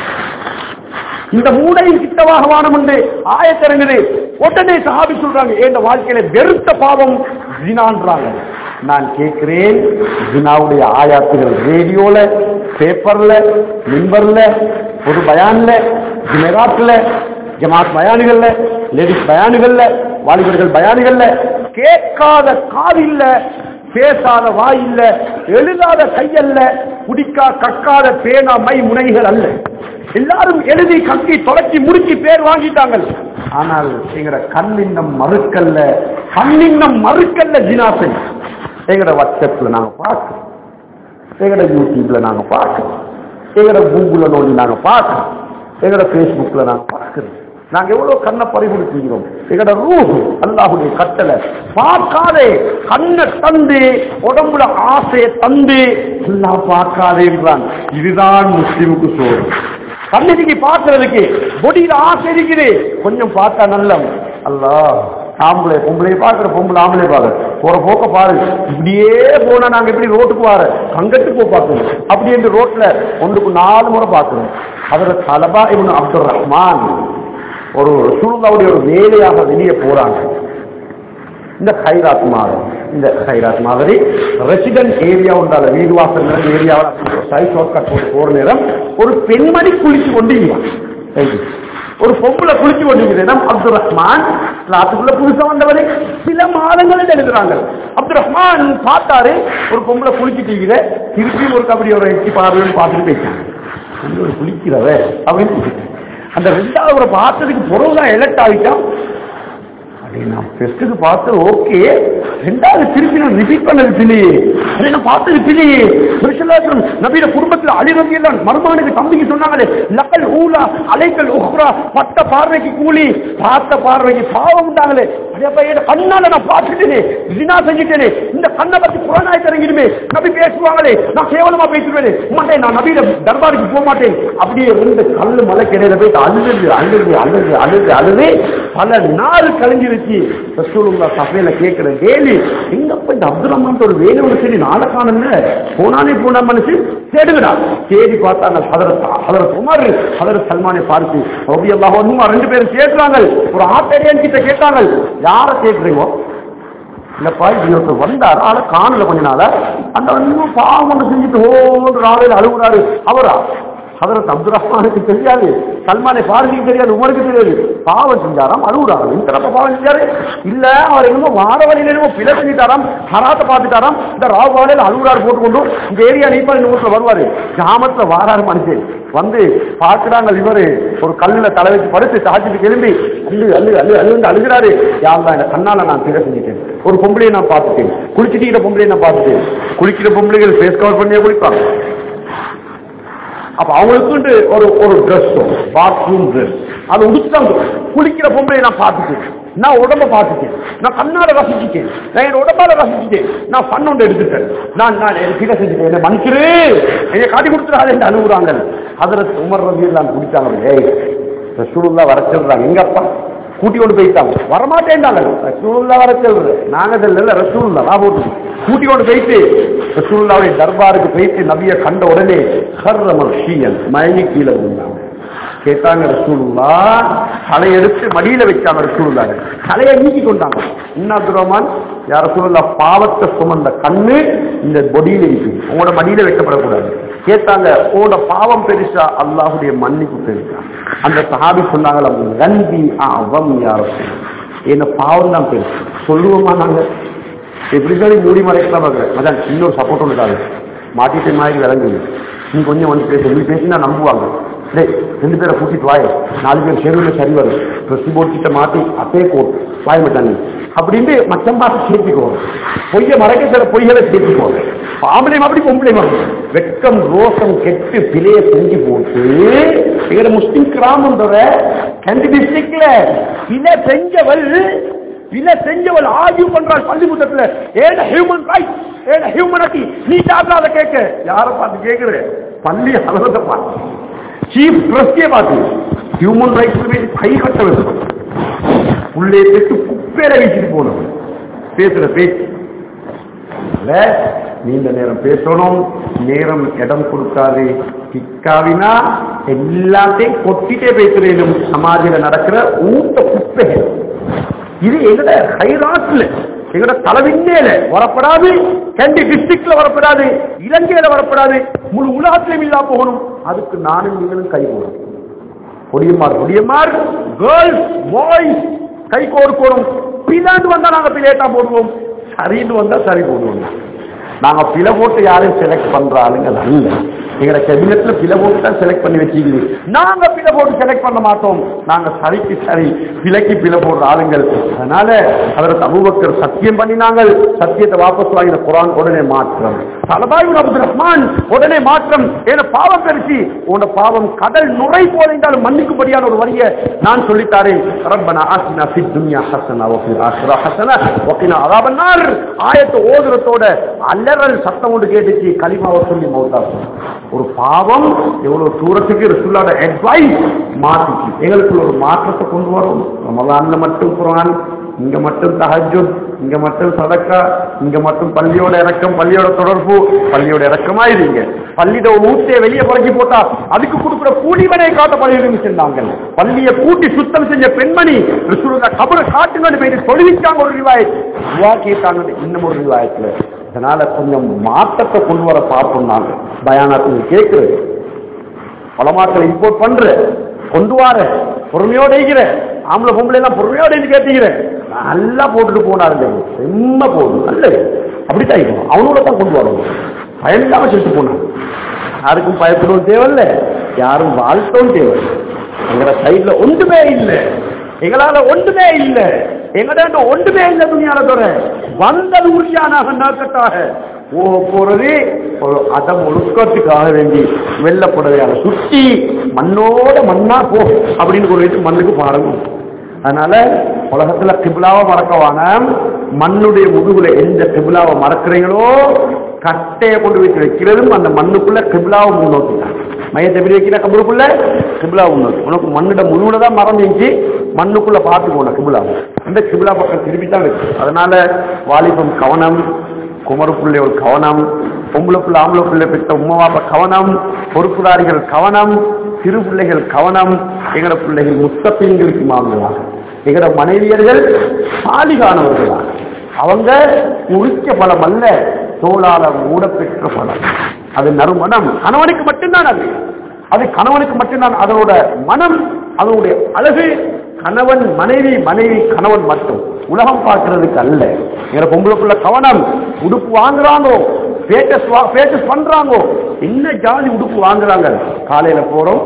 இந்த மூடையும் கிட்டவாக வானம் என்று ஆயத்திறங்குது உடனே சஹாபி சொல்றாங்க இந்த வாழ்க்கையில வெறுத்த பாவம் ஜினான்றாங்க நான் கேட்கிறேன் ஜினாவுடைய ஆயாத்துகள் ரேடியோல பேப்பர்ல மின்பர்ல ஒரு பயான்ல ஜிமெராட்ல ஜமாத் பயானுகள்ல லேடிஸ் பயானுகள்ல வாலிபர்கள் பயானுகள்ல கேட்காத காதில்ல பேசாத வாயில்ல எழுதாத கையல்ல குடிக்கா கற்காத பேனா மை முனைகள் அல்ல எல்லாரும் எழுதி கக்கி தொடச்சி முடிச்சு பேர் வாங்கிட்டாங்க ஆனால் எங்கட கண்ணின்னம் மறுக்கல்ல கண்ணின்னம் மறுக்கல்ல ஜினாசை எங்கட வாட்ஸ்அப்ல நாங்க பார்க்கிறோம் எங்கட யூடியூப்ல நாங்க பார்க்கிறோம் எங்கட கூகுள்ல நோண்டி நாங்க பார்க்கிறோம் எங்கட பேஸ்புக்ல நாங்க பார்க்கிறோம் நாங்க எவ்வளவு கண்ணை பறிகொடுக்கிறோம் எங்கட ரூஹு அல்லாஹுடைய கட்டளை பார்க்காதே கண்ணை தந்து உடம்புல ஆசையை தந்து எல்லாம் பார்க்காதேன்றான் இதுதான் முஸ்லிமுக்கு சோறு கண்ணதிக்கு பார்க்கறதுக்கு பொடியில ஆசை இருக்குது கொஞ்சம் பார்த்தா நல்ல அல்லாஹ் ஆம்பளை பொம்பளை பார்க்குற பொம்பளை ஆம்பளை பார்க்குற போற போக்க பாரு இப்படியே போனா நாங்க இப்படி ரோட்டுக்கு வார கங்கட்டு போ பார்க்கணும் அப்படி என்று ரோட்ல ஒன்றுக்கு நாலு முறை பார்க்கணும் அதுல தலபா இவனு அப்துல் ரஹ்மான் ஒரு சுருந்தாவுடைய ஒரு வேலையாக வெளியே போறாங்க இந்த ஹைராத் மாதிரி இந்த ஹைராத் மாதிரி ரெசிடென்ட் ஏரியா உண்டால வீடு வாசல் ஏரியாவில் சைட் ஷார்ட் கட் போட்டு போற நேரம் ஒரு பெண்மணி குளிச்சு கொண்டு ஒரு பொம்பளை குளிச்சு கொண்டிருக்கிறேன் அப்துல் ரஹ்மான் நாட்டுக்குள்ள புதுசா வந்தவரை சில மாதங்கள் எழுதுறாங்க அப்துல் ரஹ்மான் பார்த்தாரு ஒரு பொம்பளை குளிச்சுட்டு திருப்பியும் ஒரு கபடி ஒரு எட்டி பார்வையும் பார்த்துட்டு போயிட்டாங்க ஒரு குளிக்கிறவ அப்படின்னு அந்த ரெண்டாவது ஒரு பார்த்ததுக்கு பொருள்தான் எலக்ட் ஆகிட்டான் அப்படின்னு நான் ஃபெஸ்ட்டுக்கு பார்த்து ஓகே ரெண்டாவது திருப்பி நான் ரிப்பீட் பண்ணது பிள்ளையே அதை நான் பார்த்தது பிள்ளையே பெருசலாசனம் நபீர குடும்பத்தில் அழிரவி எல்லாம் மருமானுக்கு தம்பிக்கு சொன்னாங்களே லக்கல் ஊலா அலைக்கல் உஹ்ரா பட்ட பார்வைக்கு கூலி பார்த்த பார்வைக்கு பாவம் உண்டாங்களே அதே பையன் கண்ணால நான் பார்த்துட்டேனே வினா செஞ்சுட்டேனே இந்த கண்ணை பத்தி புறநாய் தரங்கிடுமே நபி பேசுவாங்களே நான் கேவலமா பேசுவேனே மாட்டேன் நான் நபீர தர்பாருக்கு போக மாட்டேன் அப்படியே ரெண்டு கல்லு மலை கிடையில போயிட்டு அழுது அழுது அழுது அழுது அழுது பல நாள் கழிஞ்சிருச்சு ரசூலுல்லா சபையில கேட்கிற டெய்லி எங்கப்ப இந்த அப்துல் ரஹ்மான் ஒரு வேலை ஒன்று சரி நாளை காணுங்க போனானே போன மனசு தேடுகிறா தேடி பார்த்தாங்க ஹதரத் ஹதரத் உமர் ஹதரத் சல்மானை பார்த்து ரபி அல்லாஹ் ஒன்றுமா ரெண்டு பேரும் கேட்கிறாங்க ஒரு ஆட்டடியன் கிட்ட கேட்டாங்க யாரை கேட்குறீங்க இல்லப்பா இப்படி ஒருத்தர் வந்தார் ஆளை காணல கொஞ்ச நாளா அந்த இன்னும் பாவம் ஒன்று செஞ்சுட்டு ஓன்று ராவையில் அழுகுறாரு அவரா ஹதரத் அப்துல் ரஹ்மானுக்கு தெரியாது சல்மானை பாரதிக்கு தெரியாது உமருக்கு தெரியாது பாவம் செஞ்சாராம் அழுகுறாராம் இந்த தடவை பாவம் செஞ்சாரு இல்ல அவர் என்னமோ வார வழியில என்னமோ பிழை செஞ்சுட்டாராம் ஹராத்த பார்த்துட்டாராம் இந்த ராவ் வாழையில அழுகுறாரு போட்டு கொண்டு இந்த ஏரியா நீப்பா இந்த ஊர்ல வருவாரு கிராமத்துல வாராரு மனுஷன் வந்து பார்க்கிறாங்க இவரு ஒரு கல்லுல தலை வச்சு படுத்து சாச்சிட்டு எழும்பி அள்ளு அள்ளு அள்ளு அள்ளுன்னு அழுகிறாரு யாருதான் இந்த கண்ணால நான் பிழை செஞ்சுட்டேன் ஒரு பொம்பளையை நான் பார்த்துட்டேன் குளிச்சுட்டு பொம்பளையை நான் பார்த்துட்டேன் குளிக்கிற பொம்பளைகள் ஃபேஸ் கவர் பண்ணியே குளிப்பாங்க அப்ப அவங்களுக்கு ஒரு ஒரு ட்ரெஸ் பாத்ரூம் ட்ரெஸ் அது உடுத்தாங்க குளிக்கிற பொம்பளை நான் பார்த்துட்டேன் நான் உடம்ப பார்த்துட்டேன் நான் கண்ணால ரசிச்சுட்டேன் நான் என் உடம்பால ரசிச்சுட்டேன் நான் ஃபன் ஒன்று எடுத்துட்டேன் நான் நான் என் கீழே செஞ்சுட்டேன் என்ன மன்னிச்சிரு என்னை காட்டி கொடுத்துறாரு என்று அனுப்புறாங்க அதில் உமர் ரவி எல்லாம் குடிச்சாங்க ஏய் ரசூலுல்லா வர சொல்றாங்க எங்க அப்பா கூட்டி கொண்டு போயிட்டாங்க வரமாட்டேன்டாங்க ரசூலுல்லா வர சொல்றது நாங்க செல்ல ரசூலுல்லா நான் போட்டு கூட்டி கொண்டு போயிட்டு ரசூலுல்லாவுடைய தர்பாருக்கு போயிட்டு நபிய கண்ட உடனே ஹர்ரமல் ஷீயன் மயங்கி கீழே விழுந்தாங்க கேட்டாங்க ரசூலுல்லா தலை எடுத்து மடியில வச்சாங்க ரசூலுல்லா தலையை நீக்கி கொண்டாங்க என்ன அப்துல் ரஹ்மான் யார் ரசூலுல்லா பாவத்தை சுமந்த கண்ணு இந்த பொடியில இருக்கு உங்களோட மடியில வைக்கப்படக்கூடாது கேட்டாங்க உங்களோட பாவம் பெருசா அல்லாஹுடைய மன்னிப்பு பெருசா அந்த சஹாபி சொன்னாங்களா நந்தி அவம் யார என்ன பாவம் தான் பெருசு சொல்லுவோமா நாங்க எப்படி சொல்லி மூடி மறைக்கலாம் பார்க்குறேன் அதான் இன்னொரு சப்போர்ட் ஒன்றுக்காது மாட்டிட்டு மாதிரி விளங்குது நீ கொஞ்சம் வந்து பேச நீ பேசினா நம்புவாங்க டேய் ரெண்டு பேரை கூட்டிட்டு வாய் நாலு பேர் ஷெடியூலில் சரி வரும் ட்ரெஸ் போர்ட் கிட்ட மாட்டி அப்பே கோட் வாய் மாட்டாங்க அப்படின்ட்டு மச்சம் பார்த்து சேர்த்துக்குவோம் பொய்ய மறைக்க சில பொய்களை சேர்த்துக்குவோம் ஆம்பளையும் அப்படி பொம்பளையும் அப்படி வெட்கம் ரோசம் கெட்டு பிழைய செஞ்சு போட்டு எங்க முஸ்லிம் கிராமம் கண்டி டிஸ்ட்ரிக்ட்ல பிழை செஞ்சவள் பிழை செஞ்சவள் ஆய்வு பண்றாள் பள்ளிக்கூட்டத்துல ஏன ஹியூமன் ரைட் ஏன ஹியூமனிட்டி நீ சாப்பிடாத கேட்க யாரை பார்த்து கேட்கிற பள்ளி அலுவலகத்தை பார்த்து சீஃப் ட்ரஸ்டியை பார்த்து ஹியூமன் ரைட்ஸ் மீது கை கட்ட வேண்டும் உள்ளே பெற்று குப்பேர வீசிட்டு போனோம் பேசுற பேச்சு இல்ல, நீண்ட நேரம் பேசணும் நேரம் இடம் கொடுக்காது கிக்காவினா எல்லாத்தையும் கொட்டிட்டே பேசுறேனும் சமாஜில நடக்கிற ஊட்ட குப்பைகள் இது எங்கட ஹைராட்ல எங்கட தலைவின்னேல வரப்படாது கண்டி டிஸ்ட்ரிக்ட்ல வரப்படாது இலங்கையில வரப்படாது முழு உலகத்திலும் இல்லா போகணும் அதுக்கு நானும் நீங்களும் கை போடணும் பொடியம்மார் பொடியம்மார் கேர்ள்ஸ் பாய்ஸ் கை கோர்க்கணும் பின்னாண்டு வந்தா நாங்க பிளேட்டா போடுவோம் சரின்னு வந்தா சரி போடுவோம் நாங்க பிழை போட்டு யாரையும் செலக்ட் பண்ற ஆளுங்க அல்ல எங்க கேபினெட்ல பிழை போட்டு தான் செலக்ட் பண்ணி வச்சுக்கிறீங்க நாங்க பிழை போட்டு செலக்ட் பண்ண மாட்டோம் நாங்க சரிக்கு சரி பிழைக்கு பிழை போடுற ஆளுங்கள் அதனால அதற்கு அபூபக்கர் சத்தியம் பண்ணினாங்க சத்தியத்தை வாபஸ் வாங்கின குரான் உடனே மாற்றம் தலபாய் அப்துல் ரஹ்மான் உடனே மாற்றம் ஏன்னா பாவம் பெருசி உன்னோட பாவம் கடல் நுரை போல என்றாலும் மன்னிக்கும்படியான ஒரு வரிய நான் சொல்லித்தாரேன் ரப்பனா ஆசினா ஃபித் துன்யா ஹஸனா வ ஃபில் ஆখিরা ஹஸனா வ கினா அஸாபன்னார் ஆயத்தை ஓதுறதோட அலறல் சத்தம் ஒன்று கேட்டுச்சு கலிமாவை சொல்லி மௌத்தா ஒரு பாவம் எவ்வளவு தூரத்துக்கு ரசூலோட அட்வைஸ் மாத்திச்சு எங்களுக்கு ஒரு மாற்றத்தை கொண்டு வரும் ரமலான்ல மட்டும் குரான் இங்க மட்டும் தஹஜுத் இங்க மட்டும் சதக்கா இங்க மட்டும் பள்ளியோட இறக்கம் பள்ளியோட தொடர்பு பள்ளியோட இறக்கமா இருங்க பள்ளியோட ஒரு ஊத்தையை வெளியே புறக்கி போட்டா அதுக்கு கொடுக்குற கூலிவனை காட்ட பள்ளியிலும் செஞ்சாங்க பள்ளியை கூட்டி சுத்தம் செஞ்ச பெண்மணி ரிசுருத கபரை காட்டுங்கன்னு போயிட்டு சொல்லிவிட்டாங்க ஒரு ரிவாயத் துவா கேட்டாங்க இன்னும் ஒரு ரிவாயத்துல அதனால கொஞ்சம் மாற்றத்தை கொண்டு வர பார்ப்போம் நாங்க பயானத்தில் கேட்குறது பலமாக்களை இம்போர்ட் பண்ற கொண்டு வார பொறுமையோட இருக்கிற ஆம்பளை பொம்பளை எல்லாம் பொறுமையோட இருந்து கேட்டுக்கிறேன் நல்லா போட்டுட்டு போனாருங்க செம்ம போடும் நல்லது அப்படித்தான் இருக்கும் அவனோட தான் கொண்டு வரணும் பயனில்லாம செத்து போனான் யாருக்கும் பயப்படவும் தேவையில்ல யாரும் வாழ்த்தவும் தேவையில்லை எங்கட சைட்ல ஒன்றுமே இல்லை எங்களால ஒன்றுமே இல்லை எங்கட ஒன்றுமே இல்லை துணியால தவிர வந்தது உறுதியானாக நோக்கத்தாக ஓ போறது ஒரு அதம் ஒழுக்கத்துக்காக வேண்டி வெள்ள புடவையால சுத்தி மண்ணோட மண்ணா போ அப்படின்னு சொல்லிட்டு மண்ணுக்கு பாருங்க அதனால உலகத்துல கிபிலாவை மறக்கவான மண்ணுடைய முதுகுல எந்த கிபிலாவை மறக்கிறீங்களோ கட்டையை கொண்டு வச்சு வைக்கிறதும் அந்த மண்ணுக்குள்ள கிபிலாவை முன்னோக்கி தான் மையத்தை எப்படி வைக்கிற கபருக்குள்ள கிபிலா முன்னோக்கி உனக்கு மண்ணிட முழுவிட தான் மறந்துச்சு மண்ணுக்குள்ள பார்த்து போன கிபிலா இந்த கிபிலா பக்கம் திருப்பி தான் இருக்கு அதனால வாலிபம் கவனம் குமரு பிள்ளை ஒரு கவனம் பொம்பளை பிள்ளை ஆம்பளை பிள்ளை பெற்ற உமாவாப்ப கவனம் பொறுப்புதாரிகள் கவனம் சிறு பிள்ளைகள் கவனம் எங்கட பிள்ளைகள் முத்தப்பெண்களுக்கு மாங்களாக எங்கட மனைவியர்கள் சாலிகானவர்களாக அவங்க உரிக்க பலம் அல்ல தோளால மூட பெற்ற பலம் அது நறுமணம் கணவனுக்கு மட்டும்தான் அது அது கணவனுக்கு மட்டும்தான் அதனோட மனம் அதனுடைய அழகு கணவன் மனைவி மனைவி கணவன் மட்டும் உலகம் பார்க்கிறதுக்கு அல்ல எங்க பொம்பளைக்குள்ள கவனம் உடுப்பு வாங்குறாங்கோ பேட்டஸ் பேட்டஸ் பண்றாங்கோ என்ன ஜாதி உடுப்பு வாங்குறாங்க காலையில போறோம்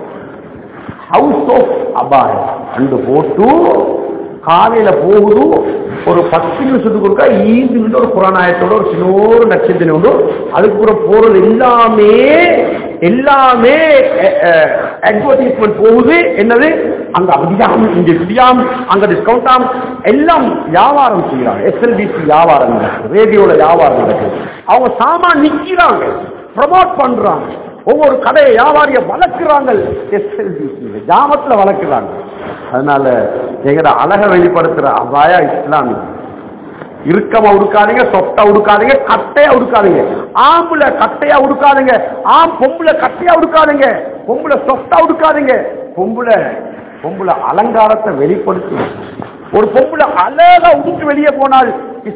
ஹவுஸ் ஆஃப் அபாய் அண்டு போட்டு காலையில போகுது ஒரு பத்து நிமிஷத்துக்கு ஒருக்கா ஈந்து நின்று ஒரு புறாநாயத்தோட ஒரு சின்ன ஒரு நட்சத்திரம் உண்டு அதுக்கப்புறம் போறது எல்லாமே எல்லாமே அட்வர்டைஸ்மெண்ட் போகுது என்னது அங்க அப்படியாம் இங்க இப்படியாம் அங்க டிஸ்கவுண்டாம் எல்லாம் வியாபாரம் செய்யறாங்க எஸ்எல்பிசி வியாபாரம் நடக்குது ரேடியோல வியாபாரம் நடக்குது அவங்க சாமான் நிக்கிறாங்க ப்ரமோட் பண்றாங்க ஒவ்வொரு கடையை வியாபாரிய வளர்க்கிறாங்க எஸ்எல்பிசி ஜாமத்துல வளர்க்கிறாங்க அதனால எங்கட அழகை வெளிப்படுத்துற அபாயா இஸ்லாமிய இறுக்கமா உடுக்காதீங்க சொட்டா உடுக்காதீங்க கட்டையா உடுக்காதீங்க ஆம்புல கட்டையா உடுக்காதீங்க ஆம் பொம்புல கட்டையா உடுக்காதீங்க பொம்புல சொட்டா உடுக்காதீங்க பொம்புல பொம்புல அலங்காரத்தை வெளிப்படுத்தி ஒரு பொம்புல அழகா உடுத்து வெளியே போனால்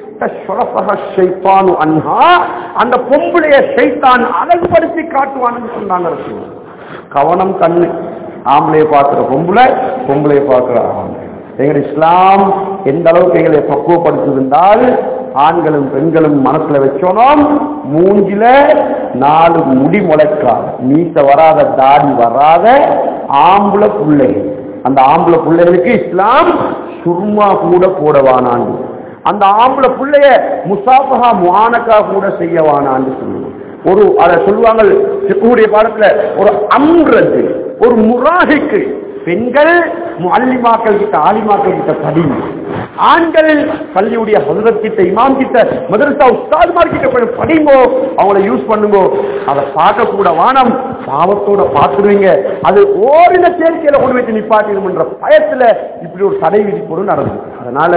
ஷைத்தானு அன்ஹா அந்த பொம்புளைய ஷைத்தான் அழகுபடுத்தி காட்டுவான்னு சொன்னாங்க ரசூல். கவனம் கண்ணு ஆம்பளைய பார்க்கிற பொம்புல பொம்பளைய பார்க்கிற ஆம்பளை எங்கள் இஸ்லாம் எந்த அளவுக்கு எங்களை பக்குவப்படுத்திருந்தால் ஆண்களும் பெண்களும் மனசுல வச்சோனோம் மூஞ்சில நாலு முடி முளைக்காத மீச வராத தாடி வராத ஆம்பளை பிள்ளைகள் அந்த ஆம்பளை பிள்ளைகளுக்கு இஸ்லாம் சுர்மா கூட போடவானாண்டு அந்த ஆம்பளை பிள்ளைய முசாஃபஹா முஆனக்கா கூட செய்யவானான்னு சொல்லுவோம் ஒரு அதை சொல்லுவாங்க சிக்குடைய பாடத்துல ஒரு அம்ரது ஒரு முராகிக்கு பெண்கள் முல்லிமாக்கள் கிட்ட ஆலிமாக்கள் கிட்ட படிங்க ஆண்கள் பள்ளியுடைய ஹசரத் கிட்ட இமாம் கிட்ட மதரசா உஸ்தாதுமார் கிட்ட போய் படிங்கோ அவங்கள யூஸ் பண்ணுங்கோ அதை பார்க்க கூட வானம் பாவத்தோட பார்த்துருவீங்க அது ஓரின சேர்க்கையில கொண்டு வச்சு நிப்பாட்டிடும்ன்ற பயத்துல இப்படி ஒரு தடை விதிப்போடு நடந்தது அதனால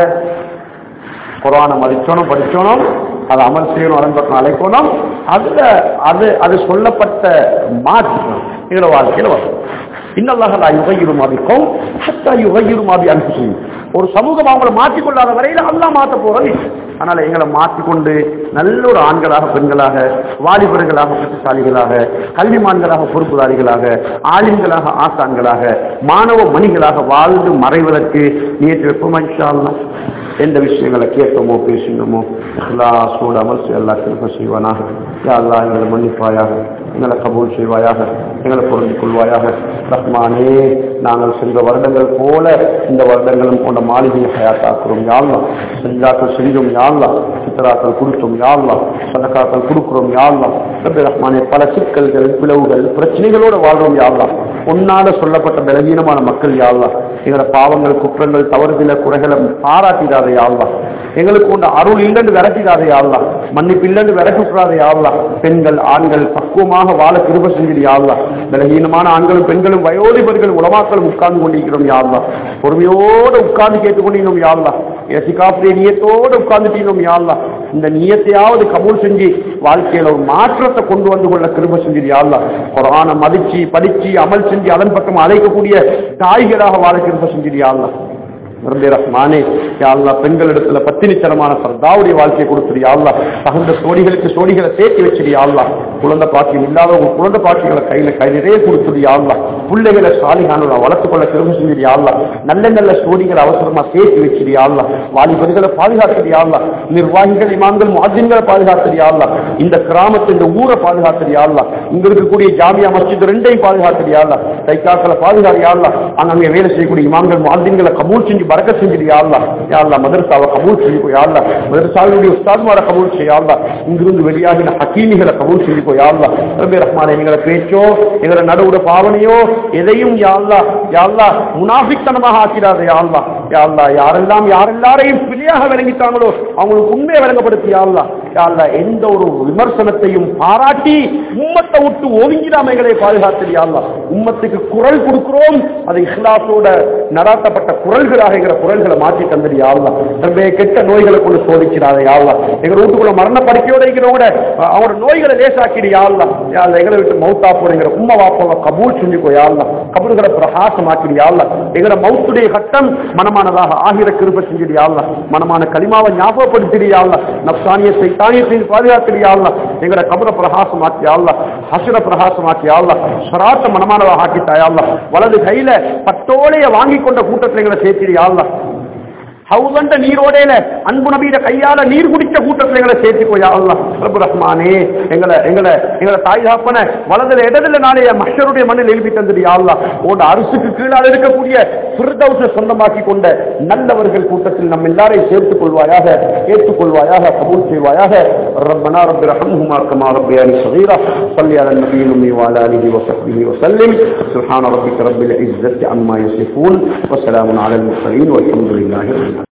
குரானை மதிச்சோனும் படிச்சோனும் அதை அமல் செய்யணும் அதன் பக்கம் அழைக்கணும் அதுல அது அது சொல்லப்பட்ட மாற்றம் எங்களோட வாழ்க்கையில வரும் இன்னல்லாக நான் யுகையிரும் அபிக்கும் சத்தா யுகையிரும் அபி அனுப்பி ஒரு சமூகம் அவங்கள மாற்றிக்கொள்ளாத வரையில அல்லாஹ் மாற்ற போறது அதனால எங்களை மாற்றிக்கொண்டு நல்ல ஒரு ஆண்களாக பெண்களாக வாலிபர்களாக புத்திசாலிகளாக கல்விமான்களாக பொறுப்புதாரிகளாக ஆலிம்களாக ஆசான்களாக மாணவ மணிகளாக வாழ்ந்து மறைவதற்கு நேற்று வெப்பமா இன்ஷா அல்லாஹ் எந்த விஷயங்களை கேட்போமோ பேசினோமோ எல்லாசோடு அமல் செய்ய எல்லா திருப்ப செய்வானாக யா அல்லா எங்களை மன்னிப்பாயாக எங்களை கபூல் செய்வாயாக எங்களை பொருந்திக் கொள்வாயாக ரஹ்மானே நாங்கள் சென்ற வருடங்கள் போல இந்த வருடங்களும் கொண்ட மாளிகையை ஹயாத்தாக்குறோம் யாழ்லாம் செஞ்சாக்கள் செஞ்சோம் யாழ்லாம் சித்தராக்கள் கொடுத்தோம் யாழ்லாம் சதக்காக்கள் கொடுக்கிறோம் யாழ்லாம் ரப்பி ரஹ்மானே பல சிக்கல்கள் பிளவுகள் பிரச்சனைகளோடு வாழ்றோம் யாழ்லாம் உன்னால சொல்லப்பட்ட பலவீனமான மக்கள் யாழ்லாம் எங்களோட பாவங்கள் குற்றங்கள் தவறுதல குறைகளை பாராட்டிடாத யாழ்லாம் எங்களுக்கு உண்ட அருள் இல்லைன்னு விரட்டிடாத யாழ்லாம் மன்னிப்பு இல்லைன்னு விரட்டிடாத யாழ்லாம் பெண்கள் ஆண்கள் பக்குவமாக வாழ கிருப செஞ்சிடு யாழ்லாம் பலகீனமான ஆண்களும் பெண்களும் வயோதிபர்கள் உலமாக்களும் உட்கார்ந்து கொண்டிருக்கிறோம் யாழ்லாம் பொறுமையோடு உட்கார்ந்து கேட்டுக்கொண்டிருந்தோம் யாழ்லாம் எசிகாப்புடைய நியத்தோடு உட்கார்ந்துட்டீங்க யாழ்லாம் இந்த நியத்தையாவது கபூல் செஞ்சு வாழ்க்கையில ஒரு மாற்றத்தை கொண்டு வந்து கொள்ள கிருப செஞ்சிரு யாழ்லாம் குரானை மதிச்சு படிச்சு அமல் செஞ்சு அதன் பக்கம் அழைக்கக்கூடிய தாய்களாக வாழ கிருப செஞ்சிரு யாழ்லாம் ரப்பே ரஹ்மானே யா அல்லாஹ் பெண்களிடத்துல பத்தினித்தனமான சர்தாவுடைய வாழ்க்கையை கொடுத்துரு யா அல்லாஹ் தகுந்த சோடிகளுக்கு சோடிகளை சேர்த்து வச்சிரு யா அல்லாஹ் குழந்தை பாக்கியம் இல்லாதவங்க குழந்தை பாக்கியங்களை கையில கை நிறைய கொடுத்துரு யா அல்லாஹ் பிள்ளைகளை சாலிகான வளர்த்துக் கொள்ள திரும்ப செஞ்சிரு யா அல்லாஹ் நல்ல நல்ல சோடிகளை அவசரமா சேர்த்து வச்சிரு யா அல்லாஹ் வாலிபர்களை பாதுகாத்துரு யா அல்லாஹ் நிர்வாகிகள் இமாம்கள் மாதின்களை பாதுகாத்துரு யா அல்லாஹ் இந்த கிராமத்து இந்த ஊரை பாதுகாத்துரு யா அல்லாஹ் இங்க இருக்கக்கூடிய ஜாமியா மஸ்ஜித் ரெண்டையும் பாதுகாத்துரு யா அல்லாஹ் தைக்காக்களை பாதுகாத்து யா அல்லாஹ் அங்க வேலை செய்யக்கூடிய இமாம்கள் மாதின்களை கபூல் செஞ்சு பறக்க செஞ்சிரு யா அல்லாஹ் யா அல்லாஹ் மதரசாவை கபூல் செஞ்சுக்கோ யா அல்லாஹ் மதரசாவினுடைய உஸ்தாத்மாரை கபூல் செய்ய யா அல்லாஹ் இங்கிருந்து வெளியாகின ஹக்கீமிகளை கபூல் செஞ்சுக்கோ யா அல்லாஹ் ரப்பே ரஹ்மானே எங்களை பேச்சோ எங்களை நடுவுட பாவனையோ எதையும் யா அல்லாஹ் யா அல்லாஹ் முனாஃபிக்தனமாக ஆக்கிடாத யா அல்லாஹ் யா அல்லாஹ் யாரெல்லாம் யாரெல்லாரையும் பிழையாக விளங்கிட்டாங்களோ அவங்களுக்கு உண்மையை விளங்கப்படுத்தி யா அல்லாஹ் யா அல்லாஹ் எந்த ஒரு விமர்சனத்தையும் பாராட்டி உம்மத்தை விட்டு ஒதுங்கிடாம எங்களை பாதுகாத்து யா அல்லாஹ் உம்மத்துக்கு குரல் கொடுக்கிறோம் அது இஸ்லாத்தோட நடாத்தப்பட்ட குரல்களாக எங்கிற குரல்களை மாற்றி தந்தது யாழ்லாம் ரொம்ப கெட்ட நோய்களை கொண்டு சோதிக்கிறாத யாழ்லாம் எங்க வீட்டுக்குள்ள மரண படுக்கையோட இருக்கிறவங்க அவங்களோட நோய்களை லேசாக்கிடு யாழ்லாம் யாழ்ல எங்களை விட்டு மௌத்தா போடுங்கிற உம்மா வாப்பாவை கபூல் செஞ்சுக்கோ யாழ்லாம் கபூல்களை பிரகாசமாக்கிடு யாழ்லாம் எங்களோட மௌத்துடைய கட்டம் மனமானதாக ஆகிற கிருப செஞ்சிடு யாழ்லாம் மனமான களிமாவை ஞாபகப்படுத்திடு யாழ்லாம் நப்சானியத்தை தானியத்தையும் பாதுகாத்துடு யாழ்லாம் எங்கட கபர பிரகாசமாக்கி அல்ல ஹசுர பிரகாசமாக்கி அல்ல சராத்த மனமானதாக ஆக்கி தாயல்ல வலது கையில பட்டோலைய வாங்கி கொண்ட கூட்டத்தில் எங்களை சேர்த்திரியா அல்ல ஹவுலண்ட நீரோடையில அன்பு நபியிட கையால நீர் குடிச்ச கூட்டத்தில் எங்களை சேர்த்துக்கோயா அல்லா ரபு ரஹ்மானே எங்களை எங்களை எங்களை தாய் தாப்பன வலதுல இடதுல நாளைய மஷருடைய மண்ணில் எழுப்பி தந்துடு அல்லா உன் அரசுக்கு கீழால் இருக்கக்கூடிய பிரிதௌச சொந்தமாக்கி கொண்ட நல்லவர்கள் கூட்டத்தில் நம்ம எல்லாரையும் சேர்த்துக் கொள்வாயாக ஏற்றுக்கொள்வாயாக கபூல் செய்வாயாக ربنا رب ارحمهما كما ربياني صغيرا صل على النبي الامي وعلى اله وصحبه وسلم سبحان ربك رب العزه عما يصفون وسلام على المرسلين والحمد لله رب العالمين